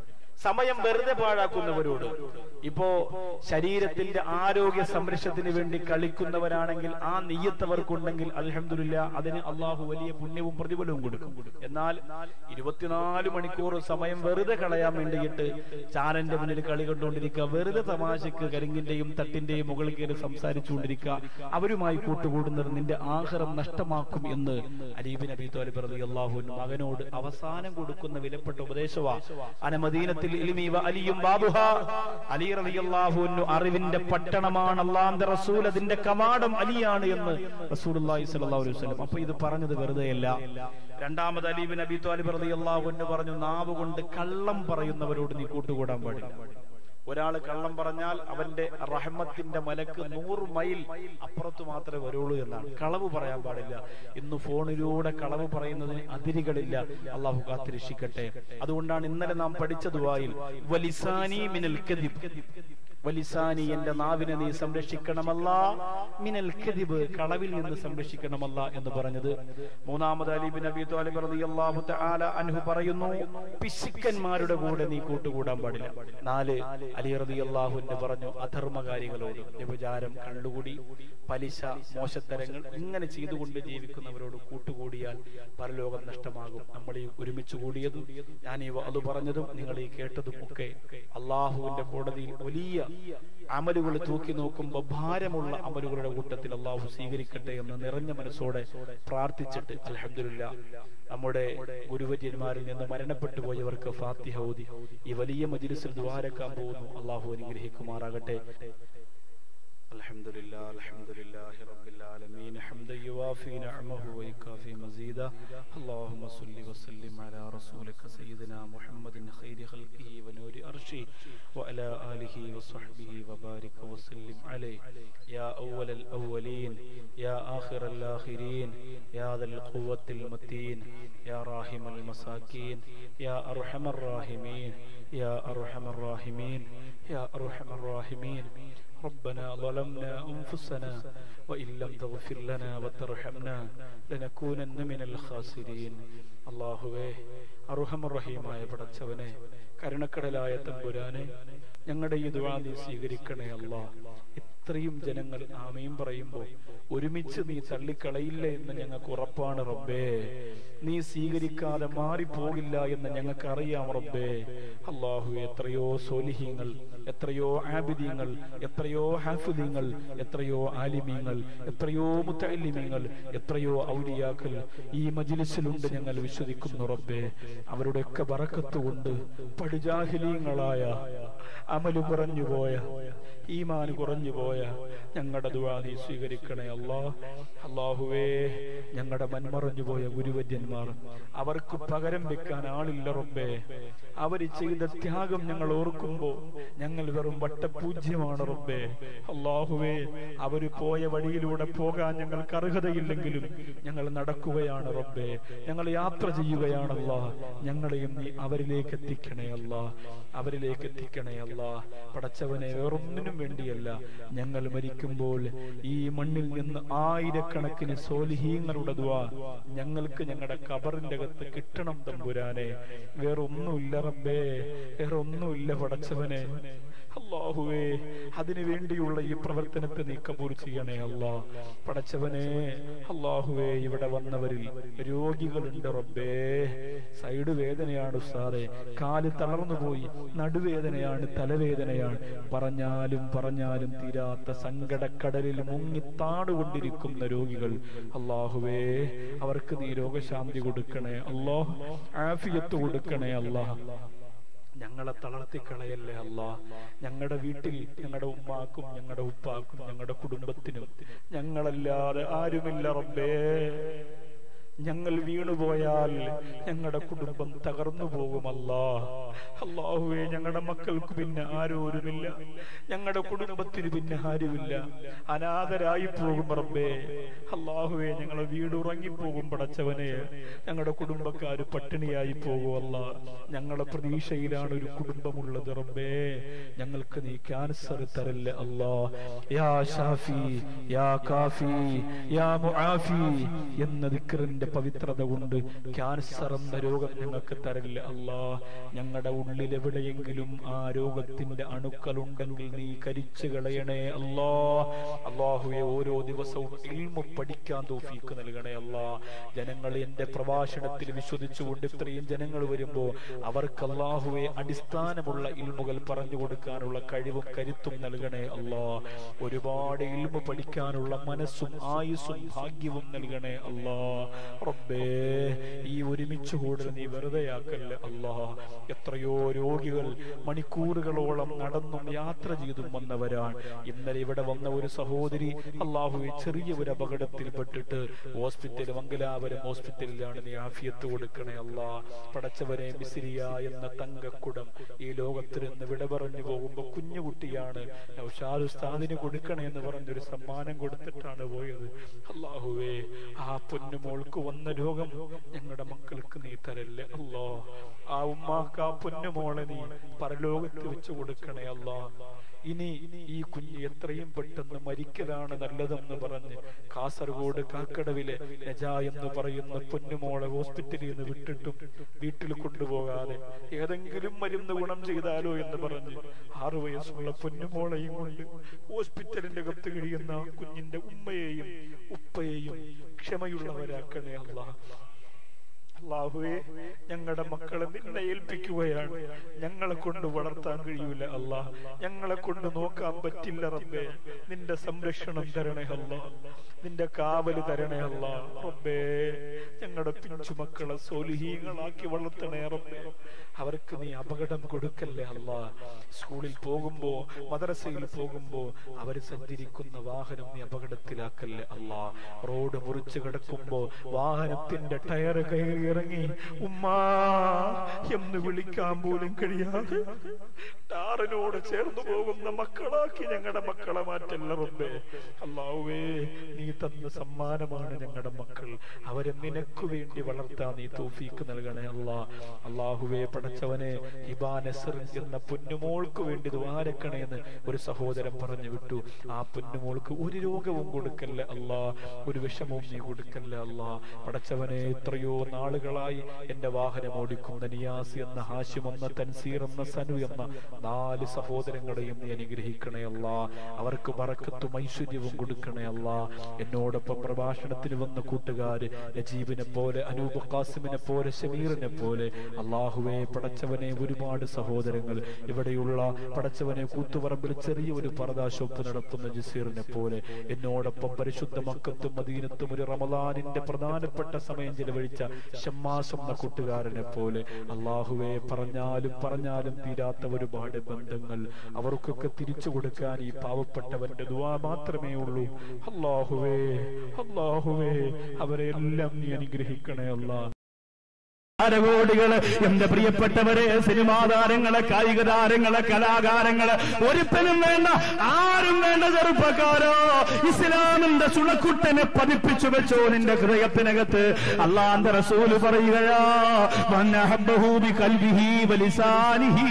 സമയം വെറുതെ പാഴാക്കുന്നവരോട് ഇപ്പോ ശരീരത്തിന്റെ ആരോഗ്യ സംരക്ഷണത്തിന് വേണ്ടി കളിക്കുന്നവരാണെങ്കിൽ ആ നെയ്യത്തവർക്കുണ്ടെങ്കിൽ അലഹമില്ല അതിന് അള്ളാഹു വലിയ പുണ്യവും പ്രതിഫലവും കൊടുക്കും എന്നാൽ ഇരുപത്തിനാല് മണിക്കൂർ സമയം വെറുതെ കളയാൻ വേണ്ടിയിട്ട് ചാനന്റെ മുന്നിൽ കളി കണ്ടുകൊണ്ടിരിക്കുക വെറുതെ തമാശക്ക് കരിങ്ങിന്റെയും തട്ടിന്റെയും മുകളിൽ കയറി സംസാരിച്ചുകൊണ്ടിരിക്കുക അവരുമായി കൂട്ടുകൂടുന്നത് നിന്റെ ആഹാരം നഷ്ടമാക്കും എന്ന് അലീബിൻ അബി തോലിബ് റളി അള്ളാഹു മകനോട് അവസാനം കൊടുക്കുന്ന വിലപ്പെട്ട ഉപദേശവാ അനമദീനത്തിൽ ഇൽമി വ അലിയും ബാബുഹ അലി റളിയല്ലാഹു അൻഹു അറിവിന്റെ പട്ടണമാണ് അള്ളാന്റെ റസൂൽ അതിന്റെ കവാടം അലിയാണ് എന്ന് റസൂലുള്ളാഹി സ്വല്ലല്ലാഹു അലൈഹി വസല്ലം അപ്പൊ ഇത് പറഞ്ഞത് വെറുതെയല്ല രണ്ടാമത് അലീബിൻ അബി ത്വാലിബ് റളിയല്ലാഹു അൻഹു പറഞ്ഞു നാവ് കൊണ്ട് കള്ളം പറയുന്നവരോട് നീ കൂട്ടുകൂടാൻ പാടില്ല ഒരാൾ കള്ളം പറഞ്ഞാൽ അവന്റെ റഹ്മത്തിന്റെ മലക്ക് നൂറ് മൈൽ അപ്പുറത്ത് മാത്രമേ വരുള്ളൂ എന്നാണ് കളവ് പറയാൻ പാടില്ല ഇന്ന് ഫോണിലൂടെ കളവ് പറയുന്നതിന് അതിരുകളില്ല അള്ളാഹു കാത്തിരക്ഷിക്കട്ടെ അതുകൊണ്ടാണ് ഇന്നലെ നാം പഠിച്ച ദുവായിൽ വലിസാനി മിനൽ കദിബ് വലിസാനി എന്റെ നാവിനെ നീ സംരക്ഷിക്കണമല്ല മിനൽ കദിബ് കളവിൽ നിന്ന് സംരക്ഷിക്കണമല്ല എന്ന് പറഞ്ഞത് മൂന്നാമത് അലിബിൻ അബി താലിബ് റളിയല്ലാഹു തആല അൻഹു പറയുന്നു പിശുക്കന്മാരുടെ കൂടെ നീ കൂട്ടുകൂടാൻ പാടില്ല നാല് അലി റളിയല്ലാഹുവിന്റെ പറഞ്ഞു അധർമ്മകാരികളോട് വ്യഭിചാരം കള്ളുകൂടി പലിശ മോശത്തരങ്ങൾ ഇങ്ങനെ ചെയ്തുകൊണ്ട് ജീവിക്കുന്നവരോട് കൂട്ടുകൂടിയാൽ പരലോകം നഷ്ടമാകും നമ്മൾ ഈ ഒരുമിച്ച് കൂടിയതും ഞാൻ ഈ അത് പറഞ്ഞതും നിങ്ങൾ ഈ കേട്ടതും ഒക്കെ അള്ളാഹുവിന്റെ കോടതിയിൽ വലിയ അമലുകൾ തൂക്കി നോക്കുമ്പോൾ ഭാരമുള്ള അമലുകളുടെ കൂട്ടത്തിൽ അള്ളാഹു സ്വീകരിക്കട്ടെ എന്ന് നിറഞ്ഞ മനസ്സോടെ പ്രാർത്ഥിച്ചിട്ട് അലഹമില്ല നമ്മുടെ ഗുരുവര്യന്മാരിൽ നിന്ന് മരണപ്പെട്ടു പോയവർക്ക് ഫാത്തിഹ ഓതി ഈ വലിയ മജിലിസിൽ ദ്വാരക്കാൻ പോകുന്നു അള്ളാഹു അനുഗ്രഹിക്കുമാറാകട്ടെ الحمد لله الحمد لله رب العالمين حمدا يوافي نعمه ويكافي مزيدا اللهم صل وسلم على رسولك سيدنا محمد خير خلقه ونور أرشه وعلى آله وصحبه وبارك وسلم عليه يا أول الأولين يا آخر الآخرين يا ذا القوة المتين يا راحم المساكين يا أرحم الراحمين يا أرحم الراحمين يا أرحم الراحمين ربنا ظلمنا أنفسنا وإن لم تغفر لنا وترحمنا لنكونن من الخاسرين അള്ളാഹുവേ അറുഹമറഹീമായ പടച്ചവനെ കരുണക്കടലായ തമ്പുരാനെ ഞങ്ങളുടെ ഈ ദുആ നീ സ്വീകരിക്കണേ അല്ലാ ഇത്രയും ജനങ്ങൾ ആമയും പറയുമ്പോൾ ഒരുമിച്ച് നീ തള്ളിക്കളയില്ല എന്ന് ഞങ്ങൾക്ക് ഉറപ്പാണ് റബ്ബേ നീ സ്വീകരിക്കാതെ മാറിപ്പോകില്ല എന്ന് ഞങ്ങൾക്ക് അറിയാം റബ്ബേ അള്ളാഹു എത്രയോ സോലിഹീങ്ങൾ എത്രയോ ആബിദീങ്ങൾ എത്രയോ ഹാഫിദീങ്ങൾ എത്രയോ ആലിമീങ്ങൾ എത്രയോ മുത്തലിമീങ്ങൾ എത്രയോ ഔലിയാക്കൾ ഈ മജിലിസിലുണ്ട് ഞങ്ങൾ വിശ്വസിക്കുന്നു റബ്ബേ അവരുടെയൊക്കെ ബറക്കത്ത് കൊണ്ട് പടുജാഹിലീങ്ങളായ അമലു കുറഞ്ഞുപോയ ഈമാൻ കുറഞ്ഞു പോയ ഞങ്ങളുടെ ദുആ നീ സ്വീകരിക്കണേ അല്ലാ അള്ളാഹുവേ ഞങ്ങളുടെ മന്മറഞ്ഞു പോയ ഗുരുവര്യന്മാർ അവർക്ക് പകരം വെക്കാൻ ആളില്ല റബ്ബേ അവര് ചെയ്ത ത്യാഗം ഞങ്ങൾ ഓർക്കുമ്പോ ഞങ്ങൾ വെറും വട്ടപൂജ്യമാണ് റബ്ബേ അള്ളാഹുവേ അവര് പോയ വഴിയിലൂടെ പോകാൻ ഞങ്ങൾക്ക് അർഹതയില്ലെങ്കിലും ഞങ്ങൾ നടക്കുകയാണ് റബ്ബേ ഞങ്ങൾ യാത്ര ചെയ്യുകയാണല്ലാ ഞങ്ങളെയും നീ അവരിലേക്ക് എത്തിക്കണേ അല്ല അവരിലേക്ക് എത്തിക്കണേ അല്ല പടച്ചവനെ വേറൊന്നിനും വേണ്ടിയല്ല ഞങ്ങൾ മരിക്കുമ്പോൾ ഈ മണ്ണിൽ നിന്ന് ആയിരക്കണക്കിന് സോലിഹീങ്ങളുടെ ദുആ ഞങ്ങൾക്ക് ഞങ്ങളുടെ കബറിന്റെ അകത്ത് കിട്ടണം തമ്പുരാനെ വേറൊന്നുമില്ല റബ്ബേ വേറൊന്നുമില്ല പടച്ചവനെ അള്ളാഹുവേ അതിനു വേണ്ടിയുള്ള ഈ പ്രവർത്തനത്തെ നീ കബൂർ ചെയ്യണേ അല്ലാ പടച്ചവനെ അള്ളാഹുവേ ഇവിടെ വന്നവരിൽ രോഗികളുണ്ട് റബ്ബേ സൈഡ് വേദനയാണ് ഉസ്താദെ കാല് തളർന്നു പോയി നടുവേദനയാണ് തലവേദനയാണ് പറഞ്ഞാലും പറഞ്ഞാലും തീരാത്ത സങ്കടക്കടലിൽ മുങ്ങി താടുകൊണ്ടിരിക്കുന്ന രോഗികൾ അള്ളാഹുവേ അവർക്ക് നീ രോഗശാന്തി കൊടുക്കണേ അള്ളാഹ് ആഫിയത്ത് കൊടുക്കണേ അള്ളാഹ് ഞങ്ങളെ തളർത്തിക്കളയല്ലേ അല്ല ഞങ്ങളുടെ വീട്ടിൽ ഞങ്ങളുടെ ഉമ്മാക്കും ഞങ്ങളുടെ ഉപ്പാക്കും ഞങ്ങളുടെ കുടുംബത്തിനും ഞങ്ങളല്ലാതെ ആരുമില്ല റബ്ബേ ഞങ്ങൾ വീണുപോയാൽ ഞങ്ങളുടെ കുടുംബം തകർന്നു പോകുമല്ല അള്ളാഹുവെ ഞങ്ങളുടെ മക്കൾക്ക് പിന്നെ ആരോരുമില്ല ഞങ്ങളുടെ കുടുംബത്തിന് പിന്നെ ആരുമില്ല അനാഥരായി പോകും റബ്ബേ അള്ളാഹുവെ ഞങ്ങളെ വീട് ഉറങ്ങിപ്പോകും പടച്ചവനെ ഞങ്ങളുടെ കുടുംബക്കാര് പട്ടിണിയായി പോകുമല്ല ഞങ്ങളുടെ പ്രതീക്ഷയിലാണ് ഒരു കുടുംബമുള്ളത് റബ്ബേ ഞങ്ങൾക്ക് നീ ക്യാൻസർ തരല്ല അല്ലാ യാ ഷാഫി യാ കാഫി യാ മുആഫി എന്ന ദിക്റിന്റെ പവിത്രത കൊണ്ട് ക്യാൻസർ എന്ന രോഗം ഞങ്ങൾക്ക് തരില്ല അല്ലാ ഞങ്ങളുടെ ഉള്ളിൽ എവിടെയെങ്കിലും ആ രോഗത്തിന്റെ അണുക്കളുണ്ടെങ്കിൽ നീ കരിച്ചു കളയണേ അല്ലാ അള്ളാഹുവെ ഓരോ ദിവസവും ഇൽമു പഠിക്കാൻ തോഫീക്ക് നൽകണേ അല്ലാ ജനങ്ങൾ എന്റെ പ്രഭാഷണത്തിൽ വിശ്വസിച്ചുകൊണ്ട് ഇത്രയും ജനങ്ങൾ വരുമ്പോ അവർക്ക് അള്ളാഹുവെ അടിസ്ഥാനമുള്ള ഇൽമുകൾ പറഞ്ഞു കൊടുക്കാനുള്ള കഴിവും കരുത്തും നൽകണേ അല്ലാ ഒരുപാട് ഇൽമു പഠിക്കാനുള്ള മനസ്സും ആയുസ്സും ഭാഗ്യവും നൽകണേ അല്ലാ റബ്ബേ ഈ ഒരുമിച്ച് കൂടൽ നീ വെറുതെയാക്കല്ലേ അല്ലാ എത്രയോ രോഗികൾ മണിക്കൂറുകളോളം നടന്നും യാത്ര ചെയ്തും വന്നവരാണ് ഇന്നലെ ഇവിടെ വന്ന ഒരു സഹോദരി അള്ളാഹുവെ ചെറിയ ഒരു അപകടത്തിൽപ്പെട്ടിട്ട് ഹോസ്പിറ്റൽ മംഗലാപുരം ഹോസ്പിറ്റലിലാണ് നീ ആഫിയത്ത് കൊടുക്കണേ അല്ലാ പടച്ചവരെ മിസിരിയ എന്ന തങ്കക്കുടം ഈ ലോകത്തിൽ നിന്ന് വിട പറഞ്ഞു പോകുമ്പോ കുഞ്ഞുകുട്ടിയാണ് നൗഷാദ് ഉസ്താദിന് കൊടുക്കണേ എന്ന് പറഞ്ഞൊരു സമ്മാനം കൊടുത്തിട്ടാണ് പോയത് അള്ളാഹുവേ ആ പൊന്നുമോൾക്ക് വന്ന രോഗം ഞങ്ങളുടെ മക്കൾക്ക് നീ തരല്ലേ അല്ലോ ആ ഉമ്മാക്ക് ആ പൊന്നുമോളെ നീ പരലോകത്ത് വെച്ച് കൊടുക്കണേ അല്ലാ ഇനി ഈ കുഞ്ഞ് എത്രയും പെട്ടെന്ന് മരിക്കലാണ് നല്ലതെന്ന് പറഞ്ഞ് കാസർഗോഡ് കാക്കടവിലെ നജ എന്ന് പറയുന്ന പൊന്നുമോളെ ഹോസ്പിറ്റലിൽ നിന്ന് വിട്ടിട്ടും വീട്ടിൽ കൊണ്ടുപോകാതെ ഏതെങ്കിലും മരുന്ന് ഗുണം ചെയ്താലോ എന്ന് പറഞ്ഞ് ആറു വയസ്സുള്ള പൊന്നുമോളെയും കൊണ്ട് ഹോസ്പിറ്റലിന്റെ അകത്ത് കഴിയുന്ന ആ കുഞ്ഞിന്റെ ഉമ്മയെയും ഉപ്പയെയും ക്ഷമയുള്ളവരാക്കണേ അല്ലാ അള്ളാഹുവേ ഞങ്ങളുടെ മക്കളെ നിന്നെ ഏൽപ്പിക്കുകയാണ് ഞങ്ങളെ കൊണ്ട് വളർത്താൻ കഴിയൂല അല്ലാ ഞങ്ങളെ കൊണ്ട് നോക്കാൻ പറ്റില്ല റബ്ബേ നിന്റെ സംരക്ഷണം തരണേ അല്ല നിന്റെ കാവല് തരണേ അല്ല റബ്ബേ ഞങ്ങളുടെ പിഞ്ചു മക്കളെ സോലിഹീങ്ങളാക്കി വളർത്തണേ റബ്ബേ അവർക്ക് നീ അപകടം കൊടുക്കല്ലേ അല്ല സ്കൂളിൽ പോകുമ്പോ മദ്രസയിൽ പോകുമ്പോ അവർ സഞ്ചരിക്കുന്ന വാഹനം നീ അപകടത്തിലാക്കല്ലേ അല്ല റോഡ് മുറിച്ചു കിടക്കുമ്പോ വാഹനത്തിന്റെ ടയർ കയറി ഇറങ്ങി ഉമ്മാ എന്ന് വിളിക്കാൻ പോലും കഴിയാതെ ടാറിനോട് ചേർന്നു പോകുന്ന മക്കളാക്കി ഞങ്ങളുടെ മക്കളെ മാറ്റല്ല റബ്ബേ അള്ളാഹുവേ നീ തന്ന സമ്മാനമാണ് ഞങ്ങളുടെ മക്കൾ അവരെ നിനക്ക് വേണ്ടി വളർത്താൻ നീ തോഫീക്ക് നൽകണേ അല്ലാ അള്ളാഹുവേ പടച്ചവനെ ഹിബാ നസർ എന്ന പൊന്നുമോൾക്ക് വേണ്ടി ദ്വാരക്കണേ എന്ന് ഒരു സഹോദരൻ പറഞ്ഞു വിട്ടു ആ പൊന്നുമോൾക്ക് ഒരു രോഗവും കൊടുക്കല്ല അല്ലാ ഒരു വിഷമവും നീ കൊടുക്കല്ല അല്ലാ പടച്ചവനെ എത്രയോ നാളുകളായി എന്റെ വാഹനം ഓടിക്കുന്ന നിയാസ് എന്ന ഹാഷിം എന്ന തൻസീർ എന്ന സനു എന്ന നാല് സഹോദരങ്ങളെയും നീ അനുഗ്രഹിക്കണേ അല്ല അവർക്ക് പറക്കത്തും ഐശ്വര്യവും കൊടുക്കണേ അല്ല എന്നോടൊപ്പം പ്രഭാഷണത്തിന് വന്ന കൂട്ടുകാര് നജീബിനെ പോലെ അനൂപ് ഖാസിമിനെ പോലെ ഷമീറിനെ പോലെ അള്ളാഹുവെ പടച്ചവനെ ഒരുപാട് സഹോദരങ്ങൾ ഇവിടെയുള്ള പടച്ചവനെ കൂത്തുപറമ്പിൽ ചെറിയ ഒരു പർദാ ഷോപ്പ് നടത്തുന്ന ജസീറിനെ പോലെ എന്നോടൊപ്പം പരിശുദ്ധ മക്കത്തും മദീനത്തും ഒരു റമദാനിന്റെ പ്രധാനപ്പെട്ട സമയം ചെലവഴിച്ച ഷമ്മാസ് എന്ന കൂട്ടുകാരനെ പോലെ അള്ളാഹുവെ പറഞ്ഞാലും പറഞ്ഞാലും തീരാത്ത ഒരുപാട് ബന്ധങ്ങൾ അവർക്കൊക്കെ തിരിച്ചു കൊടുക്കാൻ ഈ പാവപ്പെട്ടവന്റെ ദുവാ മാത്രമേ ഉള്ളൂ അള്ളാഹുവേ അള്ളാഹുവേ അവരെ എല്ലാം നീ അനുഗ്രഹിക്കണേ അല്ലാ താരകോടികള് എന്റെ പ്രിയപ്പെട്ടവരെ സിനിമാ താരങ്ങളെ കായിക താരങ്ങളെ കലാകാരങ്ങള് ഒരുത്തനും വേണ്ട ആരും വേണ്ട ചെറുപ്പക്കാരോ ഇസ്ലാമിന്റെ ചുണക്കുട്ടനെ പതിപ്പിച്ചു വെച്ചോ നിന്റെ ഹൃദയത്തിനകത്ത് അള്ളാന്റെ റസൂല് പറയുകയാ മന്നഹബ്ബഹൂബി കൽബിഹി വലിസാനിഹി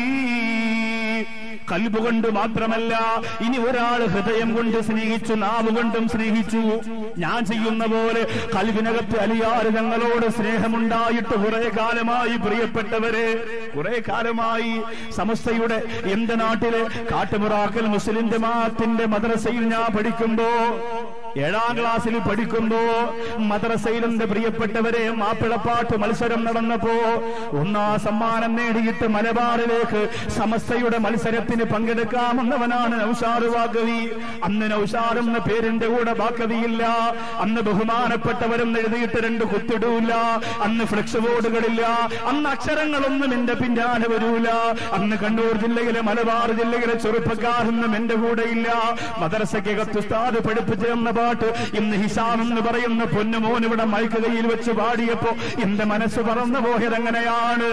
കൽബ് കൊണ്ട് മാത്രമല്ല ഇനി ഒരാൾ ഹൃദയം കൊണ്ട് സ്നേഹിച്ചു നാവ് കൊണ്ടും സ്നേഹിച്ചു ഞാൻ ചെയ്യുന്ന പോലെ കൽവിനകത്ത് അലിയാറ് ഞങ്ങളോട് സ്നേഹമുണ്ടായിട്ട് കുറെ കാലമായി പ്രിയപ്പെട്ടവരെ കുറെ കാലമായി സമസ്തയുടെ എന്റെ നാട്ടിലെ കാട്ടുമുറാക്കൽ മുസ്ലിം ജമാഅത്തിന്റെ മദ്രസയിൽ ഞാൻ പഠിക്കുമ്പോ ഏഴാം ക്ലാസ്സിൽ പഠിക്കുമ്പോ മദ്രസയിൽ എന്റെ പ്രിയപ്പെട്ടവരെ മാപ്പിളപ്പാട്ട് മത്സരം നടന്നപ്പോ ഒന്നാം സമ്മാനം നേടിയിട്ട് മലബാറിലേക്ക് സമസ്തയുടെ മത്സരത്തിന് പങ്കെടുക്കാമെന്നവനാണ് നൗഷാറ് വാക്കവി അന്ന് നൗഷാർ എന്ന പേരിന്റെ കൂടെ വാക്കവിയില്ല അന്ന് ബഹുമാനപ്പെട്ടവരും എഴുതിയിട്ട് രണ്ട് കുത്തിടൂല അന്ന് ഫ്ലെക്സ് ബോർഡുകളില്ല അന്ന് അക്ഷരങ്ങളൊന്നും എന്റെ പിന്നാലെ വരൂല അന്ന് കണ്ണൂർ ജില്ലയിലെ മലബാർ ജില്ലയിലെ ചെറുപ്പക്കാരൊന്നും എന്റെ കൂടെ ഇല്ല മദ്രസയ്ക്കകത്ത് ഉസ്താദ് പഠിപ്പിച്ചു തന്ന പാട്ട് ഇന്ന് ഹിസാം എന്ന് പറയുന്ന പൊന്നുമോൻ ഇവിടെ മൈക്ക് കയ്യിൽ വെച്ച് പാടിയപ്പോ എന്റെ മനസ്സ് പറന്നു പോയത് എങ്ങനെയാണ്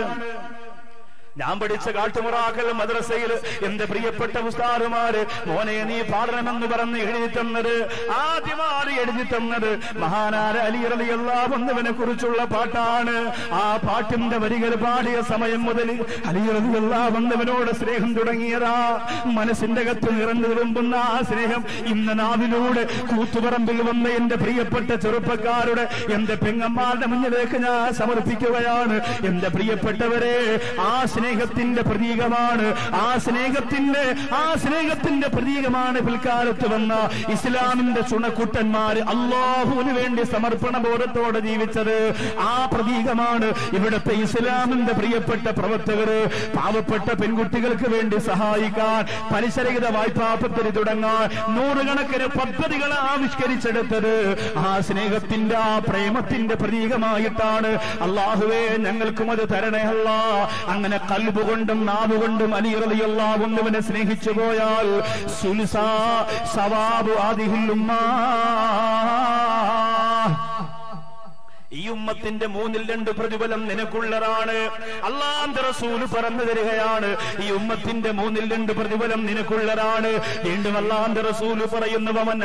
ഞാൻ പഠിച്ച കാട്ടുമുറാക്കൽ മദ്രസയിൽ എന്റെ പ്രിയപ്പെട്ട ഉസ്താറുമാര് മോനെ നീ പാടണമെന്ന് പറഞ്ഞ് എഴുതി തന്നത് ആദ്യമായി എഴുതി തന്നത് മഹാനാര അലി റളിയല്ലാഹുവിനെ കുറിച്ചുള്ള പാട്ടാണ് ആ പാട്ടിന്റെ വരികൾ പാടിയ സമയം മുതൽ അലി റളിയല്ലാഹുവിനോട് സ്നേഹം തുടങ്ങിയതാ മനസ്സിന്റെ അകത്ത് നിറഞ്ഞു തുളുമ്പുന്ന ആ സ്നേഹം ഇന്ന് നാവിലൂടെ കൂത്തുപറമ്പിൽ വന്ന എന്റെ പ്രിയപ്പെട്ട ചെറുപ്പക്കാരുടെ എന്റെ പെങ്ങന്മാരുടെ മുന്നിലേക്ക് ഞാൻ സമർപ്പിക്കുകയാണ് എന്റെ പ്രിയപ്പെട്ടവരെ ആ സ്നേഹത്തിന്റെ പ്രതീകമാണ് ആ സ്നേഹത്തിന്റെ ആ സ്നേഹത്തിന്റെ പ്രതീകമാണ് പിൽക്കാലത്ത് വന്ന ഇസ്ലാമിന്റെ ചുണക്കുട്ടന്മാര് അള്ളാഹുവിന് വേണ്ടി സമർപ്പണ ബോധത്തോടെ ജീവിച്ചത് ആ പ്രതീകമാണ് ഇവിടുത്തെ ഇസ്ലാമിന്റെ പ്രിയപ്പെട്ട പ്രവർത്തകര് പാവപ്പെട്ട പെൺകുട്ടികൾക്ക് വേണ്ടി സഹായിക്കാൻ പലിശരഹിത വായ്പാ പദ്ധതി തുടങ്ങാൻ നൂറുകണക്കിന് പദ്ധതികൾ ആവിഷ്കരിച്ചെടുത്തത് ആ സ്നേഹത്തിന്റെ ആ പ്രേമത്തിന്റെ പ്രതീകമായിട്ടാണ് അള്ളാഹുവേ ഞങ്ങൾക്കും അത് തരണേ അല്ല അങ്ങനെ കൽബ് കൊണ്ടും നാവ് കൊണ്ടും അലിയറിയല്ല കൊണ്ടുവനെ സ്നേഹിച്ചു പോയാൽ സുൽസാ സവാബു ആദിഹില്ലുമ്മ ഈ ഉമ്മത്തിന്റെ മൂന്നിൽ രണ്ട് പ്രതിഫലം നിനക്കുള്ളതാണ് അള്ളാന്റെ റസൂല് പറഞ്ഞു തരികയാണ് ഈ ഉമ്മത്തിന്റെ മൂന്നിൽ രണ്ട് പ്രതിഫലം നിനക്കുള്ളതാണ് വീണ്ടും അള്ളാന്റെ റസൂല് പറയുന്നവൻ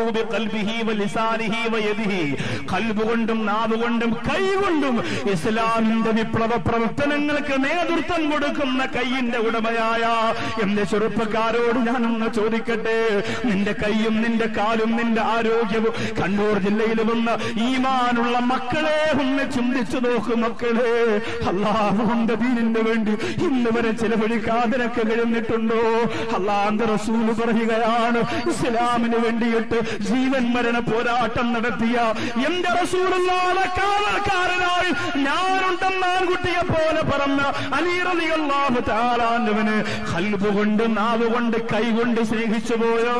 കൽബ് കൊണ്ടും നാവ് കൊണ്ടും കൈ കൊണ്ടും ഇസ്ലാമിന്റെ വിപ്ലവ പ്രവർത്തനങ്ങൾക്ക് നേതൃത്വം കൊടുക്കുന്ന കൈയിന്റെ ഉടമയായ എന്റെ ചെറുപ്പക്കാരോട് ഞാനൊന്ന് ചോദിക്കട്ടെ നിന്റെ കൈയും നിന്റെ കാലും നിന്റെ ആരോഗ്യവും കണ്ണൂർ ജില്ലയിൽ വന്ന ഈമാനുള്ള മക്കളെ ഒന്ന് ചിന്തിച്ചു നോക്കൂ മക്കളെ അള്ളാഹുന്റെ ദീനിന് വേണ്ടി ഇന്ന് വരെ ചിലവഴിക്കാതിനൊക്കെ കഴിഞ്ഞിട്ടുണ്ടോ അള്ളാന്റെ റസൂല് പറയുകയാണ് ഇസ്ലാമിന് വേണ്ടിയിട്ട് ജീവൻ മരണ പോരാട്ടം നടത്തിയ എന്റെ റസൂലുള്ള കാവൽക്കാരനായി ഞാനുണ്ടെന്ന ആൺകുട്ടിയെ പോലെ പറഞ്ഞ അലീറലിയല്ലാഹു താലാണ്ടവന് കൽബ് കൊണ്ട് നാവ് കൊണ്ട് കൈ കൊണ്ട് സ്നേഹിച്ചു പോയോ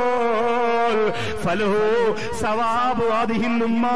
ഫലോ സവാബു അതിഹില്ലുമ്മ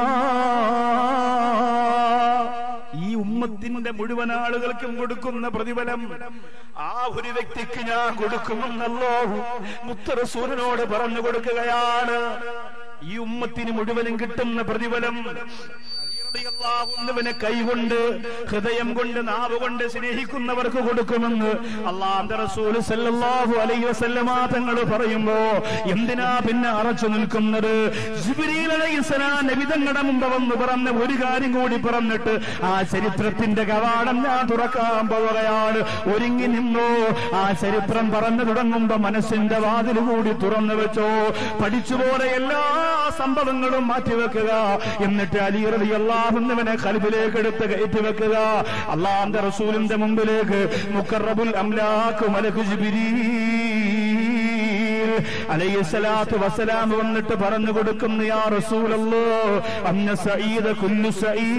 ഈ ഉമ്മത്തിന്റെ മുഴുവൻ ആളുകൾക്കും കൊടുക്കുന്ന പ്രതിഫലം ആ ഒരു വ്യക്തിക്ക് ഞാൻ കൊടുക്കുമെന്നല്ലോ മുത്തറസൂരനോട് പറഞ്ഞു കൊടുക്കുകയാണ് ഈ ഉമ്മത്തിന് മുഴുവനും കിട്ടുന്ന പ്രതിഫലം ുന്നവനെ കൈകൊണ്ട് ഹൃദയം കൊണ്ട് നാവ് കൊണ്ട് സ്നേഹിക്കുന്നവർക്ക് കൊടുക്കുമെന്ന് അള്ളാന്റെ റസൂൽ സല്ലല്ലാഹു അലൈഹി വസല്ലമ തങ്ങൾ പറയുമ്പോ എന്തിനാ പിന്നെ അറച്ചു നിൽക്കുന്നത് ജിബ്രീൽ അലൈഹിസ്സലാം നബി തങ്ങളുടെ മുമ്പ് വന്ന് പറഞ്ഞ ഒരു കാര്യം കൂടി പറഞ്ഞിട്ട് ആ ചരിത്രത്തിന്റെ കവാടം ഞാൻ തുറക്കാൻ പോവുകയാണ് ഒരുങ്ങി നിന്നോ ആ ചരിത്രം പറഞ്ഞു തുടങ്ങുമ്പോ മനസ്സിന്റെ വാതിൽ കൂടി തുറന്നു വെച്ചോ പഠിച്ചുപോലെ എല്ലാ സംഭവങ്ങളും മാറ്റിവെക്കുക എന്നിട്ട് അലിയറതി അള്ളാഹുന്നവനെ കൽബിലേക്ക് എടുത്ത് കയറ്റി വെക്കുക അള്ളാന്റെ റസൂലിന്റെ മുമ്പിലേക്ക് മുക്കറബുൽ അംലാഖ് മലക്ക് അലൈഹിസ്സലാത്തു വസ്സലാം വന്നിട്ട് പറഞ്ഞു കൊടുക്കുന്നു യാ റസൂലല്ലോ അന്ന സഈദ കുല്ലു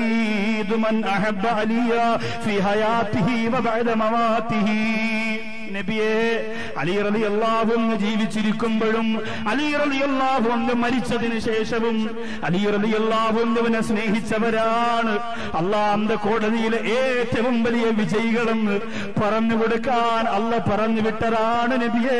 സഈദ് മൻ അഹബ്ബ അലിയ ഫി ഹയാത്തിഹി വ ബഅദ മവാത്തിഹി നബിയെ അലി റലി അള്ളാഹുന്ന് ജീവിച്ചിരിക്കുമ്പോഴും അലി റലി അള്ളാഹുന്ന് മരിച്ചതിന് ശേഷവും അലി റലി അള്ളാഹുന്നവനെ സ്നേഹിച്ചവരാണ് അള്ളാന്റെ കോടതിയിലെ ഏറ്റവും വലിയ വിജയികളെന്ന് പറഞ്ഞു കൊടുക്കാൻ അല്ല പറഞ്ഞു വിട്ടതാണ് നബിയേ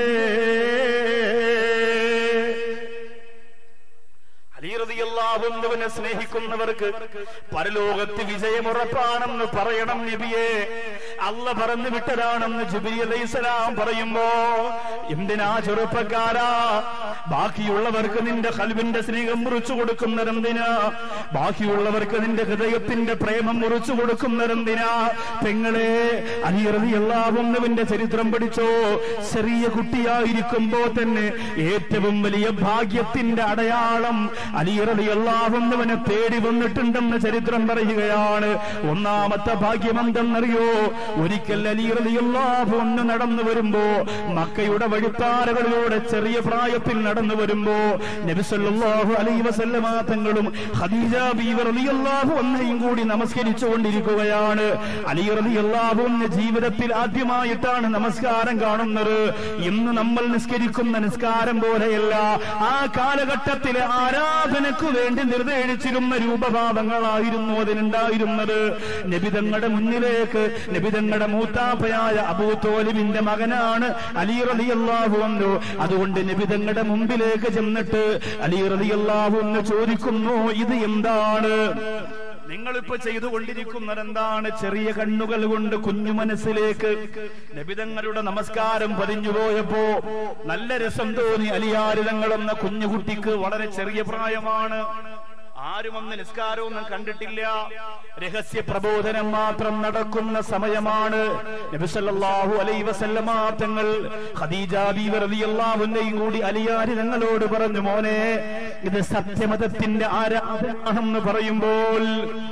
അലീറതിയല്ലാവുന്നവനെ സ്നേഹിക്കുന്നവർക്ക് പരലോകത്ത് വിജയമുറപ്പാണെന്ന് പറയണം നബിയെ അല്ല പറഞ്ഞു വിട്ടതാണെന്ന് ജുബി അലൈസലാം പറയുമ്പോ എന്തിനാ ചെറുപ്പക്കാരാ ബാക്കിയുള്ളവർക്ക് നിന്റെ കൽവിന്റെ സ്നേഹം മുറിച്ചു കൊടുക്കുന്നതെന്തിനാ ബാക്കിയുള്ളവർക്ക് നിന്റെ ഹൃദയത്തിന്റെ പ്രേമം മുറിച്ചു കൊടുക്കുന്നതെന്തിനാ പെങ്ങളെ അലീറതിയല്ലാവുന്നവന്റെ ചരിത്രം പഠിച്ചോ ചെറിയ കുട്ടിയായിരിക്കുമ്പോ തന്നെ ഏറ്റവും വലിയ ഭാഗ്യത്തിന്റെ അടയാളം അലിയറലി അള്ളാഹുന്നവനെ തേടി വന്നിട്ടുണ്ടെന്ന് ചരിത്രം പറയുകയാണ് ഒന്നാമത്തെ ഭാഗ്യം എന്തെന്നറിയോ ഒരിക്കൽ അലിയറലി അള്ളാഹു ഒന്ന് നടന്നു വരുമ്പോ മക്കയുടെ വഴിപ്പാറകളിലൂടെ ചെറിയ പ്രായത്തിൽ നടന്നു വരുമ്പോ നബിസല്ലാഹു അലൈ വസല്ലമ തങ്ങളും ഖദീജ ബീവർ അലിയല്ലാഹു ഒന്നെയും കൂടി നമസ്കരിച്ചു കൊണ്ടിരിക്കുകയാണ് അലിയറലി അള്ളാഹുവിന്റെ ജീവിതത്തിൽ ആദ്യമായിട്ടാണ് നമസ്കാരം കാണുന്നത് ഇന്ന് നമ്മൾ നിസ്കരിക്കുന്ന നിസ്കാരം പോലെയല്ല ആ കാലഘട്ടത്തിലെ ആരാധനയ്ക്കു വേണ്ടി നിർദ്ദേശിച്ചിരുന്ന രൂപഭാവങ്ങളായിരുന്നു അതിനുണ്ടായിരുന്നത് നബിതങ്ങളുടെ മുന്നിലേക്ക് നബിതങ്ങളുടെ മൂത്താപ്പയായ അബൂ തോലിബിന്റെ മകനാണ് അലി റലി അള്ളാഹു അതുകൊണ്ട് നബിതങ്ങളുടെ മുമ്പിലേക്ക് ചെന്നിട്ട് അലി റലി അള്ളാഹു എന്ന് ചോദിക്കുന്നു ഇത് എന്താണ് നിങ്ങളിപ്പോ ചെയ്തുകൊണ്ടിരിക്കുന്നത് എന്താണ് ചെറിയ കണ്ണുകൾ കൊണ്ട് കുഞ്ഞു മനസ്സിലേക്ക് നബിതങ്ങളുടെ നമസ്കാരം പതിഞ്ഞുപോയപ്പോ നല്ല രസം തോന്നി അലിയാരിതങ്ങളെന്ന കുഞ്ഞുകുട്ടിക്ക് വളരെ ചെറിയ പ്രായമാണ് ആരും അന്ന് നിസ്കാരമൊന്നും കണ്ടിട്ടില്ല രഹസ്യ പ്രബോധനം മാത്രം നടക്കുന്ന സമയമാണ് നബിസല്ലാഹു അലൈ വസല്ലമ തങ്ങൾ ഖദീജ ബീവി റളിയല്ലാഹുവിന്റെയും കൂടി അലിയാരി തങ്ങളോട് പറഞ്ഞു മോനെ ഇത് സത്യമതത്തിന്റെ ആരാധനാണെന്ന് പറയുമ്പോൾ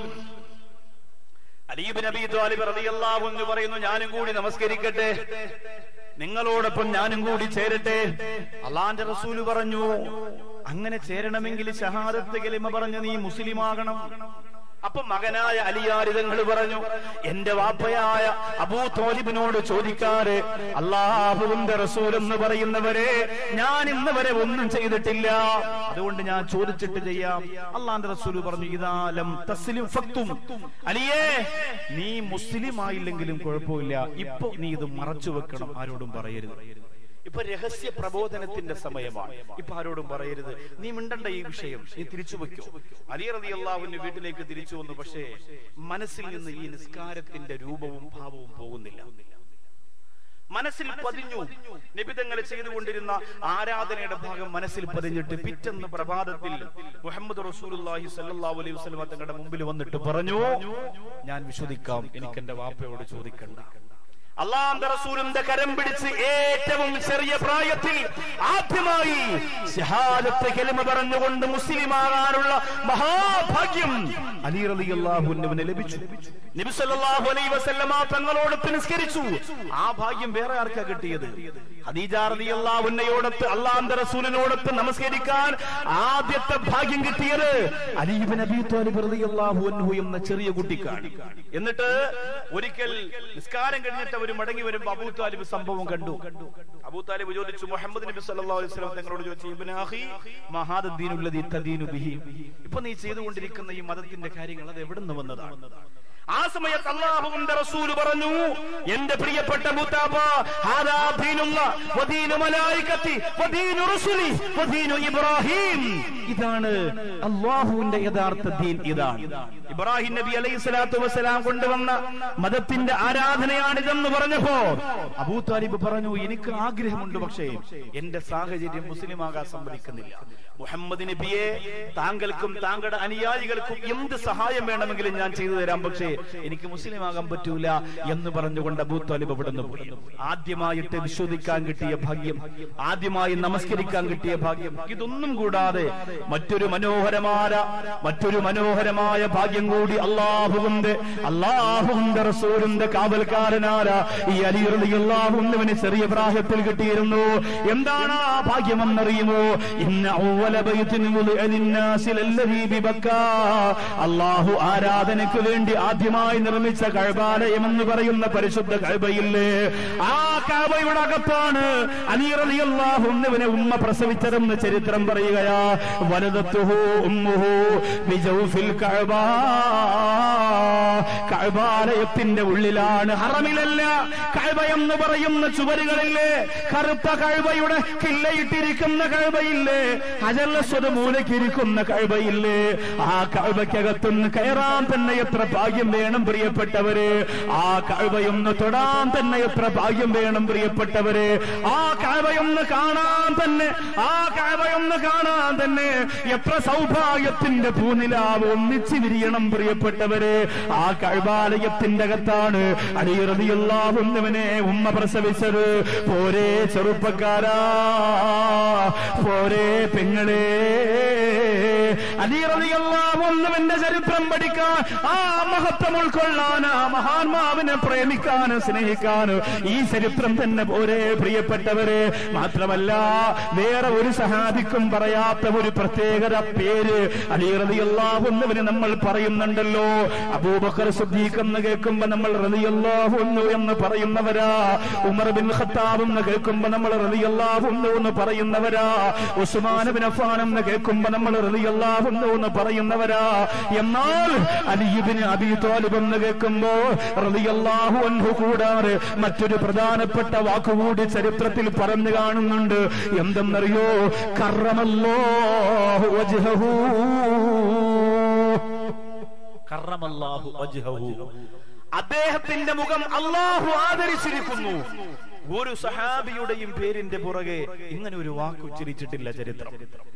അലീബ് നബി ത്വാലിബ് റളിയല്ലാഹു എന്ന് പറയുന്നു ഞാനും കൂടി നമസ്കരിക്കട്ടെ നിങ്ങളോടൊപ്പം ഞാനും കൂടി ചേരട്ടെ അള്ളാന്റെ റസൂല് പറഞ്ഞു അങ്ങനെ ചേരണമെങ്കിൽ ഷഹാദത്ത് കലിമ പറഞ്ഞ് നീ മുസ്ലിം ആകണം അപ്പൊ മകനായ അലിയാരിതങ്ങൾ പറഞ്ഞു എന്റെ വാപ്പയായ അബൂ തോലിബിനോട് ചോദിക്കാറ് അള്ളാഹുവിന്റെ റസൂൽ എന്ന് പറയുന്നവരെ ഞാൻ ഇന്ന് വരെ ഒന്നും ചെയ്തിട്ടില്ല അതുകൊണ്ട് ഞാൻ ചോദിച്ചിട്ട് ചെയ്യാം അള്ളാന്റെ റസൂൽ പറഞ്ഞു ഇതാലം തസ്ലിം ഫക്തും അലിയേ നീ മുസ്ലിം ആയില്ലെങ്കിലും കുഴപ്പമില്ല ഇപ്പൊ നീ ഇത് മറച്ചു വെക്കണം ആരോടും പറയരുത് ഇപ്പൊ രഹസ്യ പ്രബോധനത്തിന്റെ സമയമാണ് ഇപ്പൊ ആരോടും പറയരുത് നീ മിണ്ടണ്ട ഈ വിഷയം നീ തിരിച്ചു വെക്കോ അലി റതി അള്ളാഹുവിന്റെ വീട്ടിലേക്ക് തിരിച്ചു വന്നു പക്ഷേ മനസ്സിൽ നിന്ന് ഈ നിസ്കാരത്തിന്റെ രൂപവും ഭാവവും പോകുന്നില്ല മനസ്സിൽ പതിഞ്ഞു നിബിതങ്ങൾ ചെയ്തുകൊണ്ടിരുന്ന ആരാധനയുടെ ഭാഗം മനസ്സിൽ പതിഞ്ഞിട്ട് പിറ്റെന്ന് പ്രഭാതത്തിൽ മുഹമ്മദ് റസൂലുള്ളാഹി സല്ലല്ലാഹു അലൈഹി വസല്ലം തങ്ങളുടെ മുമ്പിൽ വന്നിട്ട് പറഞ്ഞു ഞാൻ വിശ്വസിക്കാം എനിക്ക് എന്റെ വാപ്പയോട് ചോദിക്കണ്ട അള്ളാന്റെ റസൂലിന്റെ കരം പിടിച്ച് ഏറ്റവും ചെറിയ പ്രായത്തിൽ ആദ്യമായി ഷഹാദത്ത് കലിമ പറഞ്ഞുകൊണ്ട് മുസ്ലിമാകാനുള്ള മഹാഭാഗ്യം അലി റളിയല്ലാഹുവിന് ലഭിച്ചു നബി സല്ലല്ലാഹു അലൈഹി വസല്ലമ തങ്ങളോട് നിസ്കരിച്ചു ആ ഭാഗ്യം വേറെ ആർക്കാ കിട്ടിയത് ഖദീജ റളിയല്ലാഹുവിനോടൊത്ത് അള്ളാന്റെ റസൂലിനോടൊത്ത് നമസ്കരിക്കാൻ ആദ്യത്തെ ഭാഗ്യം കിട്ടിയത് അലീബ് നബി ത്വാലിബ് റളിയല്ലാഹു അൻഹു എന്ന ചെറിയ കുട്ടിക്കാണ് എന്നിട്ട് ഒരിക്കൽ നിസ്കാരം കഴിഞ്ഞിട്ട് അവർ മടങ്ങി വരുമ്പോ അബൂ താലിബ് സംഭവം കണ്ടു അബൂ താലിബ് ചോദിച്ചു മുഹമ്മദ് നബി സല്ലല്ലാഹു അലൈഹി വസല്ലം തങ്ങളോട് ചോദിച്ചു ഇബ്നു അഖി മഹാദീനുല്ലദീ തദീനു ബിഹി ഇപ്പൊ നീ ചെയ്തുകൊണ്ടിരിക്കുന്ന ഈ മതത്തിന്റെ കാര്യങ്ങൾ അത് എവിടുന്ന് വന്നതാണ് ആ സമയത്ത് അള്ളാഹുവിന്റെ റസൂല് പറഞ്ഞു എന്റെ പ്രിയപ്പെട്ട മുത്താപ്പ ഹാദാ ദീനുള്ള വദീനു മലായികത്തി വദീനു റുസുലി വദീനു ഇബ്രാഹിം ഇതാണ് അള്ളാഹുവിന്റെ യഥാർത്ഥ ദീൻ ഇതാണ് ഇബ്രാഹിം നബി അലൈഹി സ്വലാത്തു വസ്സലാം കൊണ്ടുവന്ന മതത്തിന്റെ ആരാധനയാണിതെന്ന് പറഞ്ഞപ്പോ അബൂ താലിബ് പറഞ്ഞു എനിക്ക് ആഗ്രഹമുണ്ട് പക്ഷേ എന്റെ സാഹചര്യം മുസ്ലിമാകാൻ സമ്മതിക്കുന്നില്ല മുഹമ്മദ് നബിയെ താങ്കൾക്കും താങ്കളുടെ അനുയായികൾക്കും എന്ത് സഹായം വേണമെങ്കിലും ഞാൻ ചെയ്തു തരാം പക്ഷേ എനിക്ക് മുസ്ലിം ആകാൻ പറ്റൂല എന്ന് പറഞ്ഞുകൊണ്ട് അബൂ താലിബ് ഇവിടുന്ന് പോയി ആദ്യമായിട്ട് വിശ്വസിക്കാൻ കിട്ടിയ ഭാഗ്യം ആദ്യമായി നമസ്കരിക്കാൻ കിട്ടിയ ഭാഗ്യം ഇതൊന്നും കൂടാതെ മറ്റൊരു മനോഹരമായ മറ്റൊരു മനോഹരമായ ഭാഗ്യം കൂടി അള്ളാഹുവിന്റെ അള്ളാഹുവിന്റെ റസൂലിന്റെ കാവൽക്കാരനാര ഈ അലിയുറതി അള്ളാഹുവിന് ചെറിയ പ്രായത്തിൽ കിട്ടിയിരുന്നു എന്താണ് ആ ഭാഗ്യമെന്നറിയുമോ ഇന്ന ഔവല ബൈത്തിൻ വുളിഅ ലിന്നാസി ലല്ലദീ ബിബക്കാ. അള്ളാഹു ആരാധനയ്ക്ക് വേണ്ടി ആദ്യം ആദ്യമായി നിർമ്മിച്ച കഴബാലയം എന്ന് പറയുന്ന പരിശുദ്ധ കഴബയില്ലേ ആ കഴബയുടെ അകത്താണ് അലീറിയാഹുന്നവനെ ഉമ്മ പ്രസവിച്ചതെന്ന് ചരിത്രം പറയുകയാ വലതത്തുഹു ഉമ്മുഹു ബിജൗഫിൽ കഴബ കഴബാലയത്തിന്റെ ഉള്ളിലാണ് ഹറമിലല്ല കഴബ എന്ന് പറയുന്ന ചുവരുകളില്ലേ കറുത്ത കഴബയുടെ കില്ലയിട്ടിരിക്കുന്ന കഴബയില്ലേ അജല്ലസ്വത മൂലക്കിരിക്കുന്ന കഴബയില്ലേ ആ കഴബയ്ക്കകത്തുനിന്ന് കയറാൻ തന്നെ എത്ര ഭാഗ്യം വേണം പ്രിയപ്പെട്ടവര് ആ കഴബയൊന്ന് തൊടാൻ തന്നെ എത്ര ഭാഗ്യം വേണം പ്രിയപ്പെട്ടവര് ആ കഴബയൊന്ന് കാണാൻ തന്നെ ആ കഴബയൊന്ന് കാണാൻ തന്നെ എത്ര സൗഭാഗ്യത്തിന്റെ പൂനിലാവ് ഒന്നിച്ചു വിരിയണം പ്രിയപ്പെട്ടവര് ആ കഴബാലയത്തിന്റെ അകത്താണ് അടിയറതിയുള്ളവനെ ഉമ്മ പ്രസവിച്ചത് പോരേ ചെറുപ്പക്കാരാ പോരേ പെങ്ങളെ അലിയറിയുള്ളവന്റെ ചരിത്രം പഠിക്കാൻ ആ മഹത്വം ഉൾക്കൊള്ളാൻ ആ മഹാത്മാവിനെ പ്രേമിക്കാൻ സ്നേഹിക്കാൻ ഈ ചരിത്രം തന്നെ പോരെ പ്രിയപ്പെട്ടവരെ മാത്രമല്ല വേറെ ഒരു സഹാബിക്കും പറയാത്ത ഒരു പ്രത്യേകത പേര് അലിയറിയുള്ളവന്നവന് നമ്മൾ പറയുന്നുണ്ടല്ലോ അബൂബക്കർ സുദ്ദീഖ് എന്ന് കേൾക്കുമ്പോ നമ്മൾ റളിയല്ലാഹുന്നു എന്ന് പറയുന്നവരാ ഉമർ ബിൻ ഖത്താബ് എന്ന് കേൾക്കുമ്പോ നമ്മൾ റളിയല്ലാഹുന്നു എന്ന് പറയുന്നവരാ ഉസ്മാൻ ബിൻ അഫ്ഫാൻ എന്ന് കേൾക്കുമ്പോ നമ്മൾ റളിയല്ലാഹുന്നു എന്ന് പറയുന്നവരാ എന്നാൽ അലിബിന് അബി താലിബ് എന്ന് കേൾക്കുമ്പോ റളിയല്ലാഹു അൻഹു കൂടാതെ മറ്റൊരു പ്രധാനപ്പെട്ട വാക്കുകൂടി ചരിത്രത്തിൽ പറഞ്ഞു കാണുന്നുണ്ട് എന്തെന്നറിയോ കറമല്ലാഹു വജ്ഹഹു കറമല്ലാഹു വജ്ഹഹു. അദ്ദേഹത്തിന്റെ മുഖം അള്ളാഹു ആദരിച്ചിരിക്കുന്നു ഒരു സഹാബിയുടെയും പേരിന്റെ പുറകെ ഇങ്ങനെ ഒരു വാക്ക് ഉച്ചരിച്ചിട്ടില്ല ചരിത്രം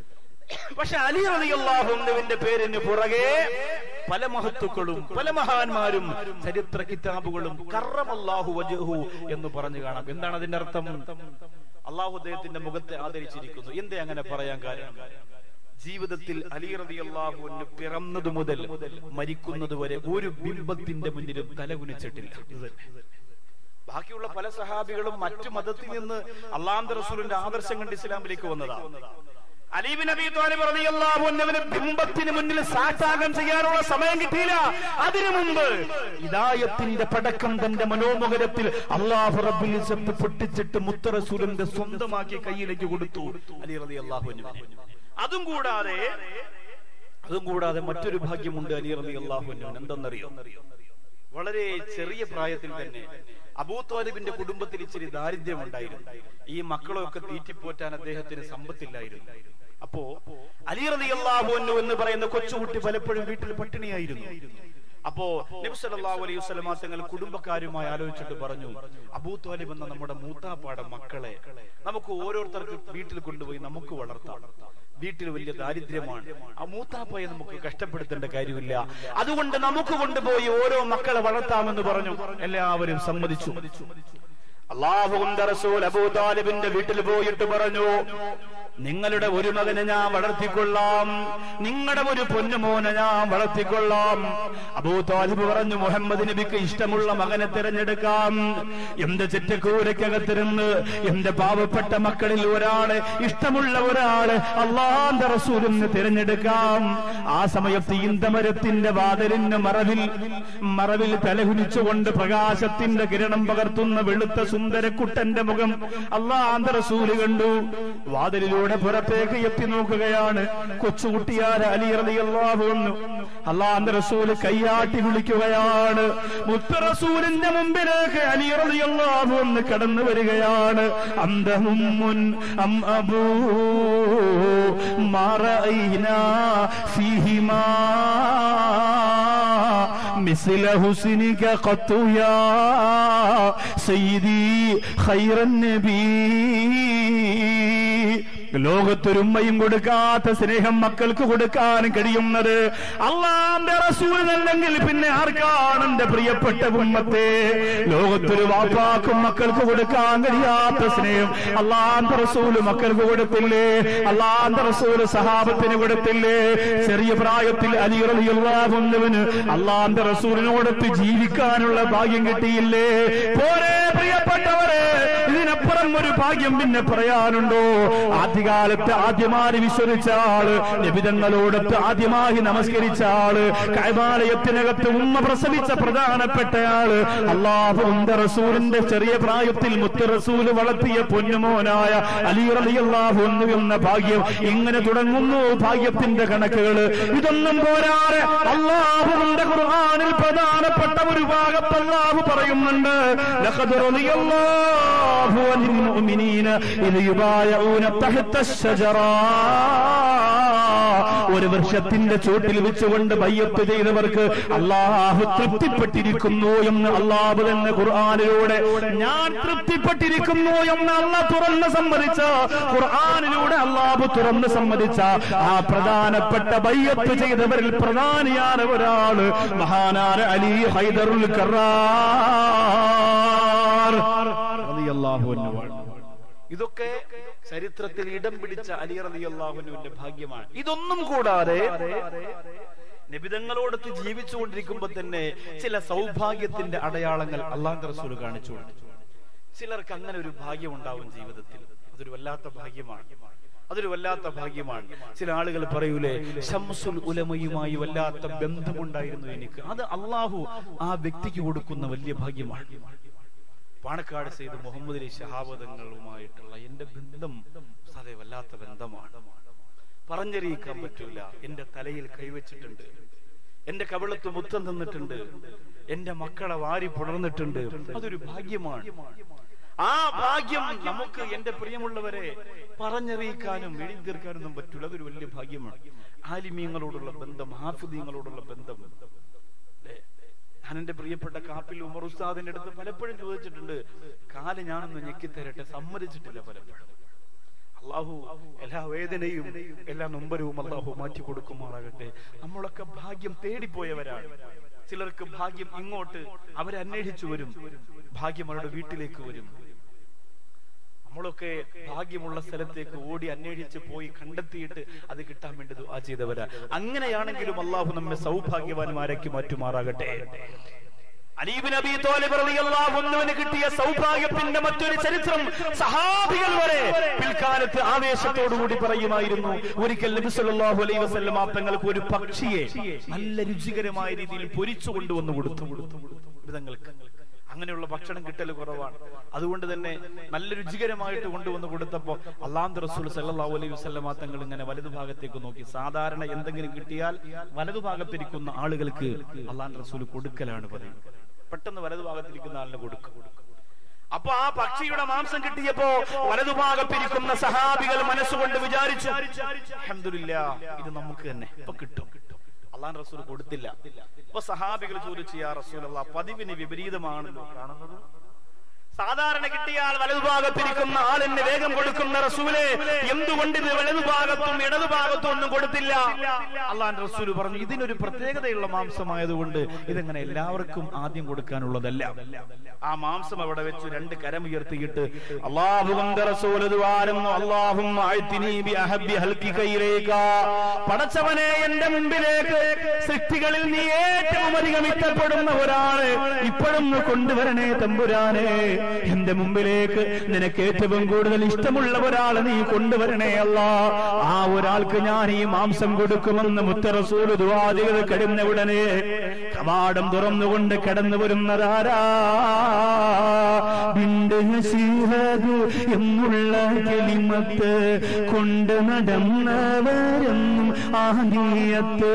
പക്ഷെ അലി അലിയല്ലാഹുവിന്റെ പേരിന് പുറകെ പല മഹത്തുക്കളും പല മഹാന്മാരും ചരിത്ര കിതാബുകളും കറമല്ലാഹു വജഹു എന്ന് പറഞ്ഞു കാണാം എന്താണ് അതിന്റെ അർത്ഥം അള്ളാഹു അദ്ദേഹത്തിന്റെ മുഖത്തെ ആദരിച്ചിരിക്കുന്നു എന്തേ അങ്ങനെ പറയാൻ കാരണം ജീവിതത്തിൽ അലി റതി അള്ളാഹുവിന് പിറന്നതു മുതൽ മരിക്കുന്നത് വരെ ഒരു ബിംബത്തിന്റെ മുന്നിലും തലകുനിച്ചിട്ടില്ല ഇത് തന്നെ. ബാക്കിയുള്ള പല സഹാബികളും മറ്റു മതത്തിൽ നിന്ന് അള്ളാഹ് റസൂലിന്റെ ആദർശം കണ്ട് ഇസ്ലാമിലേക്ക് വന്നതാണ് അലീബിൻ അബി താലിബ് റളിയല്ലാഹു അൻഹുവിന് ബിംബത്തിന് മുന്നിൽ സാഷ്ടാംഗം ചെയ്യാനുള്ള സമയം കിട്ടിയില്ല അതിനു മുമ്പ് ഹിദായത്തിന്റെ പടക്കം തന്റെ മനോമുഖരത്തിൽ അള്ളാഹു റബ്ബുൽ ഇസ്സത്ത് പൊട്ടിച്ചിട്ട് മുത്ത റസൂലിന്റെ സ്വന്തമാക്കി കയ്യിലേക്ക് കൊടുത്തു അലി റതി അള്ളാഹുവിന് അതും കൂടാതെ അതും കൂടാതെ മറ്റൊരു ഭാഗ്യമുണ്ട് അലി റതി അള്ളാഹുവിന് എന്തെന്നറിയോ വളരെ ചെറിയ പ്രായത്തിൽ തന്നെ അബൂ താലിബിന്റെ കുടുംബത്തിൽ ഇച്ചിരി ദാരിദ്ര്യമുണ്ടായിരുന്നു ഈ മക്കളെയൊക്കെ തീറ്റിപ്പോറ്റാൻ അദ്ദേഹത്തിന് സമ്പത്തില്ലായിരുന്നു അപ്പോ അലി റതി അള്ളാഹുവിനു എന്ന് പറയുന്ന കൊച്ചുകുട്ടി പലപ്പോഴും വീട്ടിൽ പട്ടിണിയായിരുന്നു അപ്പോ നബി സല്ലല്ലാഹു അലൈഹി വസല്ലമ തങ്ങൾ കുടുംബക്കാരുമായി ആലോചിച്ചിട്ട് പറഞ്ഞു അബൂ താലിബ് എന്ന നമ്മുടെ മൂത്താപ്പാട മക്കളെ നമുക്ക് ഓരോരുത്തർക്ക് വീട്ടിൽ കൊണ്ടുപോയി നമുക്ക് വളർത്താം വീട്ടിൽ വലിയ ദാരിദ്ര്യമാണ് ആ മൂത്താപ്പയെ നമുക്ക് കഷ്ടപ്പെടുത്തേണ്ട കാര്യമില്ല അതുകൊണ്ട് നമുക്ക് കൊണ്ടുപോയി ഓരോ മക്കളെ വളർത്താമെന്ന് പറഞ്ഞു എല്ലാവരും സമ്മതിച്ചു അള്ളാഹുവിന്റെ റസൂൽ അബൂ താലിബിന്റെ വീട്ടിൽ പോയിട്ട് പറഞ്ഞു നിങ്ങളുടെ ഒരു മകനെ ഞാൻ വളർത്തിക്കൊള്ളാം നിങ്ങളുടെ ഒരു പൊന്നുമോനെ ഞാൻ വളർത്തിക്കൊള്ളാം അബൂ താലിബ് പറഞ്ഞു മുഹമ്മദ് നബിക്ക് ഇഷ്ടമുള്ള മകനെ തിരഞ്ഞെടുക്കാം എന്റെ ചെറ്റക്കൂരയ്ക്കകത്തിരുന്ന് എന്റെ പാവപ്പെട്ട മക്കളിൽ ഒരാളെ ഇഷ്ടമുള്ള ഒരാള് അള്ളാന്റെ റസൂലിന് തിരഞ്ഞെടുക്കാം ആ സമയത്ത് ഈന്തമരത്തിന്റെ വാതിലിന് മറവിൽ മറവിൽ തലകുനിച്ചുകൊണ്ട് പ്രകാശത്തിന്റെ കിരണം പകർത്തുന്ന വെളുത്ത സുന്ദരക്കുട്ടന്റെ മുഖം അള്ളാന്റെ റസൂല് കണ്ടു വാതിലിലൂടെ പുറത്തേക്ക് എത്തി നോക്കുകയാണ് കൊച്ചുകുട്ടിയാര അലി റളിയല്ലാഹു അൻഹു അള്ളാന്റെ റസൂല് കയ്യാട്ടി വിളിക്കുകയാണ് മുത്ത റസൂലിന്റെ മുമ്പിലേക്ക് അലി റളിയല്ലാഹു അൻഹു കടന്നു വരികയാണ് അന്തഹുമ്മുൻ അം അബൂ മറൈനാ ഫീഹിമാ مثل حسنك قط يا سيدي خير النبي ലോകത്തൊരുമ്മയും കൊടുക്കാത്ത സ്നേഹം മക്കൾക്ക് കൊടുക്കാൻ കഴിയുന്നത് അള്ളാന്റെ റസൂലിനല്ലെങ്കിൽ പിന്നെ ആർക്കാണ് എന്റെ പ്രിയപ്പെട്ട ഉമ്മത്തെ ലോകത്തൊരു വാപ്പാക്കും മക്കൾക്ക് കൊടുക്കാൻ കഴിയാത്ത സ്നേഹം അള്ളാന്റെ റസൂല് മക്കൾക്ക് കൊടുത്തില്ലേ അള്ളാന്റെ റസൂല് സഹാബത്തിന് കൊടുത്തില്ലേ ചെറിയ പ്രായത്തിൽ അലിയുള്ളവന് അള്ളാന്റെ റസൂലിനോടൊത്ത് ജീവിക്കാനുള്ള ഭാഗ്യം കിട്ടിയില്ലേ പോരെ പ്രിയപ്പെട്ടവരെ ഇതിനപ്പുറം ഒരു ഭാഗ്യം പിന്നെ പറയാനുണ്ടോ ആദ്യകാലത്ത് ആദ്യമായി വിശ്വസിച്ച ആള് നിബിതങ്ങളോടൊത്ത് ആദ്യമായി നമസ്കരിച്ച ആള് കൈമാലയത്തിനകത്ത് ഉമ്മ പ്രസവിച്ച പ്രധാനപ്പെട്ട ആള് അള്ളാഹുന്റെ റസൂലിന്റെ ചെറിയ പ്രായത്തിൽ മുത്ത് റസൂല് വളർത്തിയ പൊന്നുമോനായ അലി റളിയല്ലാഹു അൻഹു എന്ന ഭാഗ്യം ഇങ്ങനെ തുടങ്ങുന്നു ഭാഗ്യത്തിന്റെ കണക്കുകൾ ഇതൊന്നും പോരാതെ അള്ളാഹുവിന്റെ ഖുർആനിൽ പ്രധാനപ്പെട്ട ഒരു ഭാഗത്ത് അള്ളാഹു പറയുന്നുണ്ട് ലഖദ് റളിയല്ലാഹു അനിൽ മുഅ്മിനീന ഇദ് യുബായഊന തഹ്ത അശ്ശജറ ഒരു വൃക്ഷത്തിന്റെ ചൂട്ടിൽ വെച്ചുകൊണ്ട് ബയ്യത്ത് ചെയ്തവർക്ക് അള്ളാഹു തൃപ്തിപ്പെട്ടിരിക്കുന്നു എന്ന് അള്ളാഹു തന്നെ ഖുർആാനിലൂടെ ഞാൻ തൃപ്തിപ്പെട്ടിരിക്കുന്നു എന്ന് അള്ള തുറന്ന് സമ്മതിച്ച ഖുർആാനിലൂടെ അള്ളാഹു തുറന്ന് സമ്മതിച്ച ആ പ്രധാനപ്പെട്ട ബയ്യത്ത് ചെയ്തവരിൽ പ്രധാനിயான ഒരാള് മഹാനാര അലി ഹൈദറുൽ കറാർ റളിയല്ലാഹു അൻഹു ഇതൊക്കെ ചരിത്രത്തിൽ ഇടം പിടിച്ച അലി റലി അള്ളാഹുനുവിന്റെ ഭാഗ്യമാണ് ഇതൊന്നും കൂടാതെ നിബിതങ്ങളോടൊത്ത് ജീവിച്ചുകൊണ്ടിരിക്കുമ്പോ തന്നെ ചില സൗഭാഗ്യത്തിന്റെ അടയാളങ്ങൾ അള്ളാഹ് റസൂൽ കാണിച്ചു കൊടുത്തു ചിലർക്ക് അങ്ങനെ ഒരു ഭാഗ്യം ഉണ്ടാവും ജീവിതത്തിൽ അതൊരു വല്ലാത്ത ഭാഗ്യമാണ് അതൊരു വല്ലാത്ത ഭാഗ്യമാണ് ചില ആളുകൾ പറയൂലേ ഷംസുൽ ഉലമയുമായി വല്ലാത്ത ബന്ധമുണ്ടായിരുന്നു എനിക്ക് അത് അള്ളാഹു ആ വ്യക്തിക്ക് കൊടുക്കുന്ന വലിയ ഭാഗ്യമാണ് പാണക്കാട് സെയ്ത് മുഹമ്മദ് അലി ഷഹാബദങ്ങളുമായിട്ടുള്ള എന്റെ ബന്ധം സതേ വല്ലാത്ത ബന്ധമാണ് പറഞ്ഞറിയിക്കാൻ പറ്റൂല എന്റെ തലയിൽ കൈവച്ചിട്ടുണ്ട് എന്റെ കവിളത്ത് മുത്തം തന്നിട്ടുണ്ട് എന്റെ മക്കളെ വാരി പുണർന്നിട്ടുണ്ട് അതൊരു ഭാഗ്യമാണ് ആ ഭാഗ്യം നമുക്ക് എന്റെ പ്രിയമുള്ളവരെ പറഞ്ഞറിയിക്കാനും എഴുതി തീർക്കാനൊന്നും പറ്റൂല അതൊരു വലിയ ഭാഗ്യമാണ് ആലിമീങ്ങളോടുള്ള ബന്ധം ഹാഫിദീങ്ങളോടുള്ള ബന്ധം അല്ലേ? ഞാൻ എന്റെ പ്രിയപ്പെട്ട കാപ്പിൽ ഉമർ ഉസ്താദിന്റെ അടുത്ത് പലപ്പോഴും ചോദിച്ചിട്ടുണ്ട് കാല് ഞാനൊന്ന് ഞെക്കിത്തരട്ടെ സമ്മതിച്ചിട്ടില്ല പലപ്പോഴും അള്ളാഹു എല്ലാ വേദനയും എല്ലാ നൊമ്പരവും അള്ളാഹു മാറ്റി കൊടുക്കുമാറാകട്ടെ നമ്മളൊക്കെ ഭാഗ്യം തേടിപ്പോയവരാണ് ചിലർക്ക് ഭാഗ്യം ഇങ്ങോട്ട് അവരെ അന്വേഷിച്ചു വരും ഭാഗ്യം അവരുടെ വീട്ടിലേക്ക് വരും നമ്മളൊക്കെ ഭാഗ്യമുള്ള സ്ഥലത്തേക്ക് ഓടി അന്വേഷിച്ച് പോയി കണ്ടെത്തിയിട്ട് അത് കിട്ടാൻ വേണ്ടി ദുആ ചെയ്തവരാ അങ്ങനെയാണെങ്കിലും അള്ളാഹു നമ്മെ സൗഭാഗ്യവാന്മാരാക്കി മാറ്റുമാറാകട്ടെ അലീബിൻ അബി തോലിബ് റളിയല്ലാഹു അൻഹുവിന് കിട്ടിയ സൗഭാഗ്യത്തിന്റെ മറ്റൊരു ചരിത്രം സഹാബികൾ വരെ പിൽക്കാലത്ത് ആവേശത്തോടുകൂടി പറയുമായിരുന്നു ഒരിക്കൽ നബി സല്ലല്ലാഹു അലൈഹി വസല്ലം തങ്ങൾക്ക് ഒരു പക്ഷിയെ നല്ല രുചികരമായ രീതിയിൽ പൊരിച്ചു കൊണ്ടുവന്നു കൊടുത്തു വിധങ്ങൾക്ക് അങ്ങനെയുള്ള ഭക്ഷണം കിട്ടൽ കുറവാണ് അതുകൊണ്ട് തന്നെ നല്ല രുചികരമായിട്ട് കൊണ്ടുവന്ന് കൊടുത്തപ്പോ അള്ളാഹു റസൂൽ സല്ലല്ലാഹു അലൈഹി വസല്ലം തങ്ങൾ ഇങ്ങനെ വലതുഭാഗത്തേക്ക് നോക്കി സാധാരണ എന്തെങ്കിലും കിട്ടിയാൽ വലതുഭാഗത്തിരിക്കുന്ന ആളുകൾക്ക് അള്ളാഹു റസൂൽ കൊടുക്കലാണ് പറയുന്നത് പെട്ടെന്ന് വലതുഭാഗത്തിരിക്കുന്ന ആളിന് കൊടുക്കും അപ്പൊ ആ പക്ഷിയുടെ മാംസം കിട്ടിയപ്പോ വലതുഭാഗത്തിരിക്കുന്ന സഹാബികൾ മനസ്സുകൊണ്ട് വിചാരിച്ചു അൽഹംദുലില്ലാ ഇത് നമുക്ക് തന്നെ ഇപ്പൊ കിട്ടും അള്ളാൻ റസൂൽ കൊടുത്തില്ല അപ്പൊ സഹാബികൾ ചോദിച്ചു യാ റസൂൽ പതിവിന് വിപരീതമാണല്ലോ കാണുന്നത് സാധാരണ കിട്ടിയാൽ വലതുഭാഗത്തിരിക്കുന്ന ആളിന് വേഗം കൊടുക്കുന്ന റസൂലെ എന്തുകൊണ്ട് ഇത് വലതുഭാഗത്തും ഇടതുഭാഗത്തും ഒന്നും കൊടുത്തില്ല അള്ളാൻ റസൂൽ പറഞ്ഞു ഇതിനൊരു പ്രത്യേകതയുള്ള മാംസമായതുകൊണ്ട് ഇതെങ്ങനെ എല്ലാവർക്കും ആദ്യം കൊടുക്കാനുള്ളതല്ല ആ മാംസം അവിടെ വെച്ച് രണ്ട് കരമുയർത്തിയിട്ട് അള്ളാഹുവിന്റെ റസൂൽ ദ്വാരുന്നു അള്ളാഹും പടച്ചവനെ എന്റെ മുമ്പിലേക്ക് സൃഷ്ടികളിൽ നീ ഏറ്റവും അധികം ഇഷ്ടപ്പെടുന്ന ഒരാള് ഇപ്പോഴും കൊണ്ടുവരണേ തമ്പുരാനെ എന്റെ മുമ്പിലേക്ക് നിനക്ക് ഏറ്റവും കൂടുതൽ ഇഷ്ടമുള്ള ഒരാളെ നീ കൊണ്ടുവരണേ അല്ല ആ ഒരാൾക്ക് ഞാൻ ഈ മാംസം കൊടുക്കുമെന്ന് മുത്തറസൂൽ ദുവാദികൾ കടുന്ന ഉടനെ കവാടം തുറന്നുകൊണ്ട് കടന്നു വരുന്നതാരാ ബിണ്ട് നസീഹത് എന്നുള്ള കെളിമത്ത് കൊണ്ട് നടന്നവരെന്നും ആദിയത്ത്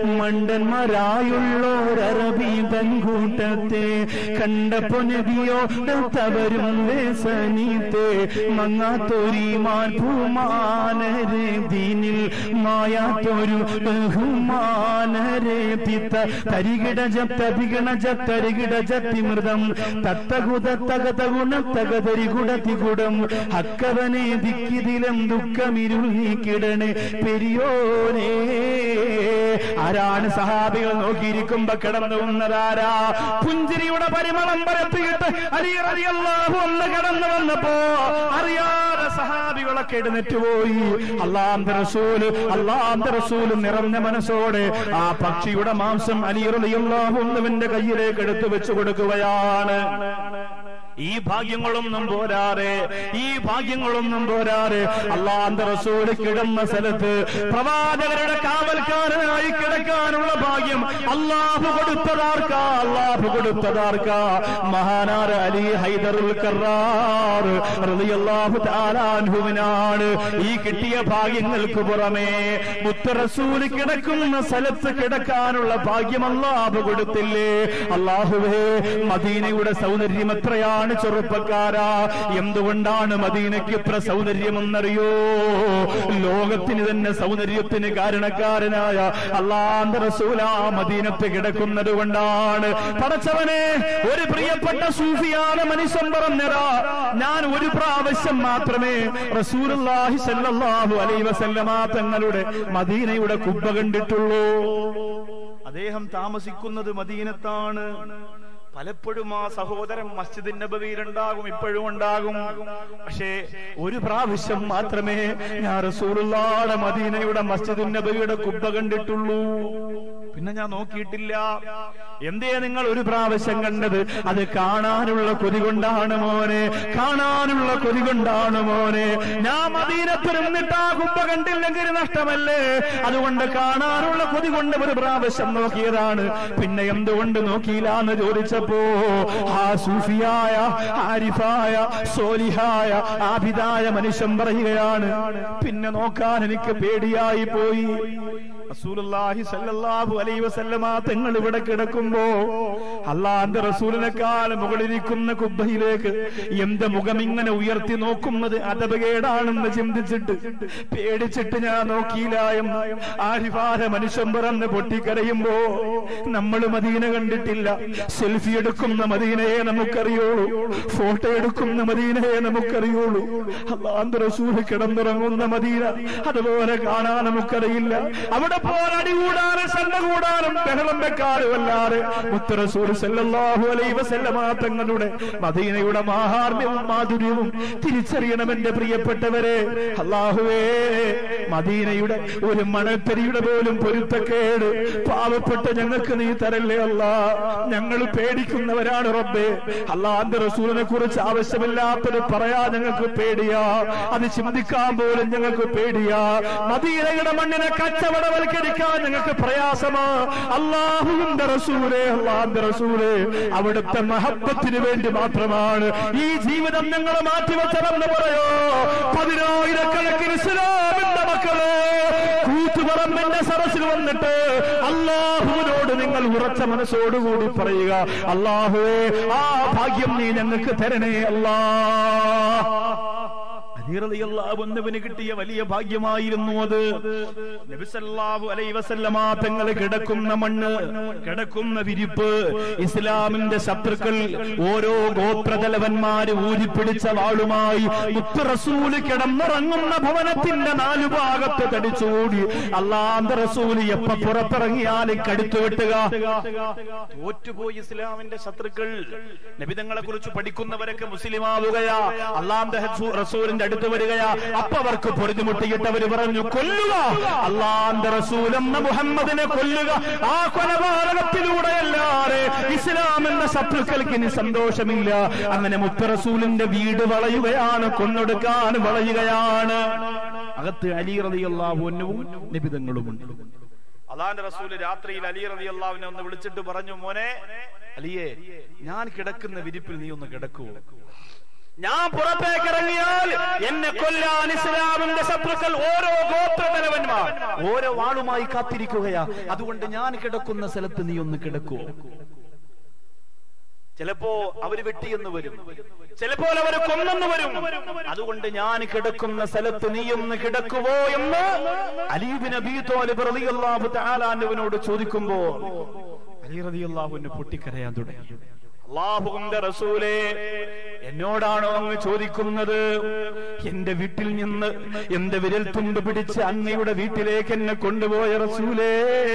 മണ്ടന്മാരായുള്ളോരറബി തൻകൂട്ടത്തെ കണ്ടപ്പോ നബിയോടത്തവരും വേസനീത്തെ മങ്ങാത്തൊരിമാൻ ഭൂമാനരെ ദീനിൽ മായാത്തൊരു ബഹുമാനരെ പിത്ത തരികിട ജത്തരികിട ജത്തരികിട ജത്തിമൃതം തത്തകുതത്തകതഗുണ തകതരികുട തികുടം ഹക്കവനെ ദിക്കിതിലും ദുഃഖമിരുകിടണേ പെരിയോനേ ആരാണ് സഹാബികൾ നോക്കിയിരിക്കുമ്പോ കിടന്നു വന്നതാരാ പുഞ്ചിരിയുടെ പരിമളം പരത്തിയിട്ട് അലിയറിയല്ലാഹു ഒന്ന് കടന്നു വന്നപ്പോ അറിയാതെ സഹാബികളൊക്കെ എഴുന്നേറ്റ് പോയി അള്ളാന്റെ റസൂല് അള്ളാന്റെ റസൂല് നിറഞ്ഞ മനസ്സോടെ ആ പക്ഷിയുടെ മാംസം അലിയറിയല്ലാഹു ഒന്നുവിന്റെ കയ്യിലേക്ക് എടുത്തു വെച്ചു കൊടുക്കുകയാണ് ഈ ഭാഗ്യങ്ങളൊന്നും പോരാറെ ഈ ഭാഗ്യങ്ങളൊന്നും പോരാറെ അള്ളാന്റെ റസൂല് കിടന്ന സ്ഥലത്ത് പ്രവാചകരുടെ കാവൽക്കാരനായി കിടക്കാനുള്ള ഭാഗ്യം അള്ളാഹു കൊടുത്തതാർക്കാ അള്ളാഹു കൊടുത്തതാർക്കാ മഹാനാർ അലി ഹൈദറുൽ കറാർ റളിയല്ലാഹു തആല അൻഹുവിനാണ് ഈ കിട്ടിയ ഭാഗ്യങ്ങൾക്ക് പുറമേ മുത്ത റസൂല് കിടക്കുന്ന സ്ഥലത്ത് കിടക്കാനുള്ള ഭാഗ്യം അള്ളാഹു കൊടുത്തില്ലേ അള്ളാഹുവേ മദീനയുടെ സൗന്ദര്യം എത്രയാണ് ചെറുപ്പക്കാരാ എന്തുകൊണ്ടാണ് മദീനയ്ക്ക് ഇത്ര സൗന്ദര്യമെന്നറിയോ ലോകത്തിന് തന്നെ സൗന്ദര്യത്തിന് കാരണക്കാരനായ അള്ളാന്റെ റസൂല മദീനത്ത് കിടക്കുന്നത് കൊണ്ടാണ് പടച്ചവനെ ഒരു പ്രിയപ്പെട്ട സൂഫിയാണ് മനുഷ്യൻ പറഞ്ഞതാ ഞാൻ ഒരു പ്രാവശ്യം മാത്രമേ റസൂലുള്ളാഹി സല്ലല്ലാഹു അലൈഹി വസല്ലമ തങ്ങളുടെ മദീനയുടെ കുബ്ബ കണ്ടിട്ടുള്ളൂ അദ്ദേഹം താമസിക്കുന്നത് മദീനത്താണ് പലപ്പോഴും ആ സഹോദരൻ മസ്ജിദ് നബവിയിലുണ്ടാകും ഇപ്പോഴും ഉണ്ടാകും പക്ഷേ ഒരു പ്രാവശ്യം മാത്രമേ ഞാൻ റസൂലുള്ളാടെ മദീനയുടെ മസ്ജിദ് നബവിയുടെ കുബ്ബ കണ്ടിട്ടുള്ളൂ പിന്നെ ഞാൻ നോക്കിയിട്ടില്ല എന്തേ നിങ്ങൾ ഒരു പ്രാവശ്യം കണ്ടത് അത് കാണാനുള്ള കൊതി കൊണ്ടാണ് മോനെ കാണാനുള്ള കൊതി കൊണ്ടാണ് മോനെ ഞാൻ മദീനത്ത് നിന്നിട്ട് ആ കുബ്ബ കണ്ടില്ലെങ്കിൽ നഷ്ടമല്ലേ അതുകൊണ്ട് കാണാനുള്ള കൊതി കൊണ്ട് ഒരു പ്രാവശ്യം നോക്കിയതാണ് പിന്നെ എന്തുകൊണ്ട് നോക്കിയില്ല എന്ന് ചോദിച്ചപ്പോ ആ സൂഫിയായ ആരിഫായ സോലിഹായ ആഭിതായ മനുഷ്യൻ പറയുകയാണ് പിന്നെ നോക്കാൻ എനിക്ക് പേടിയായി പോയി റസൂലുള്ളാഹി സല്ലല്ലാഹു അലൈഹി വസല്ലമ തങ്ങൾ ഇവിടെ കിടക്കുമ്പോ അള്ളാന്റെ റസൂലിനെക്കാൾ മുകളിലിരിക്കുന്ന കുബ്ബയിലേക്ക് എന്റെ മുഖം ഇങ്ങനെ ഉയർത്തി നോക്കുന്നത് അതപകേടാണെന്ന് ചിന്തിച്ചിട്ട് പേടിച്ചിട്ട് ഞാൻ നോക്കിയില്ല എന്ന് ആരിഫാര മനുഷ്യൻ പറന്ന് പൊട്ടിക്കരയുമ്പോ നമ്മൾ മദീന കണ്ടിട്ടില്ല സെൽഫി എടുക്കുന്ന മദീനയെ നമുക്കറിയുള്ളൂ ഫോട്ടോ എടുക്കുന്ന മദീനയെ നമുക്കറിയുള്ളൂ അള്ളാന്റെ റസൂല് കിടന്നുറങ്ങുന്ന മദീന അതുപോലെ കാണാൻ നമുക്കറിയില്ല അവിടെ പോകാൻ അടികൂടാനും സണ്ട കൂടാനും ബഹളം വെക്കാനും അല്ലാതെ മുത്തറസൂൽ സല്ലല്ലാഹു അലൈഹി വസല്ലമ തങ്ങളുടെ മദീനയുടെ മാഹാർമ്യവും മാധുര്യവും തിരിച്ചറിയണം എന്റെ പ്രിയപ്പെട്ടവരെ അള്ളാഹുവേ മദീനയുടെ ഒരു മണൽത്തരിയുടെ പോലും പൊരുത്തക്കേട് പാവപ്പെട്ട ഞങ്ങൾക്ക് നീ തരല്ലേ അല്ല ഞങ്ങൾ പേടിക്കുന്നവരാണ് റബ്ബേ അള്ളാന്റെ റസൂലിനെ കുറിച്ച് ആവശ്യമില്ലാത്തത് പറയാ ഞങ്ങൾക്ക് പേടിയാ അത് ചിന്തിക്കാൻ പോലും ഞങ്ങൾക്ക് പേടിയാ മദീനയുടെ മണ്ണിനെ കച്ചവടവൽക്കരിക്കാൻ ഞങ്ങൾക്ക് പ്രയാസമാ അള്ളാഹുവിന്റെ റസൂലേ അള്ളാന്റെ റസൂലേ അവിടുത്തെ മഹബത്തിന് വേണ്ടി മാത്രമാണ് ഈ ജീവിതം ഞങ്ങൾ മാറ്റിവെച്ചതെന്ന് പറയോ പതിനായിരക്കണക്കിന് ഇസ്ലാമിന്റെ മക്കളെ കൂത്തുപറമ്പിന്റെ സരസിൽ വന്നിട്ട് അള്ളാഹുവിനോട് നിങ്ങൾ ഉറച്ച മനസ്സോടുകൂടി പറയുക അള്ളാഹുവേ ആ ഭാഗ്യം നീ ഞങ്ങൾക്ക് തരണേ അല്ലാ ഒന്നുവിന് കിട്ടിയ വലിയ ഭാഗ്യമായിരുന്നു അത് നബിസല്ലാഹു അലൈ വസല്ലമ തങ്ങൾ കിടക്കുന്ന മണ്ണ് കിടക്കുന്ന വിരിപ്പ് ഇസ്ലാമിന്റെ ശത്രുക്കൾ ഓരോ ഗോത്രതലവന്മാര് ഊരിപ്പിടിച്ച വാളുമായി മുത്തുറസൂല് കിടന്നിറങ്ങുന്ന ഭവനത്തിന്റെ നാലു ഭാഗത്ത് തടിച്ചുകൂടി അള്ളാന്റെ റസൂല് എപ്പ പുറത്തിറങ്ങിയാൽ കടുത്തു വെട്ടുക തോറ്റുപോയി ഇസ്ലാമിന്റെ ശത്രുക്കൾ നബിതങ്ങളെ കുറിച്ച് പഠിക്കുന്നവരൊക്കെ മുസ്ലിം ആവുകയാ അള്ളാന്റെ റസൂലിന്റെ അടുത്ത് വരികയാ അപ്പൊ അവർക്ക് പൊരുതിമുട്ടിയിട്ടവര് പറഞ്ഞു കൊല്ലുക അള്ളാന്റെ റസൂൽ എന്ന മുഹമ്മദിനെ കൊല്ലുക ആ കൊലപാതകത്തിലൂടെയല്ലാതെ ഇസ്ലാം എന്ന ശത്രുക്കൾക്ക് ഇനി സന്തോഷമില്ല അങ്ങനെ മുത്തറസൂലിന്റെ വീട് വളയുകയാണ് കൊന്നൊടുക്കാൻ വളയുകയാണ് അകത്ത് അലി റതിയല്ലാവുന്നവും നിബിതങ്ങളുമുണ്ട് അള്ളാന്റെ റസൂല് രാത്രിയിൽ അലി റതി അള്ളാവിനെ ഒന്ന് വിളിച്ചിട്ട് പറഞ്ഞു മോനെ അലിയെ ഞാൻ കിടക്കുന്ന വിരിപ്പിൽ നീ ഒന്ന് കിടക്കുവോ ഞാൻ പുറത്തേക്ക് ഇറങ്ങിയാൽ എന്നെ കൊല്ലാൻ ഇസ്ലാമിന്റെ ശത്രുക്കൾ ഓരോ ഗോത്രതലവന്മാർ ഓരോ വാളുമായി കാത്തിരിക്കുകയാ അതുകൊണ്ട് ഞാൻ കിടക്കുന്ന സ്ഥലത്ത് നീ ഒന്ന് കിടക്കുവോ ചിലപ്പോ അവര് വെട്ടിയെന്ന് വരും ചിലപ്പോൾ അവര് കൊന്നെന്ന് വരും അതുകൊണ്ട് ഞാൻ കിടക്കുന്ന സ്ഥലത്ത് നീ ഒന്ന് കിടക്കുവോ എന്ന് അലീബിൻ അബീത്തോലിബ് റളിയല്ലാഹു തആലാനുവിനോട് ചോദിക്കുമ്പോ അലി റളിയല്ലാഹുവിന് പൊട്ടിക്കരയാൻ തുടങ്ങി അള്ളാഹുവിന്റെ റസൂലേ എന്നോടാണോ അങ്ങ് ചോദിക്കുന്നത് എന്റെ വീട്ടിൽ നിന്ന് എന്റെ വിരൽ തുമ്പ് പിടിച്ച് അങ്ങയുടെ വീട്ടിലേക്ക് എന്നെ കൊണ്ടുപോയ റസൂലേ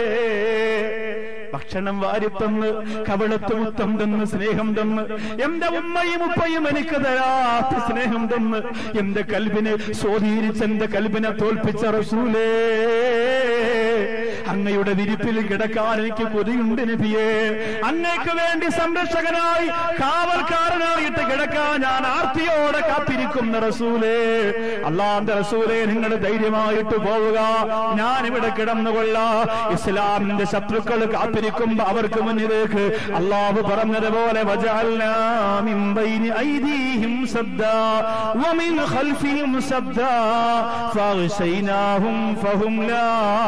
ഭക്ഷണം വാരിത്തന്ന് കവളത്ത് മുത്തം തന്ന് സ്നേഹം തന്ന് എന്റെ ഉമ്മയും ഉപ്പയും എനിക്ക് തരാത്ത സ്നേഹം തന്ന് എന്റെ കൽബിനെ സ്വാധീനിച്ച് എന്റെ കൽബിനെ തോൽപ്പിച്ച റസൂലേ അങ്ങയുടെ വിരിപ്പിൽ കിടക്കാൻ എനിക്ക് കൊതിയുണ്ട് നബിയെ അങ്ങയ്ക്ക് വേണ്ടി സംരക്ഷകനായി കാവൽക്കാരനായിട്ട് കിടക്കാൻ ഞാൻ ആർത്തിയോടെ കാത്തിരിക്കുന്ന റസൂലേ അള്ളാന്റെ റസൂലേ നിങ്ങൾ ധൈര്യമായിട്ട് പോവുക ഞാൻ ഇവിടെ കിടന്നുകൊള്ള ഇസ്ലാമിന്റെ ശത്രുക്കൾ കാത്തിരിക്കുമ്പോ അവർക്ക് മുന്നിലേക്ക് അള്ളാഹു പറഞ്ഞതുപോലെ വജഅൽനാ മിൻ ബൈനി ഐദീഹിം സദ്ദാ വമിൻ ഖൽഫിഹിം സദ്ദാ ഫഅഗ്ശൈനാഹും ഫഹും ലാ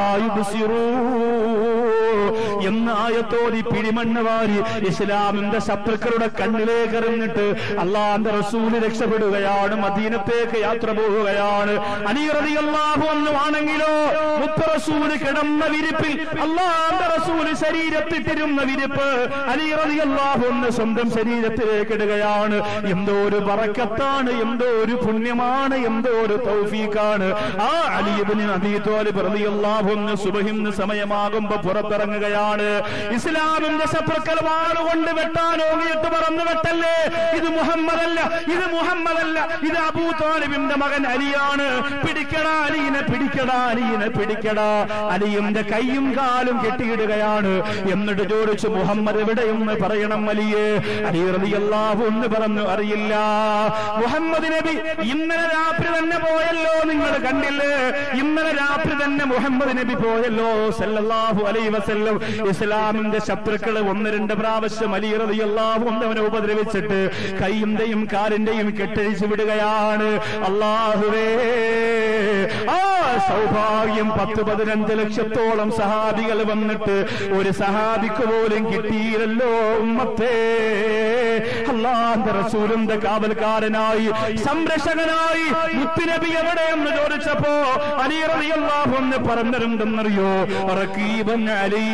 യുബ്സിറൂൻ എന്ന ആയത്തോടി പിടിമണ്ണ് വാരി ഇസ്ലാമിന്റെ ശത്രുക്കളുടെ കണ്ണിലേക്ക് എറിഞ്ഞിട്ട് അള്ളാന്റെ റസൂല് രക്ഷപ്പെടുകയാണ് മദീനത്തേക്ക് യാത്ര പോവുകയാണ് അലിയറിയല്ലാഹു ഒന്നുമാണെങ്കിലോ മുത്ത റസൂല് കിടന്ന വിരിപ്പിൽ അള്ളാന്റെ റസൂല് ശരീരത്തിട്ടിരുന്ന വിരിപ്പ് അലിയറിയല്ലാഹു ഒന്ന് സ്വന്തം ശരീരത്തിലേക്ക് ഇടുകയാണ് എന്തോ ഒരു പറക്കത്താണ് എന്തോ ഒരു പുണ്യമാണ് എന്തോ ഒരു തൗഫീഖാണ് ആ അലിയബിന് അതീതോല് പ്രതിയല്ലാഹു ഒന്ന് സുബഹിന്ന് സമയമാകുമ്പോ പുറത്തിറങ്ങുകയാണ് ഇസ്ലാമിന്റെ ശത്രുക്കൾ വാളുകൊണ്ട് വെട്ടാൻ ഓങ്ങിയിട്ട് പറന്ന് വെട്ടല്ലേ ഇത് മുഹമ്മദല്ല ഇത് മുഹമ്മദല്ല ഇത് അബൂ താലിബിന്റെ മകൻ അലിയാണ് പിടിക്കടാ അലീനെ പിടിക്കടാ അലീനെ പിടിക്കടാ അലിയുടെ കൈയും കാലും കെട്ടിയിടുകയാണ് എന്നിട്ട് ചോദിച്ചു മുഹമ്മദ് എവിടെയെന്ന് പറയണം അലിയെ അലി റളിയല്ലാഹു എന്ന് പറഞ്ഞു അറിയില്ല മുഹമ്മദ് നബി ഇന്നലെ രാത്രി തന്നെ പോയല്ലോ നിങ്ങൾ കണ്ടില്ലേ ഇന്നലെ രാത്രി തന്നെ മുഹമ്മദ് നബി പോയല്ലോ സല്ലല്ലാഹു അലൈഹി വസല്ലം ഇസ്ലാമിന്റെ ശത്രുക്കള് ഒന്ന് രണ്ട് പ്രാവശ്യം അലി റളിയല്ലാഹു അവനെ ഉപദ്രവിച്ചിട്ട് കൈയിന്റെയും കാലിന്റെയും കെട്ടഴിച്ചു വിടുകയാണ് അള്ളാഹുവേ ആ സൗഭാഗ്യം പത്ത് പതിനഞ്ച് ലക്ഷത്തോളം സഹാബികൾ വന്നിട്ട് ഒരു സഹാബിക്ക് പോലും കിട്ടിയില്ലല്ലോ ഉമ്മത്തേ അള്ളാന്റെ റസൂലിന്റെ കാവൽക്കാരനായി സംരക്ഷകനായി മുത്തുനബി എവിടെയെന്ന് ചോദിച്ചപ്പോ അലി റളിയല്ലാഹു എന്ന് പറഞ്ഞിരുണ്ടെന്നറിയോ റക്കീബൻ അലീ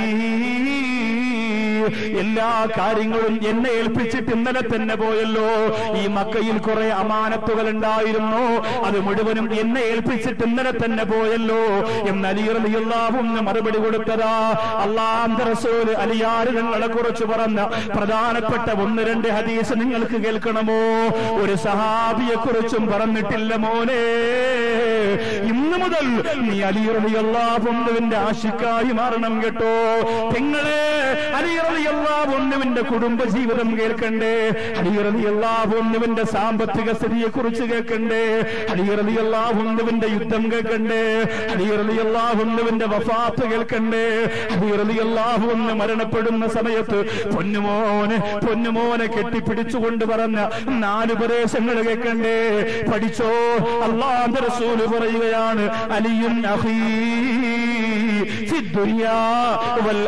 എല്ലാ കാര്യങ്ങളും എന്നെ ഏൽപ്പിച്ചിട്ട് ഇന്നലെ തന്നെ പോയല്ലോ ഈ മക്കയിൽ കുറെ അമാനത്തുകൾ ഉണ്ടായിരുന്നു അത് മുഴുവനും എന്നെ ഏൽപ്പിച്ചിട്ട് ഇന്നലെ തന്നെ പോയല്ലോ എന്ന് അലിയറിയാവും മറുപടി കൊടുത്തതാ അള്ളാന്റെ റസൂല് അലിയാര് നിങ്ങളെ കുറിച്ച് പറഞ്ഞ പ്രധാനപ്പെട്ട ഒന്ന് രണ്ട് ഹദീസ് നിങ്ങൾക്ക് കേൾക്കണമോ ഒരു സഹാബിയെ കുറിച്ചും പറഞ്ഞിട്ടില്ല മോനെ ഇന്നു മുതൽ നീ അലിയറിയാവുന്നതിന്റെ ആശിക്കായി മാറണം കേട്ടോ നിങ്ങളെ അലിയറിയാവുന്നതിന്റെ കുടുംബ ജീവിതം കേൾക്കണ്ടേ അലിയറിയാവുന്നതിന്റെ സാമ്പത്തിക സ്ഥിതിയെ കുറിച്ച് കേൾക്കണ്ടേ അലിയറിയാവുന്നതിന്റെ യുദ്ധം കേൾക്കണ്ടേ അലിയറിയാവുന്നതിന്റെ വഫാത്ത് കേൾക്കണ്ടേ അലിയറിയാവുന്ന മരണപ്പെടുന്ന സമയത്ത് പൊന്നുമോനെ പൊന്നുമോനെ കെട്ടിപ്പിടിച്ചുകൊണ്ട് പറഞ്ഞ നാല് ഉപദേശങ്ങൾ കേൾക്കണ്ടേ പഠിച്ചോ അള്ളാന്റെ റസൂല് പറയുകയാണ് അലിയും അഹീ ഫി ദുനിയാ വൽ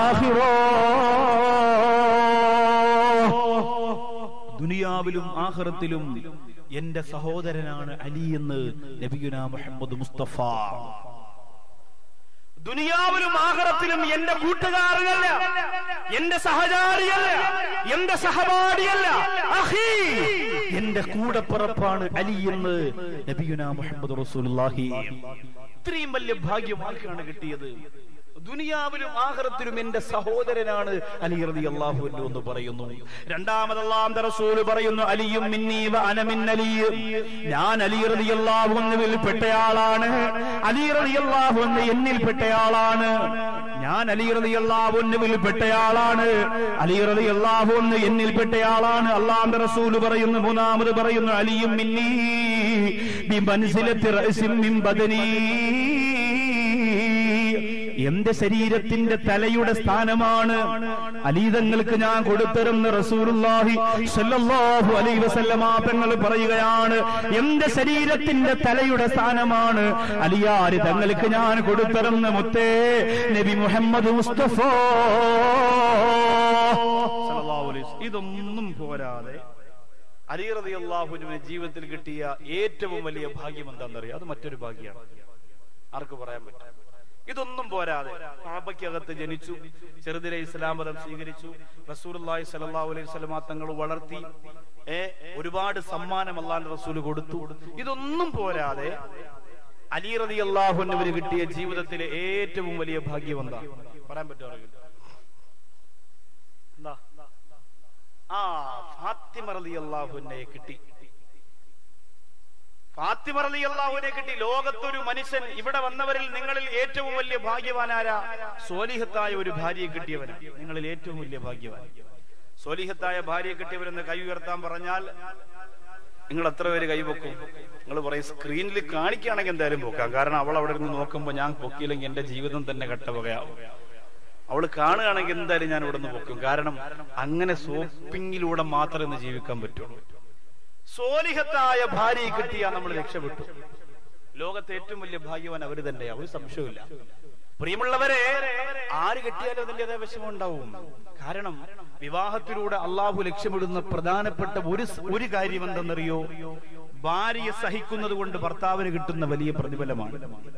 ദുനിയാവിലും ആഹ്റത്തിലും എന്റെ സഹോദരനാണ് അലി എന്ന് നബിയുന മുഹമ്മദ് മുസ്തഫ ദുനിയാവിലും ആഹ്റത്തിലും എന്റെ കൂട്ടുകാരനല്ല എന്റെ സഹചാരിയല്ല എന്റെ സഹപാഠിയല്ല അഹീ എന്റെ കൂടപ്പിറപ്പാണ് അലി എന്ന് നബിയുന മുഹമ്മദ് റസൂലുള്ളാഹി ഇത്രയും വലിയ ഭാഗ്യം ആർക്കാണ് കിട്ടിയത് ദുനിയാവിലും ആഹ്റത്തിലും എന്റെ സഹോദരനാണ് അലി റതി അള്ളാഹു എന്ന് പറയുന്നു രണ്ടാമത് അള്ളാന്റെ റസൂല് പറയുന്നു അലിയും മിന്നീവ അനമിൻ അലി ഞാൻ അലി റതി അള്ളാഹുവിൽ പെട്ടയാളാണ് അലി റതി അള്ളാഹു എന്നിൽ പെട്ടയാളാണ് ഞാൻ അലി റതി അള്ളാഹുവിൽ പെട്ടയാളാണ് അലി റതി അള്ളാഹു എന്നിൽ പെട്ടയാളാണ് അള്ളാന്റെ റസൂല് പറയുന്നു മൂന്നാമത് പറയുന്നു അലിയും മിന്നീ ബി മനസ്സിലെത്തി റഅസിൻ മിൻ ബദനീ എന്റെ ശരീരത്തിന്റെ തലയുടെ സ്ഥാനമാണ് അലീതങ്ങൾക്ക് ഞാൻ കൊടുത്തരുന്ന റസൂലുള്ളാഹി സല്ലല്ലാഹു അലൈഹി വസല്ലമ തങ്ങൾ പറയുകയാണ് എന്റെ ശരീരത്തിന്റെ തലയുടെ സ്ഥാനമാണ് അലിയാര് തങ്ങൾക്ക് ഞാൻ കൊടുത്തരുന്ന മുത്തേ നബി മുഹമ്മദ് മുസ്തഫ സല്ലല്ലാഹു അലൈഹി വസല്ലം. ഇതൊന്നും പോരാതെ അലി റതി അള്ളാഹുവിന് ജീവിതത്തിൽ കിട്ടിയ ഏറ്റവും വലിയ ഭാഗ്യം എന്താണെന്നറിയാം അത് മറ്റൊരു ഭാഗ്യമാണ് ആർക്ക് പറയാൻ പറ്റും ഇതൊന്നും പോരാതെ കാബയ്ക്കകത്ത് ജനിച്ചു ചെറുതിലെ ഇസ്ലാം മതം സ്വീകരിച്ചു റസൂലുള്ളാഹി സ്വല്ലല്ലാഹു അലൈഹി വസല്ലമ തങ്ങൾ വളർത്തി ഏ ഒരുപാട് സമ്മാനം അള്ളാന്റെ റസൂല് കൊടുത്തു ഇതൊന്നും പോരാതെ അലി റതി അള്ളാഹുവിന് കിട്ടിയ ജീവിതത്തിലെ ഏറ്റവും വലിയ ഭാഗ്യം എന്താ പറയാൻ പറ്റുമോ എന്താ ആ ഫാത്തിമ റളിയല്ലാഹുവിനെ കിട്ടി ഫാത്തിമ റളിയല്ലാഹുവിനെ കിട്ടി ലോകത്തൊരു മനുഷ്യൻ ഇവിടെ വന്നവരിൽ നിങ്ങളിൽ ഏറ്റവും വലിയ ഭാഗ്യവാനാരാ സോലിഹത്തായ ഒരു ഭാര്യയെ കിട്ടിയവനാ നിങ്ങളിൽ ഏറ്റവും വലിയ ഭാഗ്യവാൻ സോലിഹത്തായ ഭാര്യയെ കിട്ടിയവരെന്ന് കൈ ഉയർത്താൻ പറഞ്ഞാൽ നിങ്ങൾ എത്ര പേര് കൈവെക്കും നിങ്ങൾ പറയും സ്ക്രീനിൽ കാണിക്കുകയാണെങ്കിൽ എന്തായാലും പൊക്കാം കാരണം അവൾ അവിടെ നിന്ന് നോക്കുമ്പോൾ ഞാൻ പൊക്കിയില്ലെങ്കിൽ എന്റെ ജീവിതം തന്നെ കട്ടവകയാവും അവൾ കാണുകയാണെങ്കിൽ എന്തായാലും ഞാൻ ഇവിടെ നിന്ന് പൊക്കും കാരണം അങ്ങനെ സോപ്പിങ്ങിലൂടെ മാത്രമേ ഇന്ന് ജീവിക്കാൻ പറ്റുള്ളൂ സോലിഹത്തായ ഭാര്യയെ കിട്ടിയാൽ നമ്മൾ രക്ഷപ്പെട്ടു ലോകത്തെ ഏറ്റവും വലിയ ഭാഗ്യവാൻ അവര് തന്നെയാ ഒരു സംശയമില്ല പ്രിയമുള്ളവരെ ആര് കിട്ടിയാലും അതിൻ്റെതായ വിഷമം ഉണ്ടാവും കാരണം വിവാഹത്തിലൂടെ അള്ളാഹു ലക്ഷ്യമിടുന്ന പ്രധാനപ്പെട്ട ഒരു സ്- ഒരു കാര്യം എന്തെന്നറിയോ ഭാര്യയെ സഹിക്കുന്നത് കൊണ്ട് ഭർത്താവിന് കിട്ടുന്ന വലിയ പ്രതിഫലമാണ്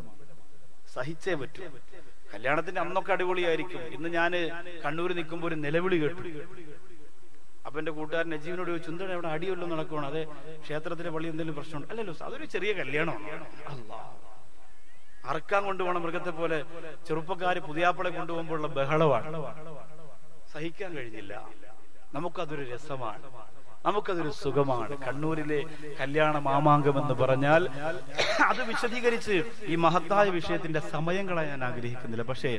സഹിച്ചേ പറ്റൂ കല്യാണത്തിന്റെ അന്നൊക്കെ അടിപൊളിയായിരിക്കും ഇന്ന് ഞാന് കണ്ണൂർ നിൽക്കുമ്പോൾ ഒരു നിലവിളി കേട്ടു അപ്പൊ എന്റെ കൂട്ടുകാരൻ നജീവിനോട് ചോദിച്ചു എന്താണ് അവിടെ അടിയല്ലോ നടക്കുവാണ് അതെ ക്ഷേത്രത്തിലെ പള്ളി എന്തെങ്കിലും പ്രശ്നമുണ്ട് അല്ലല്ലോ അതൊരു ചെറിയ കല്യാണമാണ് അല്ലാ അറക്കാൻ കൊണ്ടുപോകണം മൃഗത്തെ പോലെ ചെറുപ്പക്കാര് പുതിയാപ്പളെ കൊണ്ടുപോകുമ്പോഴുള്ള ബഹളമാണ് സഹിക്കാൻ കഴിഞ്ഞില്ല നമുക്കതൊരു രസമാണ് നമുക്കതൊരു സുഖമാണ് കണ്ണൂരിലെ കല്യാണ മാമാങ്കം എന്ന് പറഞ്ഞാൽ അത് വിശദീകരിച്ച് ഈ മഹത്തായ വിഷയത്തിന്റെ സമയം കളയാൻ ഞാൻ ആഗ്രഹിക്കുന്നില്ല പക്ഷേ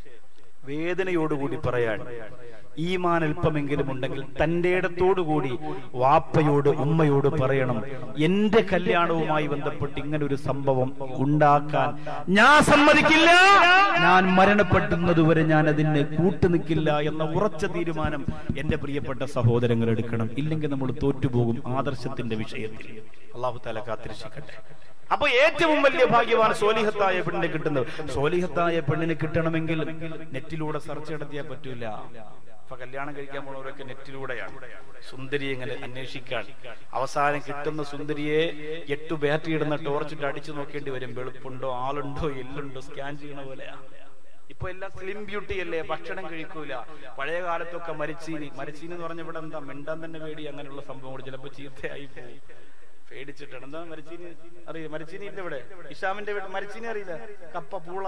വേദനയോടുകൂടി പറയാൻ ഈമാൻ അല്പമെങ്കിലും ഉണ്ടെങ്കിൽ തന്റെ ഇടത്തോടുകൂടി വാപ്പയോട് ഉമ്മയോട് പറയണം എന്റെ കല്യാണവുമായി ബന്ധപ്പെട്ട് ഇങ്ങനെ ഒരു സംഭവം ഉണ്ടാക്കാൻ ഞാൻ സമ്മതിക്കില്ല ഞാൻ മരണപ്പെടുന്നത് വരെ ഞാൻ അതിന് കൂട്ടുനിൽക്കില്ല എന്ന ഉറച്ച തീരുമാനം എന്റെ പ്രിയപ്പെട്ട സഹോദരങ്ങൾ എടുക്കണം ഇല്ലെങ്കിൽ നമ്മൾ തോറ്റുപോകും ആദർശത്തിന്റെ വിഷയത്തിൽ അള്ളാഹു താല കാത്തിരക്ഷിക്കട്ടെ അപ്പൊ ഏറ്റവും വലിയ ഭാഗ്യമാണ് സോലിഹത്തായ പെണ്ണിനെ കിട്ടുന്നത് സോലിഹത്തായ പെണ്ണിനെ കിട്ടണമെങ്കിൽ നെറ്റിലൂടെ സെർച്ച് നടത്തിയാൽ പറ്റൂല ഇപ്പൊ കല്യാണം കഴിക്കാൻ പോണവരൊക്കെ നെറ്റിലൂടെയാണ് സുന്ദരിയെ ഇങ്ങനെ അന്വേഷിക്കാൻ അവസാനം കിട്ടുന്ന സുന്ദരിയെ എട്ടു ബാറ്ററി ഇടുന്ന ടോർച്ചിട്ട് അടിച്ചു നോക്കേണ്ടി വരും വെളുപ്പുണ്ടോ ആളുണ്ടോ എല്ലുണ്ടോ സ്കാൻ ചെയ്യണ പോലെയാ ഇപ്പൊ എല്ലാം സ്ലിം ബ്യൂട്ടി അല്ലേ ഭക്ഷണം കഴിക്കൂല പഴയ കാലത്തൊക്കെ മരിച്ചീനി മരിച്ചീനി എന്ന് പറഞ്ഞ ഇവിടെ എന്താ മിണ്ടാൻ തന്നെ പേടി അങ്ങനെയുള്ള സംഭവങ്ങൾ ചിലപ്പോ ചീത്തയായി പോകും പേടിച്ചിട്ടാണ് എന്താ മരിച്ചീനി അറിയില്ല മരിച്ചീനി ഇല്ല ഇവിടെ ഇഷാമിന്റെ വീട് മരിച്ചീനി അറിയില്ല കപ്പ പൂള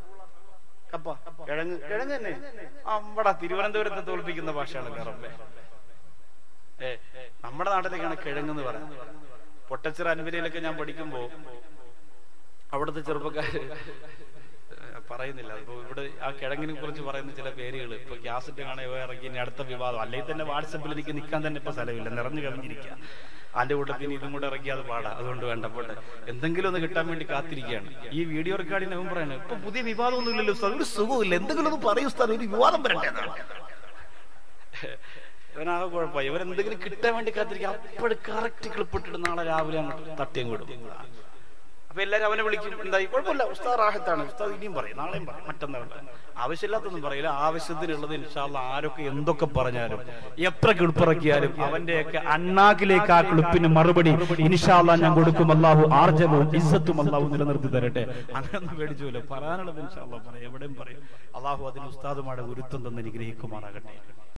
കപ്പ കിഴങ്ങ് കിഴങ്ങ് തന്നെ അവിടെ തിരുവനന്തപുരത്തെ തോൽപ്പിക്കുന്ന ഭാഷയാണല്ലോ റബ്ബേ ഏ നമ്മുടെ നാട്ടിലേക്കാണ് കിഴങ്ങെന്ന് പറയുന്നത് പൊട്ടച്ചിറ അൻവരിയിലൊക്കെ ഞാൻ പഠിക്കുമ്പോ അവിടുത്തെ ചെറുപ്പക്കാര് പറയുന്നില്ല ഇപ്പൊ ഇവിടെ ആ കിഴങ്ങിനെ കുറിച്ച് പറയുന്ന ചില പേരുകൾ ഇപ്പൊ ഗ്യാസിട്ട് കാണാൻ ഇറങ്ങി ഇനി അടുത്ത വിവാദം അല്ലെങ്കിൽ തന്നെ വാട്സപ്പിൽ എനിക്ക് നിൽക്കാൻ തന്നെ ഇപ്പൊ സ്ഥലമില്ല നിറഞ്ഞു കവിഞ്ഞിരിക്കുക അതിന്റെ കൂട്ടത്തിന് ഇതും കൂടെ ഇറക്കി അത് പാടാ അതുകൊണ്ട് വേണ്ട പോട്ടെ എന്തെങ്കിലും ഒന്ന് കിട്ടാൻ വേണ്ടി കാത്തിരിക്കുകയാണ് ഈ വീഡിയോ റെക്കോർഡിന് അവൻ പറയുന്നത് ഇപ്പൊ പുതിയ വിവാദമൊന്നും ഇല്ലല്ലോ ഉസ്താദ് ഒരു സുഖമില്ല എന്തെങ്കിലും ഒന്ന് പറയൂ ഉസ്താദ് ഒരു വിവാദം വരട്ടെ എന്നാണ്. ഇവനാകെ കുഴപ്പമായി ഇവരെന്തെങ്കിലും കിട്ടാൻ വേണ്ടി കാത്തിരിക്കുക അപ്പോഴും കറക്റ്റ് ക്ലിപ്പിട്ടിട്ട് നാളെ രാവിലെ അങ്ങോട്ട് തട്ടിയും വിടും അപ്പൊ എല്ലാരും അവനെ വിളിക്കും എന്തായി കുഴപ്പമില്ല ഉസ്താദ് റാഹത്താണ് ഉസ്താദ് ഇനിയും പറയും നാളെയും പറയും മറ്റന്നാൾ ആവശ്യമില്ലാത്തൊന്നും പറയില്ല ആവശ്യത്തിനുള്ളത് ഇൻഷാല്ല ആരൊക്കെ എന്തൊക്കെ പറഞ്ഞാലും എത്ര ക്ലിപ്പിറക്കിയാലും അവന്റെയൊക്കെ അണ്ണാക്കിലേക്ക് ആ ക്ലിപ്പിന് മറുപടി ഇൻഷാല്ല ഞാൻ കൊടുക്കും അല്ലാഹു ആർജവും ഇസ്സത്തും അല്ലാഹു നിലനിർത്തി തരട്ടെ അങ്ങനൊന്നും പേടിച്ചില്ല പറയാനുള്ളത് ഇൻഷാല്ല പറയും എവിടെയും പറയും അള്ളാഹു അതിന് ഉസ്താദുമാരുടെ ഗുരുത്വം തന്നെ അനുഗ്രഹിക്കുമാറാകട്ടെ